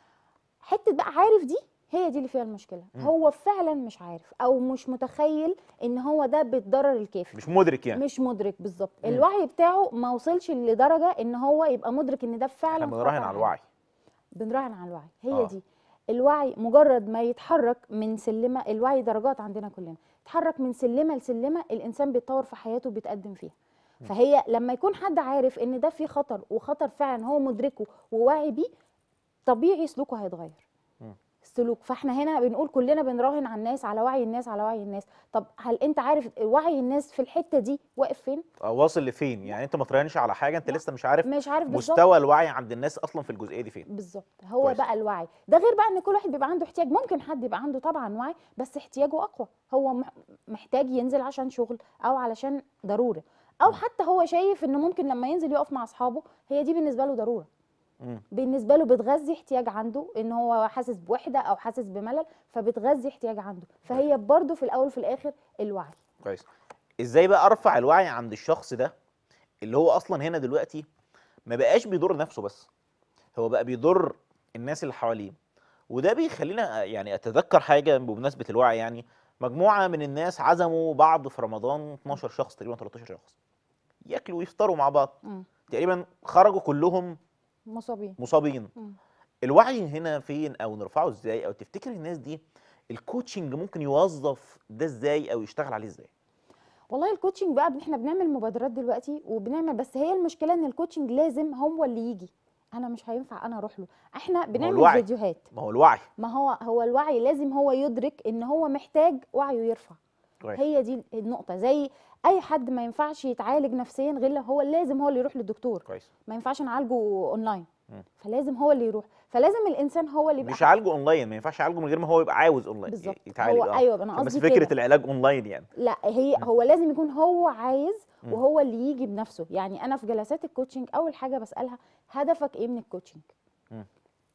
حته بقى عارف دي هي دي اللي فيها المشكله مم. هو فعلا مش عارف او مش متخيل ان هو ده بالضرر الكافي مش مدرك يعني مش مدرك بالظبط مم. الوعي بتاعه ما وصلش لدرجه ان هو يبقى مدرك ان ده فعلا احنا خطر بنراهن على عليه. الوعي بنراهن على الوعي هي آه. آه. دي الوعي مجرد ما يتحرك من سلمه الوعي درجات عندنا كلنا يتحرك من سلمه لسلمه الانسان بيتطور في حياته وبيتقدم فيها فهي لما يكون حد عارف ان ده فيه خطر وخطر فعلا هو مدركه وواعي بيه طبيعي سلوكه هيتغير مم. السلوك فاحنا هنا بنقول كلنا بنراهن على الناس على وعي الناس على وعي الناس طب هل انت عارف وعي الناس في الحته دي واقف فين آه، واصل لفين يعني انت ما تراهنش على حاجه انت لا. لسه مش عارف مش عارف بالظبط مستوى الوعي عند الناس اصلا في الجزئيه دي فين بالظبط هو كويس. بقى الوعي ده غير بقى ان كل واحد بيبقى عنده احتياج ممكن حد يبقى عنده طبعا وعي بس احتياجه اقوى هو مح- محتاج ينزل عشان شغل او علشان ضروره او حتى هو شايف انه ممكن لما ينزل يقف مع اصحابه هي دي بالنسبه له ضروره مم. بالنسبه له بتغذي احتياج عنده ان هو حاسس بوحده او حاسس بملل فبتغذي احتياج عنده فهي برضو في الاول وفي الاخر الوعي كويس ازاي بقى ارفع الوعي عند الشخص ده اللي هو اصلا هنا دلوقتي ما بقاش بيضر نفسه بس هو بقى بيضر الناس اللي حواليه وده بيخلينا يعني اتذكر حاجه بمناسبه الوعي يعني مجموعه من الناس عزموا بعض في رمضان 12 شخص تقريبا 13 شخص ياكلوا ويفطروا مع بعض مم. تقريبا خرجوا كلهم مصابين مصابين مم. الوعي هنا فين او نرفعه ازاي او تفتكر الناس دي الكوتشنج ممكن يوظف ده ازاي او يشتغل عليه ازاي والله الكوتشنج بقى احنا بنعمل مبادرات دلوقتي وبنعمل بس هي المشكله ان الكوتشنج لازم هو اللي يجي انا مش هينفع انا اروح له احنا بنعمل الوعي. فيديوهات ما هو الوعي ما هو هو الوعي لازم هو يدرك ان هو محتاج وعيه يرفع كويس هي دي النقطه زي اي حد ما ينفعش يتعالج نفسيا غير لو هو لازم هو اللي يروح للدكتور كويس ما ينفعش نعالجه اونلاين مم. فلازم هو اللي يروح فلازم الانسان هو اللي يبقى مش عالجه اونلاين ما ينفعش يعالجه من غير ما هو يبقى عاوز اونلاين بالظبط يتعالج هو آه. ايوه انا بس قصدي فكره كده العلاج اونلاين يعني لا هي هو لازم يكون هو عايز مم. وهو اللي يجي بنفسه يعني انا في جلسات الكوتشنج اول حاجه بسالها هدفك ايه من الكوتشنج مم.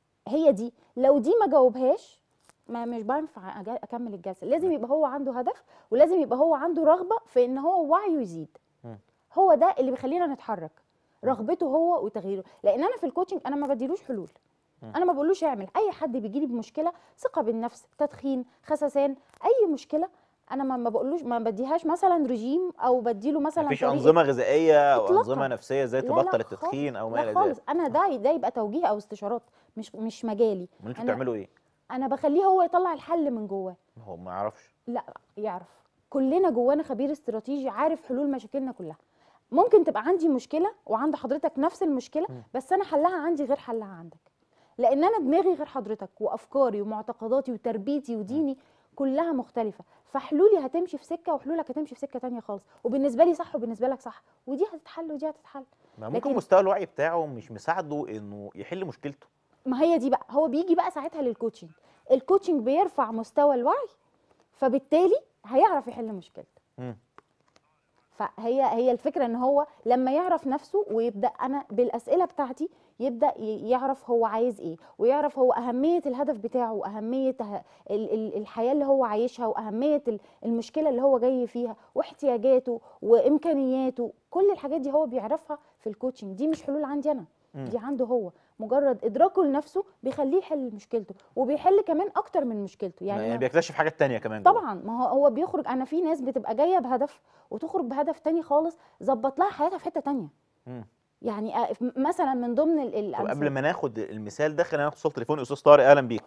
هي دي لو دي ما جاوبهاش ما مش بينفع أجا- اكمل الجلسه لازم يبقى هو عنده هدف ولازم يبقى هو عنده رغبه في ان هو وعيه يزيد مم. هو ده اللي بيخلينا نتحرك رغبته هو وتغييره لان انا في الكوتشنج انا ما بديلوش حلول مم. انا ما بقولوش اعمل اي حد بيجي لي بمشكله ثقه بالنفس تدخين خسسان اي مشكله انا ما ما بقولوش ما بديهاش مثلا رجيم او بديله مثلا مفيش طريقة- انظمه غذائيه او إطلاقاً. انظمه نفسيه ازاي لا، تبطل لا التدخين او ما لا الى خالص ذلك انا ده ده يبقى توجيه او استشارات مش مش مجالي امال انتوا أنا- بتعملوا ايه انا بخليه هو يطلع الحل من جواه هو ما يعرفش لا يعرف كلنا جوانا خبير استراتيجي عارف حلول مشاكلنا كلها ممكن تبقى عندي مشكله وعند حضرتك نفس المشكله مم. بس انا حلها عندي غير حلها عندك لان انا دماغي غير حضرتك وافكاري ومعتقداتي وتربيتي وديني كلها مختلفه فحلولي هتمشي في سكه وحلولك هتمشي في سكه تانية خالص وبالنسبه لي صح وبالنسبه لك صح ودي هتتحل ودي هتتحل ما ممكن لكن- مستوى الوعي بتاعه مش مساعده انه يحل مشكلته ما هي دي بقى هو بيجي بقى ساعتها للكوتشنج الكوتشنج بيرفع مستوى الوعي فبالتالي هيعرف يحل مشكلته مم. فهي هي الفكره ان هو لما يعرف نفسه ويبدا انا بالاسئله بتاعتي يبدا ي- يعرف هو عايز ايه ويعرف هو اهميه الهدف بتاعه واهميه ه- ال- ال- الحياه اللي هو عايشها واهميه ال- المشكله اللي هو جاي فيها واحتياجاته وامكانياته كل الحاجات دي هو بيعرفها في الكوتشنج دي مش حلول عندي انا مم. دي عنده هو مجرد ادراكه لنفسه بيخليه يحل مشكلته وبيحل كمان اكتر من مشكلته يعني, يعني يعني ما- بيكتشف حاجات تانية كمان جوه. طبعا ما هو هو بيخرج انا في ناس بتبقى جايه بهدف وتخرج بهدف تاني خالص ظبط لها حياتها في حته تانية مم. يعني آه، م- مثلا من ضمن ال- طب قبل الامثله ما ناخد المثال ده خلينا ناخد اتصال تليفوني استاذ طارق اهلا بيك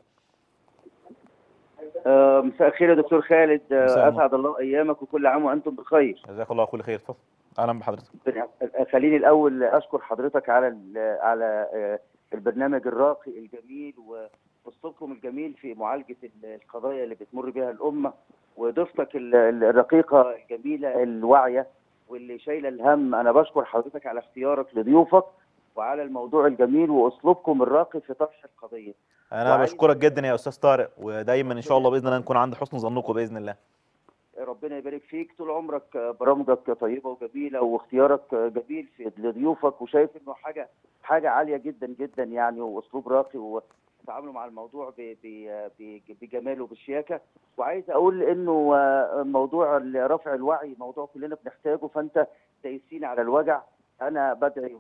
آه، مساء الخير يا دكتور خالد آه، مساء النور. اسعد الله ايامك وكل عام وانتم بخير جزاك الله كل خير اتفضل اهلا بحضرتك خليني الاول اشكر حضرتك على ال- على آه، البرنامج الراقي الجميل واسلوبكم الجميل في معالجه ال- القضايا اللي بتمر بها الامه وضيفتك ال- ال- الرقيقه الجميله الواعيه واللي شايله الهم انا بشكر حضرتك على اختيارك لضيوفك وعلى الموضوع الجميل واسلوبكم الراقي في طرح القضيه انا وعايز- بشكرك جدا يا استاذ طارق ودايما ان شاء الله باذن الله نكون عند حسن ظنكم باذن الله ربنا يبارك فيك طول عمرك برامجك طيبه وجميله واختيارك جميل في لضيوفك وشايف انه حاجه حاجه عاليه جدا جدا يعني واسلوب راقي وتعاملوا مع الموضوع ب- ب- ب- بجماله وبالشياكه وعايز اقول انه آه، موضوع رفع الوعي موضوع كلنا بنحتاجه فانت دايسين على الوجع انا بدعي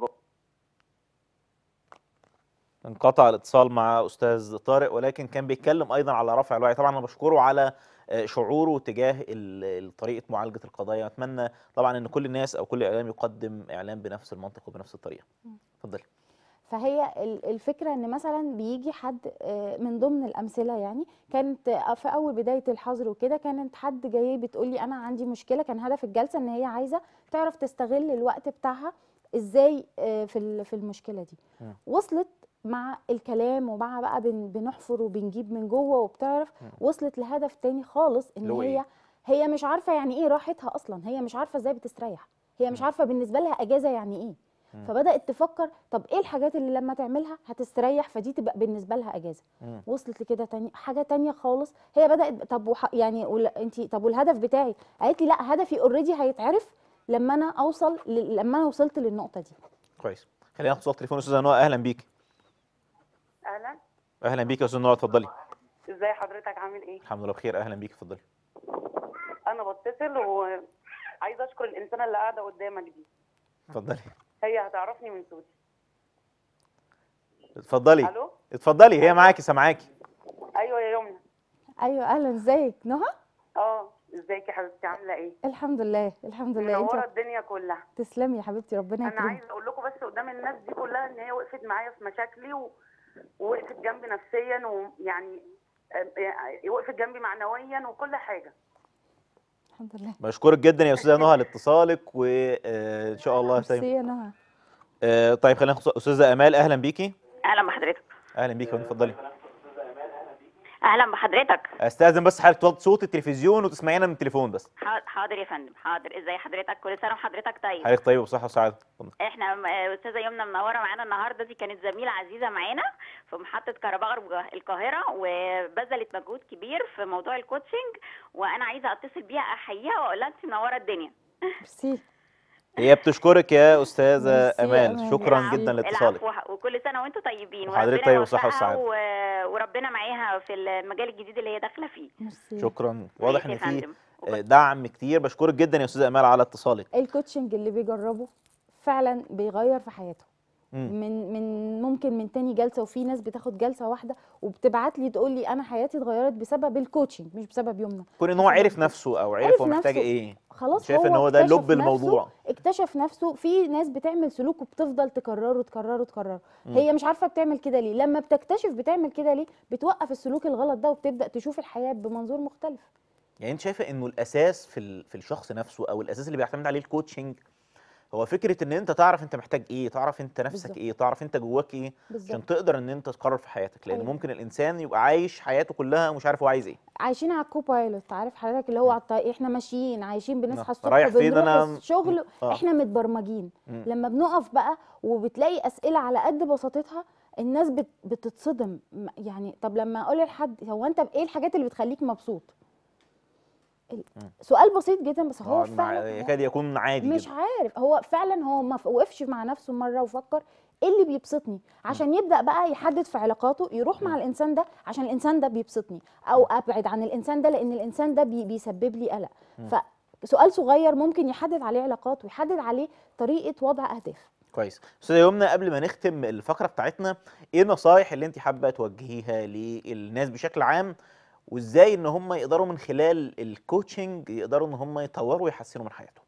انقطع الاتصال مع استاذ طارق ولكن كان بيتكلم ايضا على رفع الوعي طبعا انا بشكره على آه، شعوره تجاه ال- ال- طريقه معالجه القضايا اتمنى طبعا ان كل الناس او كل اعلام يقدم اعلام بنفس المنطق وبنفس الطريقه اتفضلي فهي ال- الفكره ان مثلا بيجي حد آه، من ضمن الامثله يعني كانت آه، في اول بدايه الحظر وكده كانت حد جاي بتقول لي انا عندي مشكله كان هدف الجلسه ان هي عايزه تعرف تستغل الوقت بتاعها ازاي آه، في ال- في المشكله دي مم. وصلت مع الكلام ومع بقى بن- بنحفر وبنجيب من جوه وبتعرف مم. وصلت لهدف تاني خالص ان اللي هو هي إيه؟ هي مش عارفه يعني ايه راحتها اصلا هي مش عارفه ازاي بتستريح هي مش عارفه بالنسبه لها اجازه يعني ايه مم. فبدات تفكر طب ايه الحاجات اللي لما تعملها هتستريح فدي تبقى بالنسبه لها اجازه مم. وصلت لكده تاني حاجه تانية خالص هي بدات طب وح... يعني انت طب والهدف بتاعي قالت لي لا هدفي اوريدي هيتعرف لما انا اوصل ل... لما انا وصلت للنقطه دي كويس خلينا ناخد اتصال تليفون استاذه نوى اهلا بيك اهلا اهلا بيك يا استاذ نوى اتفضلي ازاي حضرتك عامل ايه الحمد لله بخير اهلا بيك اتفضلي انا بتصل وعايزه اشكر الانسانه اللي قاعده قدامك دي اتفضلي هي هتعرفني من صوتي اتفضلي الو اتفضلي هي معاكي سامعاكي ايوه يا يمنى ايوه اهلا ازيك نهى اه ازيك يا حبيبتي عامله ايه الحمد لله الحمد لله منوره انت الدنيا كلها تسلمي يا حبيبتي ربنا انا يكرمك عايزه اقول لكم بس قدام الناس دي كلها ان هي وقفت معايا في مشاكلي و... ووقفت جنبي نفسيا ويعني آه، يعني وقفت جنبي معنويا وكل حاجه الحمد لله بشكرك جدا يا استاذه نهى لاتصالك وان شاء الله ميرسي سايم يا نهى آه، طيب خلينا ناخد استاذه امال اهلا بيكي اهلا بحضرتك اهلا بيكي اتفضلي اهلا بحضرتك استاذن بس حضرتك توطي صوت التلفزيون وتسمعينا من التليفون بس حا- حاضر يا فندم حاضر ازي حضرتك كل سنه وحضرتك طيب حضرتك طيب وصحه وسعاده اتفضل. احنا م- آه، استاذه يمنى منوره معانا النهارده دي كانت زميله عزيزه معانا في محطه كهرباء غرب القاهره وبذلت مجهود كبير في موضوع الكوتشنج وانا عايزه اتصل بيها احييها واقول لها انت منوره الدنيا ميرسي هي بتشكرك يا استاذه ميرسي يا امال أمال. شكرا العفو- جدا لاتصالك العفو وكل سنه وانتم طيبين وحضرتك وربنا طيب والصحة يوفقها والسعادة. و... وربنا معاها في المجال الجديد اللي هي داخله فيه ميرسي شكرا واضح ماشي ان يا في فندم. آه، دعم كتير بشكرك جدا يا استاذه امال على اتصالك الكوتشنج اللي بيجربه فعلا بيغير في حياته مم. من من ممكن من تاني جلسه وفي ناس بتاخد جلسه واحده وبتبعت لي تقول لي انا حياتي اتغيرت بسبب الكوتشنج مش بسبب يومنا كون ان هو عرف نفسه او عرف عرف هو محتاج نفسه. ايه خلاص شايف هو ان هو ده اكتشف لب الموضوع نفسه اكتشف نفسه في ناس بتعمل سلوك وبتفضل تكرره تكرره تكرره مم. هي مش عارفه بتعمل كده ليه لما بتكتشف بتعمل كده ليه بتوقف السلوك الغلط ده وبتبدا تشوف الحياه بمنظور مختلف يعني انت شايفه انه الاساس في ال- في الشخص نفسه او الاساس اللي بيعتمد عليه الكوتشنج هو فكره ان انت تعرف انت محتاج ايه تعرف انت نفسك بالظبط. ايه تعرف انت جواك ايه بالظبط عشان تقدر ان انت تقرر في حياتك لان أيوة. ممكن الانسان يبقى عايش حياته كلها ومش عارف هو عايز ايه عايشين على الكوبايلوت عارف حضرتك اللي هو على الطريق احنا ماشيين عايشين بنصحى الصبح رايح فين بنروح أنا؟ الشغل آه. احنا متبرمجين مم. لما بنقف بقى وبتلاقي اسئله على قد بساطتها الناس بت بتتصدم م- يعني طب لما اقول لحد هو انت ايه الحاجات اللي بتخليك مبسوط ال- مم. سؤال بسيط جدا بس هو آه، مع- فعلا يكاد يكون عادي مش جدا عارف هو فعلا هو ما ف- وقفش مع نفسه مره وفكر ايه اللي بيبسطني عشان يبدا بقى يحدد في علاقاته يروح مع الانسان ده عشان الانسان ده بيبسطني او ابعد عن الانسان ده لان الانسان ده بي بيسبب لي قلق فسؤال صغير ممكن يحدد عليه علاقات ويحدد عليه طريقه وضع اهداف كويس استاذه يمنى قبل ما نختم الفقره بتاعتنا ايه النصايح اللي انت حابه توجهيها للناس بشكل عام وازاي ان هم يقدروا من خلال الكوتشنج يقدروا ان هم يطوروا ويحسنوا من حياتهم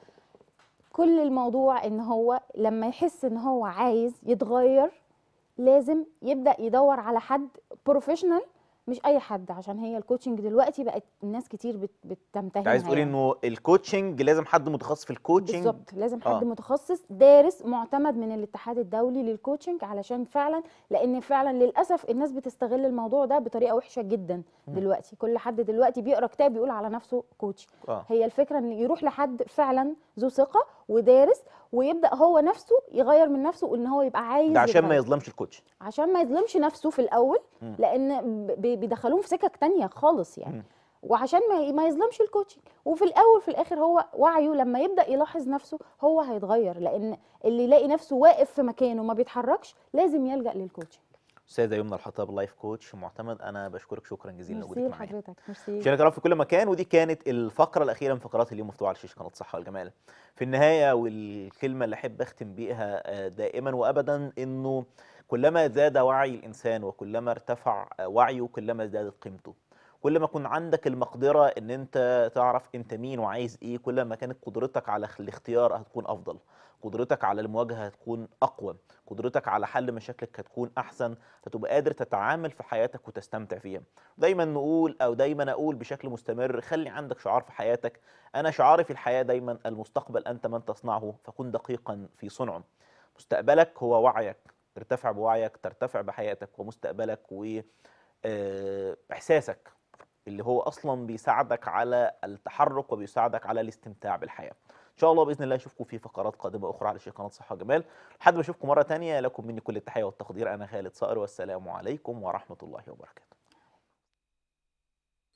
كل الموضوع ان هو لما يحس ان هو عايز يتغير لازم يبدا يدور على حد بروفيشنال مش اي حد عشان هي الكوتشنج دلوقتي بقت الناس كتير بت بتمتهنها انت عايز تقولي يعني. انه الكوتشنج لازم حد متخصص في الكوتشنج بالظبط لازم حد آه. متخصص دارس معتمد من الاتحاد الدولي للكوتشنج علشان فعلا لان فعلا للاسف الناس بتستغل الموضوع ده بطريقه وحشه جدا دلوقتي كل حد دلوقتي بيقرا كتاب يقول على نفسه كوتش اه هي الفكره ان يروح لحد فعلا ذو ثقه ودارس ويبدا هو نفسه يغير من نفسه وان هو يبقى عايز ده عشان ما يتغير. يظلمش الكوتش عشان ما يظلمش نفسه في الاول مم. لان ب- ب- بيدخلوهم في سكك تانية خالص يعني مم. وعشان ما ي- ما يظلمش الكوتشنج وفي الاول في الاخر هو وعيه لما يبدا يلاحظ نفسه هو هيتغير لان اللي يلاقي نفسه واقف في مكانه ما بيتحركش لازم يلجا للكوتشنج استاذه يمنى الحطاب لايف كوتش معتمد انا بشكرك شكرا جزيلا ميرسي لوجودك معايا لحضرتك ميرسي مشاهدينا الكرام في كل مكان ودي كانت الفقره الاخيره من فقرات اليوم مفتوحه على شاشه قناه الصحه والجمال في النهايه والكلمه اللي احب اختم بيها آه، دائما وابدا انه كلما زاد وعي الانسان وكلما ارتفع آه، وعيه كلما زادت قيمته كل ما يكون عندك المقدره ان انت تعرف انت مين وعايز ايه كل ما كانت قدرتك على خ- الاختيار هتكون افضل قدرتك على المواجهه هتكون اقوى قدرتك على حل مشاكلك هتكون احسن هتبقى قادر تتعامل في حياتك وتستمتع فيها دايما نقول او دايما اقول بشكل مستمر خلي عندك شعار في حياتك انا شعاري في الحياه دايما المستقبل انت من تصنعه فكن دقيقا في صنعه مستقبلك هو وعيك ارتفع بوعيك ترتفع بحياتك ومستقبلك واحساسك اللي هو اصلا بيساعدك على التحرك وبيساعدك على الاستمتاع بالحياه ان شاء الله باذن الله اشوفكم في فقرات قادمه اخرى على شاشه قناه صحه وجمال لحد ما اشوفكم مره تانية لكم مني كل التحيه والتقدير انا خالد صقر والسلام عليكم ورحمه الله وبركاته